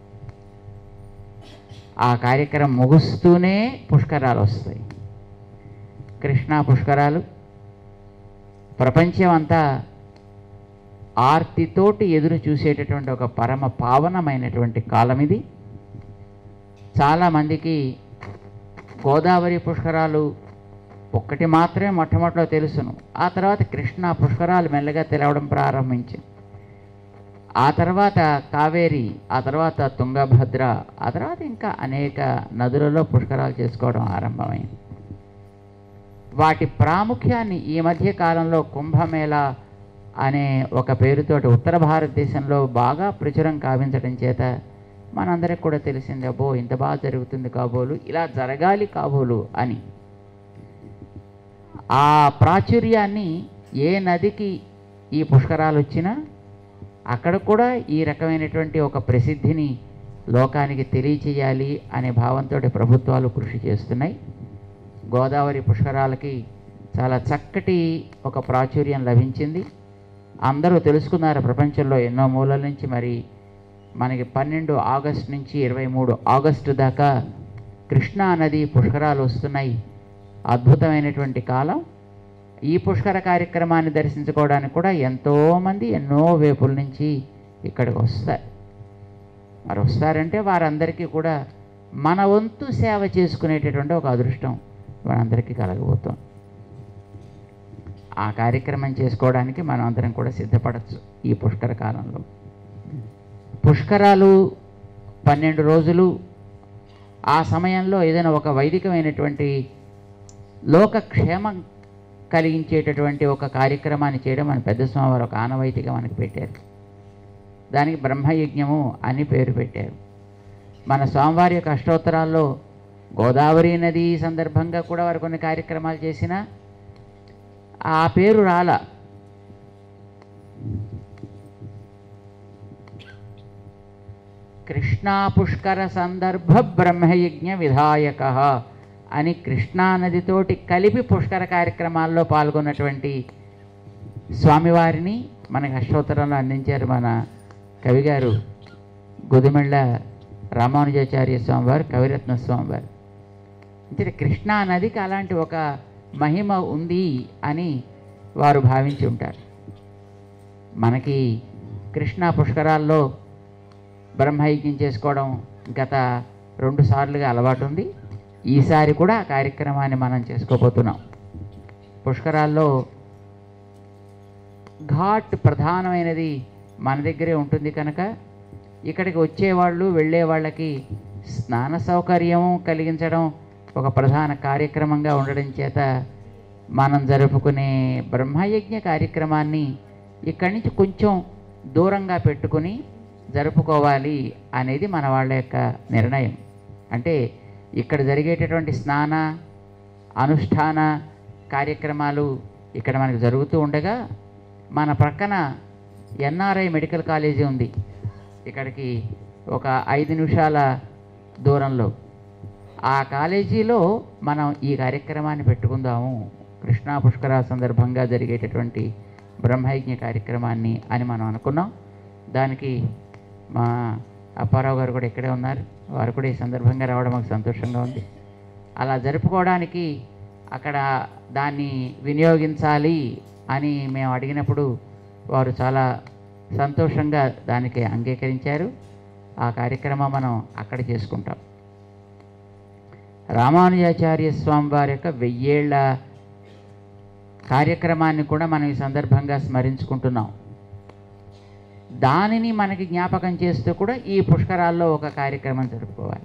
ఆ కార్యక్రమం ముగుస్తూనే పుష్కరాలు వస్తాయి కృష్ణా పుష్కరాలు ప్రపంచం అంతా ఆర్తితోటి ఎదురు చూసేటటువంటి ఒక పరమ పావనమైనటువంటి కాలం ఇది చాలామందికి గోదావరి పుష్కరాలు ఒక్కటి మాత్రమే మొట్టమొదటిలో తెలుసును ఆ తర్వాత కృష్ణా పుష్కరాలు మెల్లగా తెలవడం ప్రారంభించింది ఆ తర్వాత కావేరి ఆ తర్వాత తుంగభద్ర ఆ తర్వాత ఇంకా అనేక నదులలో పుష్కరాలు చేసుకోవడం ఆరంభమైంది వాటి ప్రాముఖ్యాన్ని ఈ మధ్య కాలంలో కుంభమేళా అనే ఒక పేరుతోటి ఉత్తర భారతదేశంలో బాగా ప్రచురం కావించడం చేత మనందరికి కూడా తెలిసింది అబ్బో ఇంత బాగా జరుగుతుంది కాబోలు ఇలా జరగాలి కాబోలు అని ఆ ప్రాచుర్యాన్ని ఏ నదికి ఈ పుష్కరాలు వచ్చినా అక్కడ కూడా ఈ రకమైనటువంటి ఒక ప్రసిద్ధిని లోకానికి తెలియచేయాలి అనే భావంతో ప్రభుత్వాలు కృషి చేస్తున్నాయి గోదావరి పుష్కరాలకి చాలా చక్కటి ఒక ప్రాచుర్యం లభించింది అందరూ తెలుసుకున్నారు ప్రపంచంలో ఎన్నో మూలల నుంచి మరి మనకి పన్నెండు ఆగస్ట్ నుంచి ఇరవై మూడు ఆగస్టు దాకా కృష్ణా నది పుష్కరాలు వస్తున్నాయి అద్భుతమైనటువంటి కాలం ఈ పుష్కర కార్యక్రమాన్ని దర్శించుకోవడానికి కూడా ఎంతోమంది ఎన్నో వేపుల నుంచి ఇక్కడికి వస్తారు మరి వస్తారంటే వారందరికీ కూడా మన వంతు సేవ చేసుకునేటటువంటి ఒక అదృష్టం మనందరికీ కలగబోతుంది ఆ కార్యక్రమం చేసుకోవడానికి మనం అందరం కూడా సిద్ధపడచ్చు ఈ పుష్కర కాలంలో పుష్కరాలు పన్నెండు రోజులు ఆ సమయంలో ఏదైనా ఒక వైదికమైనటువంటి లోకక్షేమం కలిగించేటటువంటి ఒక కార్యక్రమాన్ని చేయడం మన పెద్ద స్వామివారు ఒక ఆనవాయితీగా మనకి పెట్టారు దానికి బ్రహ్మయజ్ఞము అని పేరు పెట్టారు మన స్వామివారి యొక్క అష్టోత్తరాల్లో గోదావరి నది సందర్భంగా కూడా వారు కొన్ని కార్యక్రమాలు చేసిన ఆ పేరు రాల కృష్ణా పుష్కర సందర్భ బ్రహ్మయజ్ఞ విధాయక అని కృష్ణా నదితోటి కలిపి పుష్కర కార్యక్రమాల్లో పాల్గొన్నటువంటి స్వామివారిని మనకి అష్టోత్తరంలో అందించారు మన కవిగారు గొదిమెళ్ళ రామానుజాచార్య స్వామివారు కవిరత్న స్వామివారు అంటే కృష్ణా నదికి అలాంటి ఒక మహిమ ఉంది అని వారు భావించి ఉంటారు మనకి కృష్ణా పుష్కరాల్లో బ్రహ్మయజ్ఞం చేసుకోవడం గత రెండు సార్లుగా అలవాటు ఉంది ఈసారి కూడా ఆ కార్యక్రమాన్ని మనం చేసుకోబోతున్నాం పుష్కరాల్లో ఘాట్ ప్రధానమైనది మన దగ్గరే ఉంటుంది కనుక ఇక్కడికి వచ్చేవాళ్ళు వెళ్ళే వాళ్ళకి స్నాన సౌకర్యం కలిగించడం ఒక ప్రధాన కార్యక్రమంగా ఉండడం చేత మనం జరుపుకునే బ్రహ్మయజ్ఞ కార్యక్రమాన్ని ఇక్కడి నుంచి కొంచెం దూరంగా పెట్టుకుని జరుపుకోవాలి అనేది మన వాళ్ళ యొక్క నిర్ణయం అంటే ఇక్కడ జరిగేటటువంటి స్నాన అనుష్ఠాన కార్యక్రమాలు ఇక్కడ మనకు జరుగుతూ ఉండగా మన ప్రక్కన ఎన్ఆర్ఐ మెడికల్ కాలేజీ ఉంది ఇక్కడికి ఒక ఐదు నిమిషాల దూరంలో ఆ కాలేజీలో మనం ఈ కార్యక్రమాన్ని పెట్టుకుందాము కృష్ణా పుష్కర సందర్భంగా జరిగేటటువంటి బ్రహ్మయజ్ఞ కార్యక్రమాన్ని అని మనం అనుకున్నాం దానికి మా అప్పారావు గారు కూడా ఇక్కడే ఉన్నారు వారు కూడా ఈ సందర్భంగా రావడం మాకు సంతోషంగా ఉంది అలా జరుపుకోవడానికి అక్కడ దాన్ని వినియోగించాలి అని మేము అడిగినప్పుడు వారు చాలా సంతోషంగా దానికి అంగీకరించారు ఆ కార్యక్రమం మనం అక్కడ చేసుకుంటాం రామానుజాచార్య స్వామి వారి యొక్క వెయ్యేళ్ల కార్యక్రమాన్ని కూడా మనం ఈ సందర్భంగా స్మరించుకుంటున్నాం దానిని మనకి జ్ఞాపకం చేస్తూ కూడా ఈ పుష్కరాల్లో ఒక కార్యక్రమం జరుపుకోవాలి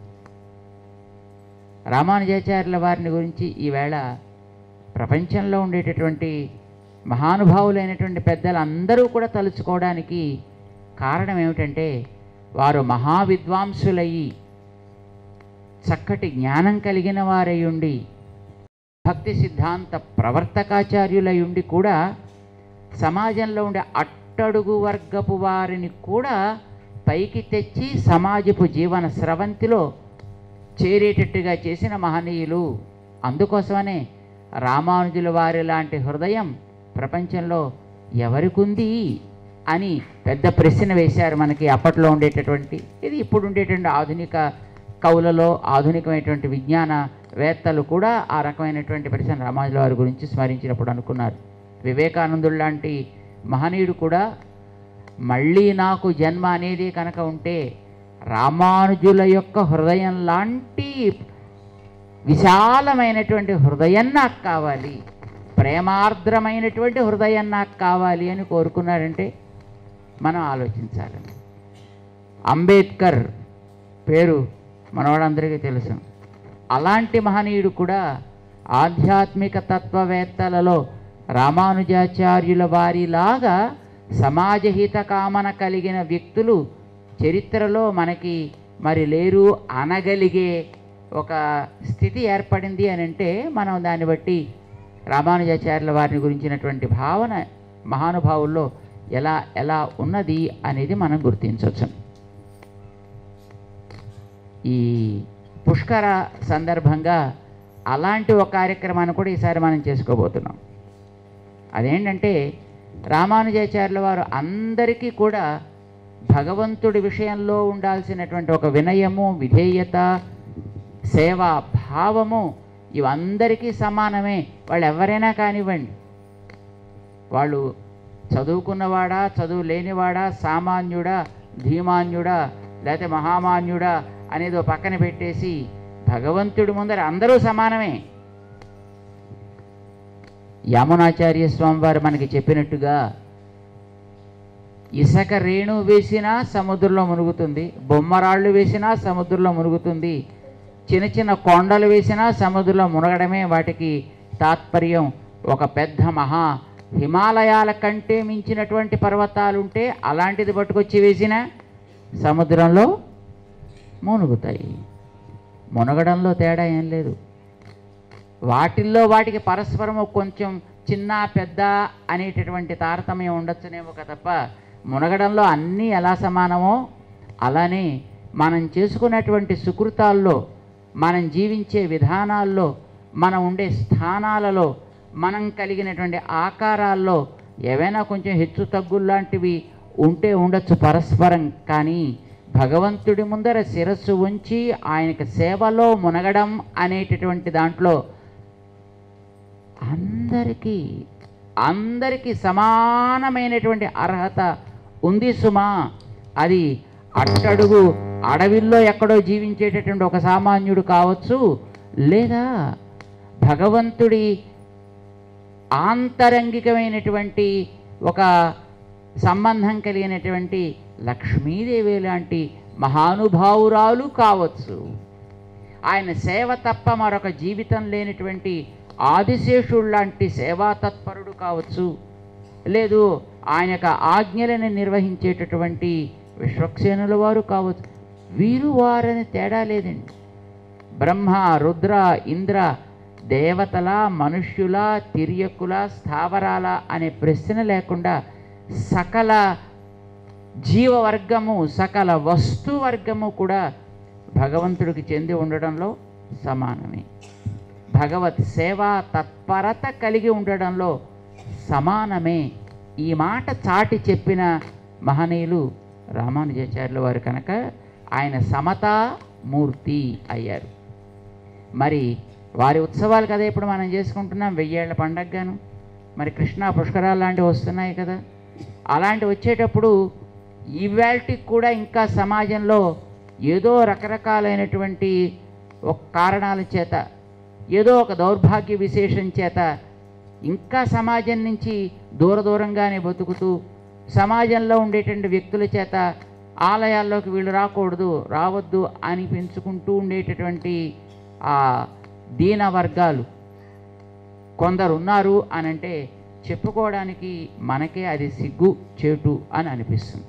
రామానుజాచార్యుల వారిని గురించి ఈవేళ ప్రపంచంలో ఉండేటటువంటి మహానుభావులైనటువంటి పెద్దలందరూ కూడా తలుచుకోవడానికి కారణం ఏమిటంటే వారు మహావిద్వాంసులయ్యి చక్కటి జ్ఞానం కలిగిన వారై ఉండి భక్తి సిద్ధాంత ప్రవర్తకాచార్యులై ఉండి కూడా సమాజంలో ఉండే అట్టడుగు వర్గపు వారిని కూడా పైకి తెచ్చి సమాజపు జీవన స్రవంతిలో చేరేటట్టుగా చేసిన మహనీయులు అందుకోసమనే రామానుజుల వారి లాంటి హృదయం ప్రపంచంలో ఎవరికుంది అని పెద్ద ప్రశ్న వేశారు మనకి అప్పట్లో ఉండేటటువంటి ఇది ఇప్పుడు ఉండేటువంటి ఆధునిక కవులలో ఆధునికమైనటువంటి విజ్ఞాన వేత్తలు కూడా ఆ రకమైనటువంటి ప్రశ్న రామానుజుల వారి గురించి స్మరించినప్పుడు అనుకున్నారు వివేకానందుడు లాంటి మహనీయుడు కూడా మళ్ళీ నాకు జన్మ అనేది కనుక ఉంటే రామానుజుల యొక్క హృదయం లాంటి విశాలమైనటువంటి హృదయం నాకు కావాలి ప్రేమార్ద్రమైనటువంటి హృదయం నాకు కావాలి అని కోరుకున్నారంటే మనం ఆలోచించాలి అంబేద్కర్ పేరు మనవాళ్ళందరికీ తెలుసు అలాంటి మహనీయుడు కూడా ఆధ్యాత్మిక తత్వవేత్తలలో రామానుజాచార్యుల వారిలాగా సమాజహిత కామన కలిగిన వ్యక్తులు చరిత్రలో మనకి మరి లేరు అనగలిగే ఒక స్థితి ఏర్పడింది అని అంటే మనం దాన్ని బట్టి రామానుజాచార్యుల వారిని గురించినటువంటి భావన మహానుభావుల్లో ఎలా ఎలా ఉన్నది అనేది మనం గుర్తించవచ్చు ఈ పుష్కర సందర్భంగా అలాంటి ఒక కార్యక్రమాన్ని కూడా ఈసారి మనం చేసుకోబోతున్నాం అదేంటంటే రామానుజాచార్యుల వారు అందరికీ కూడా భగవంతుడి విషయంలో ఉండాల్సినటువంటి ఒక వినయము విధేయత సేవా భావము ఇవందరికీ సమానమే వాళ్ళు ఎవరైనా కానివ్వండి వాళ్ళు చదువుకున్నవాడా చదువు లేనివాడా సామాన్యుడా ధీమాన్యుడా లేకపోతే మహామాన్యుడా అనేది ఓ పక్కన పెట్టేసి భగవంతుడి ముందర అందరూ సమానమే యమునాచార్య స్వామి వారు మనకి చెప్పినట్టుగా ఇసక రేణు వేసినా సముద్రంలో మునుగుతుంది బొమ్మరాళ్ళు వేసినా సముద్రంలో మునుగుతుంది చిన్న చిన్న కొండలు వేసినా సముద్రంలో మునగడమే వాటికి తాత్పర్యం ఒక పెద్ద మహా హిమాలయాల కంటే మించినటువంటి పర్వతాలు ఉంటే అలాంటిది పట్టుకొచ్చి వేసినా సముద్రంలో మునుగుతాయి మునగడంలో తేడా ఏం లేదు వాటిల్లో వాటికి పరస్పరము కొంచెం చిన్న పెద్ద అనేటటువంటి తారతమ్యం ఉండొచ్చునేమో కదా తప్ప మునగడంలో అన్నీ ఎలా సమానమో అలానే మనం చేసుకున్నటువంటి సుకృతాల్లో మనం జీవించే విధానాల్లో మనం ఉండే స్థానాలలో మనం కలిగినటువంటి ఆకారాల్లో ఏవైనా కొంచెం హెచ్చు తగ్గుల్లాంటివి ఉంటే ఉండొచ్చు పరస్పరం కానీ భగవంతుడి ముందర శిరస్సు ఉంచి ఆయనకి సేవలో మునగడం అనేటటువంటి దాంట్లో అందరికీ అందరికీ సమానమైనటువంటి అర్హత ఉంది సుమా అది అట్టడుగు అడవిల్లో ఎక్కడో జీవించేటటువంటి ఒక సామాన్యుడు కావచ్చు లేదా భగవంతుడి ఆంతరంగికమైనటువంటి ఒక సంబంధం కలిగినటువంటి లక్ష్మీదేవి లాంటి మహానుభావురాలు కావచ్చు ఆయన సేవ తప్ప మరొక జీవితం లేనటువంటి ఆదిశేషుడు లాంటి సేవా తత్పరుడు కావచ్చు లేదు ఆయన యొక్క ఆజ్ఞలను నిర్వహించేటటువంటి విశ్వక్సేనుల వారు కావచ్చు వీరు వారని తేడా లేదండి బ్రహ్మ రుద్ర ఇంద్ర దేవతల మనుష్యుల తిరియకుల స్థావరాల అనే ప్రశ్న లేకుండా సకల జీవవర్గము సకల వస్తువర్గము కూడా భగవంతుడికి చెంది ఉండడంలో సమానమే భగవత్ సేవా తత్పరత కలిగి ఉండడంలో సమానమే ఈ మాట చాటి చెప్పిన మహనీయులు రామానుజాచార్యుల వారు కనుక ఆయన సమతా మూర్తి అయ్యారు మరి వారి ఉత్సవాలు కదా ఇప్పుడు మనం చేసుకుంటున్నాం వెయ్యేళ్ల పండగగాను మరి కృష్ణా పుష్కరాలు లాంటివి వస్తున్నాయి కదా అలాంటి వచ్చేటప్పుడు ఇవాల్టికి కూడా ఇంకా సమాజంలో ఏదో రకరకాలైనటువంటి ఒక కారణాల చేత ఏదో ఒక దౌర్భాగ్య విశేషం చేత ఇంకా సమాజం నుంచి దూర దూరంగానే బతుకుతూ సమాజంలో ఉండేటువంటి వ్యక్తుల చేత ఆలయాల్లోకి వీళ్ళు రాకూడదు రావద్దు అని పెంచుకుంటూ ఉండేటటువంటి ఆ దీన వర్గాలు కొందరు ఉన్నారు అని అంటే చెప్పుకోవడానికి మనకే అది సిగ్గు చేటు అని అనిపిస్తుంది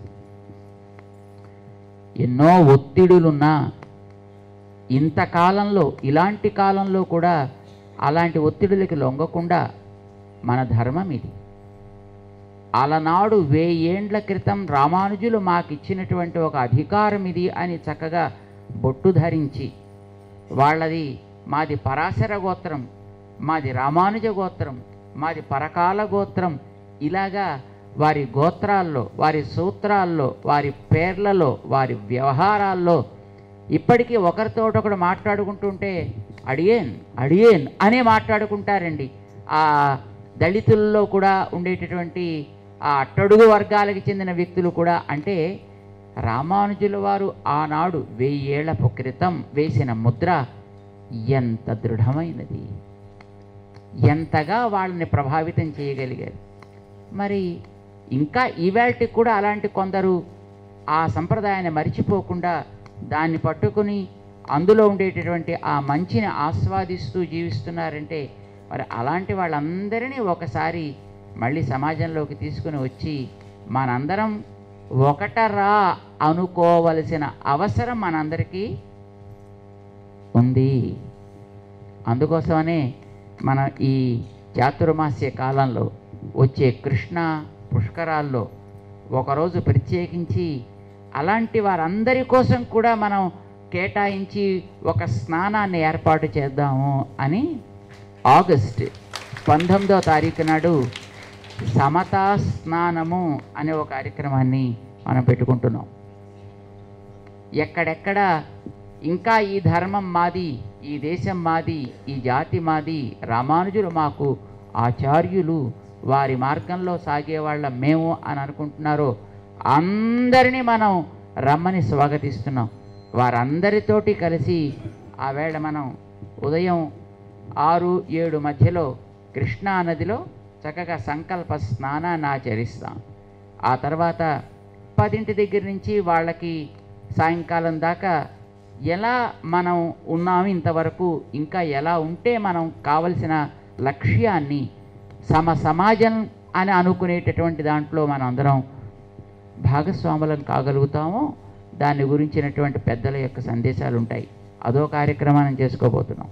ఎన్నో ఒత్తిడులున్నా ఇంతకాలంలో ఇలాంటి కాలంలో కూడా అలాంటి ఒత్తిడులకి లొంగకుండా మన ధర్మం ఇది అలనాడు వెయ్యేండ్ల క్రితం రామానుజులు మాకిచ్చినటువంటి ఒక అధికారం ఇది అని చక్కగా బొట్టు ధరించి వాళ్ళది మాది పరాశర గోత్రం మాది రామానుజ గోత్రం మాది పరకాల గోత్రం ఇలాగా వారి గోత్రాల్లో వారి సూత్రాల్లో వారి పేర్లలో వారి వ్యవహారాల్లో ఇప్పటికీ ఒకరితోటొకడు మాట్లాడుకుంటుంటే అడియేన్ అడియేన్ అనే మాట్లాడుకుంటారండి ఆ దళితుల్లో కూడా ఉండేటటువంటి ఆ అట్టడుగు వర్గాలకు చెందిన వ్యక్తులు కూడా అంటే రామానుజుల వారు ఆనాడు వెయ్యేళ్ల క్రితం వేసిన ముద్ర ఎంత దృఢమైనది ఎంతగా వాళ్ళని ప్రభావితం చేయగలిగారు మరి ఇంకా ఈవేళకి కూడా అలాంటి కొందరు ఆ సంప్రదాయాన్ని మరిచిపోకుండా దాన్ని పట్టుకుని అందులో ఉండేటటువంటి ఆ మంచిని ఆస్వాదిస్తూ జీవిస్తున్నారంటే మరి అలాంటి వాళ్ళందరినీ ఒకసారి మళ్ళీ సమాజంలోకి తీసుకుని వచ్చి మనందరం ఒకటరా అనుకోవలసిన అవసరం మనందరికీ ఉంది అందుకోసమనే మన ఈ చాతుర్మాస్య కాలంలో వచ్చే కృష్ణ పుష్కరాల్లో ఒకరోజు ప్రత్యేకించి అలాంటి వారందరి కోసం కూడా మనం కేటాయించి ఒక స్నానాన్ని ఏర్పాటు చేద్దాము అని ఆగస్ట్ పంతొమ్మిదవ తారీఖు నాడు సమతా స్నానము అనే ఒక కార్యక్రమాన్ని మనం పెట్టుకుంటున్నాం ఎక్కడెక్కడ ఇంకా ఈ ధర్మం మాది ఈ దేశం మాది ఈ జాతి మాది రామానుజులు మాకు ఆచార్యులు వారి మార్గంలో సాగేవాళ్ళ మేము అని అనుకుంటున్నారో అందరినీ మనం రమ్మని స్వాగతిస్తున్నాం వారందరితోటి కలిసి ఆ వేళ మనం ఉదయం ఆరు ఏడు మధ్యలో కృష్ణా నదిలో చక్కగా సంకల్ప స్నానాన్ని ఆచరిస్తాం ఆ తర్వాత పదింటి దగ్గర నుంచి వాళ్ళకి సాయంకాలం దాకా ఎలా మనం ఉన్నాము ఇంతవరకు ఇంకా ఎలా ఉంటే మనం కావలసిన లక్ష్యాన్ని సమ సమాజం అని అనుకునేటటువంటి దాంట్లో మనం అందరం భాగస్వాములం కాగలుగుతామో దాని గురించినటువంటి పెద్దల యొక్క సందేశాలు ఉంటాయి అదో కార్యక్రమాన్ని చేసుకోబోతున్నాం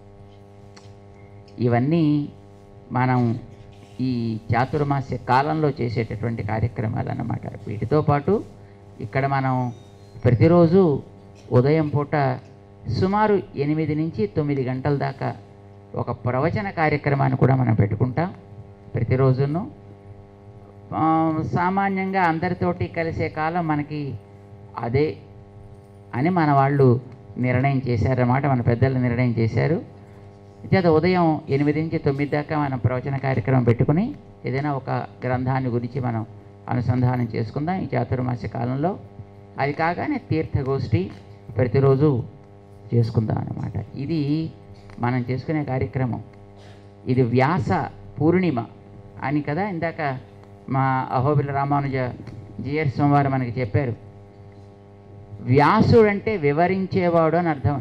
ఇవన్నీ మనం ఈ చాతుర్మాస్య కాలంలో చేసేటటువంటి కార్యక్రమాలు అన్నమాట వీటితో పాటు ఇక్కడ మనం ప్రతిరోజు ఉదయం పూట సుమారు ఎనిమిది నుంచి తొమ్మిది గంటల దాకా ఒక ప్రవచన కార్యక్రమాన్ని కూడా మనం పెట్టుకుంటాం ప్రతిరోజును ఆ, సామాన్యంగా అందరితోటి కలిసే కాలం మనకి అదే అని మన వాళ్ళు నిర్ణయం చేశారన్నమాట మన పెద్దలు నిర్ణయం చేశారు చేత ఉదయం ఎనిమిది నుంచి తొమ్మిది దాకా మనం ప్రవచన కార్యక్రమం పెట్టుకుని ఏదైనా ఒక గ్రంథాన్ని గురించి మనం అనుసంధానం చేసుకుందాం ఈ చాతుర్మాస కాలంలో అది కాగానే తీర్థగోష్ఠి ప్రతిరోజు చేసుకుందాం అన్నమాట ఇది మనం చేసుకునే కార్యక్రమం ఇది వ్యాస పూర్ణిమ అని కదా ఇందాక మా అహోబిల రామానుజ జిఆర్ స్వామివారు మనకి చెప్పారు వ్యాసుడంటే వివరించేవాడు అని అర్థం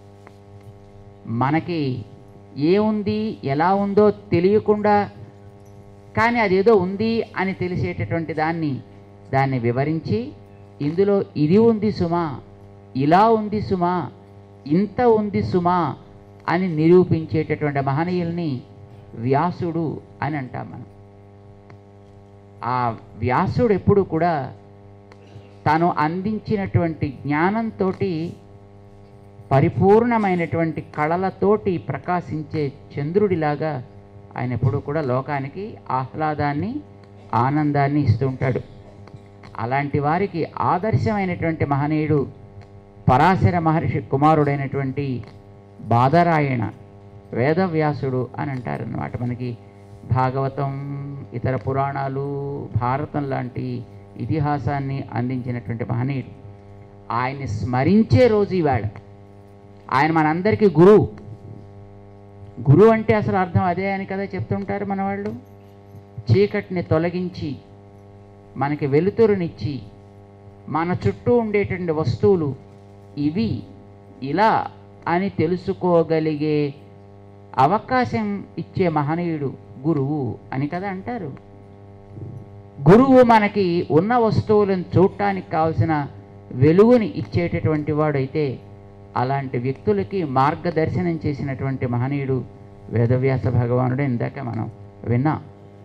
మనకి ఏముంది ఎలా ఉందో తెలియకుండా కానీ అదేదో ఉంది అని తెలిసేటటువంటి దాన్ని దాన్ని వివరించి ఇందులో ఇది ఉంది సుమా ఇలా ఉంది సుమా ఇంత ఉంది సుమా అని నిరూపించేటటువంటి మహనీయుల్ని వ్యాసుడు అని అంటాం మనం ఆ వ్యాసుడు ఎప్పుడు కూడా తను అందించినటువంటి జ్ఞానంతో పరిపూర్ణమైనటువంటి కళలతోటి ప్రకాశించే చంద్రుడిలాగా ఆయన ఎప్పుడు కూడా లోకానికి ఆహ్లాదాన్ని ఆనందాన్ని ఇస్తూ ఉంటాడు అలాంటి వారికి ఆదర్శమైనటువంటి మహనీయుడు పరాశర మహర్షి కుమారుడైనటువంటి బాదరాయణ వేదవ్యాసుడు అని అంటారన్నమాట మనకి భాగవతం ఇతర పురాణాలు భారతం లాంటి ఇతిహాసాన్ని అందించినటువంటి మహనీయుడు ఆయన్ని స్మరించే రోజు ఇవాళ ఆయన మనందరికీ గురువు గురువు అంటే అసలు అర్థం అదే అని కదా చెప్తుంటారు మన వాళ్ళు చీకటిని తొలగించి మనకి వెలుతురునిచ్చి మన చుట్టూ ఉండేటువంటి వస్తువులు ఇవి ఇలా అని తెలుసుకోగలిగే అవకాశం ఇచ్చే మహనీయుడు గురువు అని కదా అంటారు గురువు మనకి ఉన్న వస్తువులను చూడటానికి కావలసిన వెలుగుని ఇచ్చేటటువంటి వాడైతే అలాంటి వ్యక్తులకి మార్గదర్శనం చేసినటువంటి మహనీయుడు వేదవ్యాస భగవానుడు ఇందాక మనం విన్నాం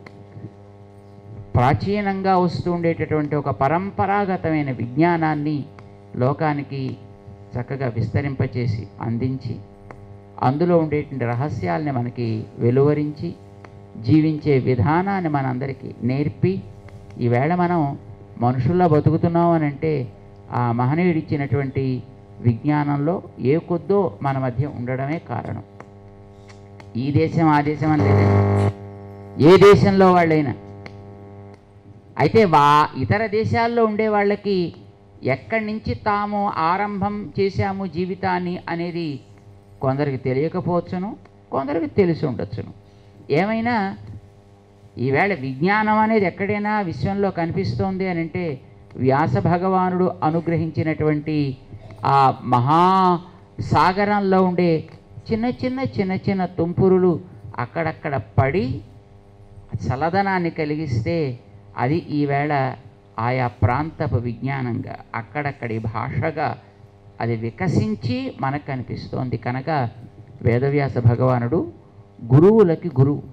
ప్రాచీనంగా వస్తూ ఉండేటటువంటి ఒక పరంపరాగతమైన విజ్ఞానాన్ని లోకానికి చక్కగా విస్తరింపచేసి అందించి అందులో ఉండేటువంటి రహస్యాల్ని మనకి వెలువరించి జీవించే విధానాన్ని మనందరికీ నేర్పి ఈవేళ మనం మనుషుల్లా బతుకుతున్నాం అని అంటే ఆ మహనీయుడు ఇచ్చినటువంటి విజ్ఞానంలో ఏ కొద్దో మన మధ్య ఉండడమే కారణం ఈ దేశం ఆ దేశం అని లేదండి ఏ దేశంలో వాళ్ళైనా అయితే వా ఇతర దేశాల్లో ఉండే వాళ్ళకి ఎక్కడి నుంచి తాము ఆరంభం చేశాము జీవితాన్ని అనేది కొందరికి తెలియకపోవచ్చును కొందరికి తెలిసి ఉండొచ్చును ఏమైనా ఈవేళ విజ్ఞానం అనేది ఎక్కడైనా విశ్వంలో కనిపిస్తోంది అని అంటే వ్యాస భగవానుడు అనుగ్రహించినటువంటి ఆ మహా సాగరంలో ఉండే చిన్న చిన్న చిన్న చిన్న తుంపురులు అక్కడక్కడ పడి చల్లదనాన్ని కలిగిస్తే అది ఈవేళ ఆయా ప్రాంతపు విజ్ఞానంగా అక్కడక్కడి భాషగా అది వికసించి మనకు కనిపిస్తోంది కనుక వేదవ్యాస భగవానుడు గురువులకి గురువు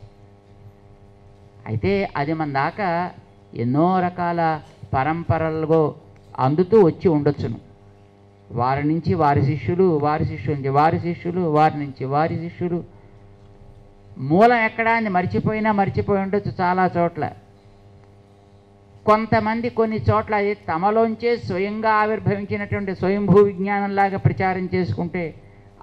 అయితే అది మన దాకా ఎన్నో రకాల పరంపరలుగా అందుతూ వచ్చి ఉండొచ్చును వారి నుంచి వారి శిష్యులు వారి శిష్యుల నుంచి వారి శిష్యులు వారి నుంచి వారి శిష్యులు మూలం ఎక్కడా అని మర్చిపోయినా మర్చిపోయి ఉండొచ్చు చాలా చోట్ల కొంతమంది కొన్ని చోట్ల అది తమలోంచే స్వయంగా ఆవిర్భవించినటువంటి స్వయంభూ విజ్ఞానంలాగా ప్రచారం చేసుకుంటే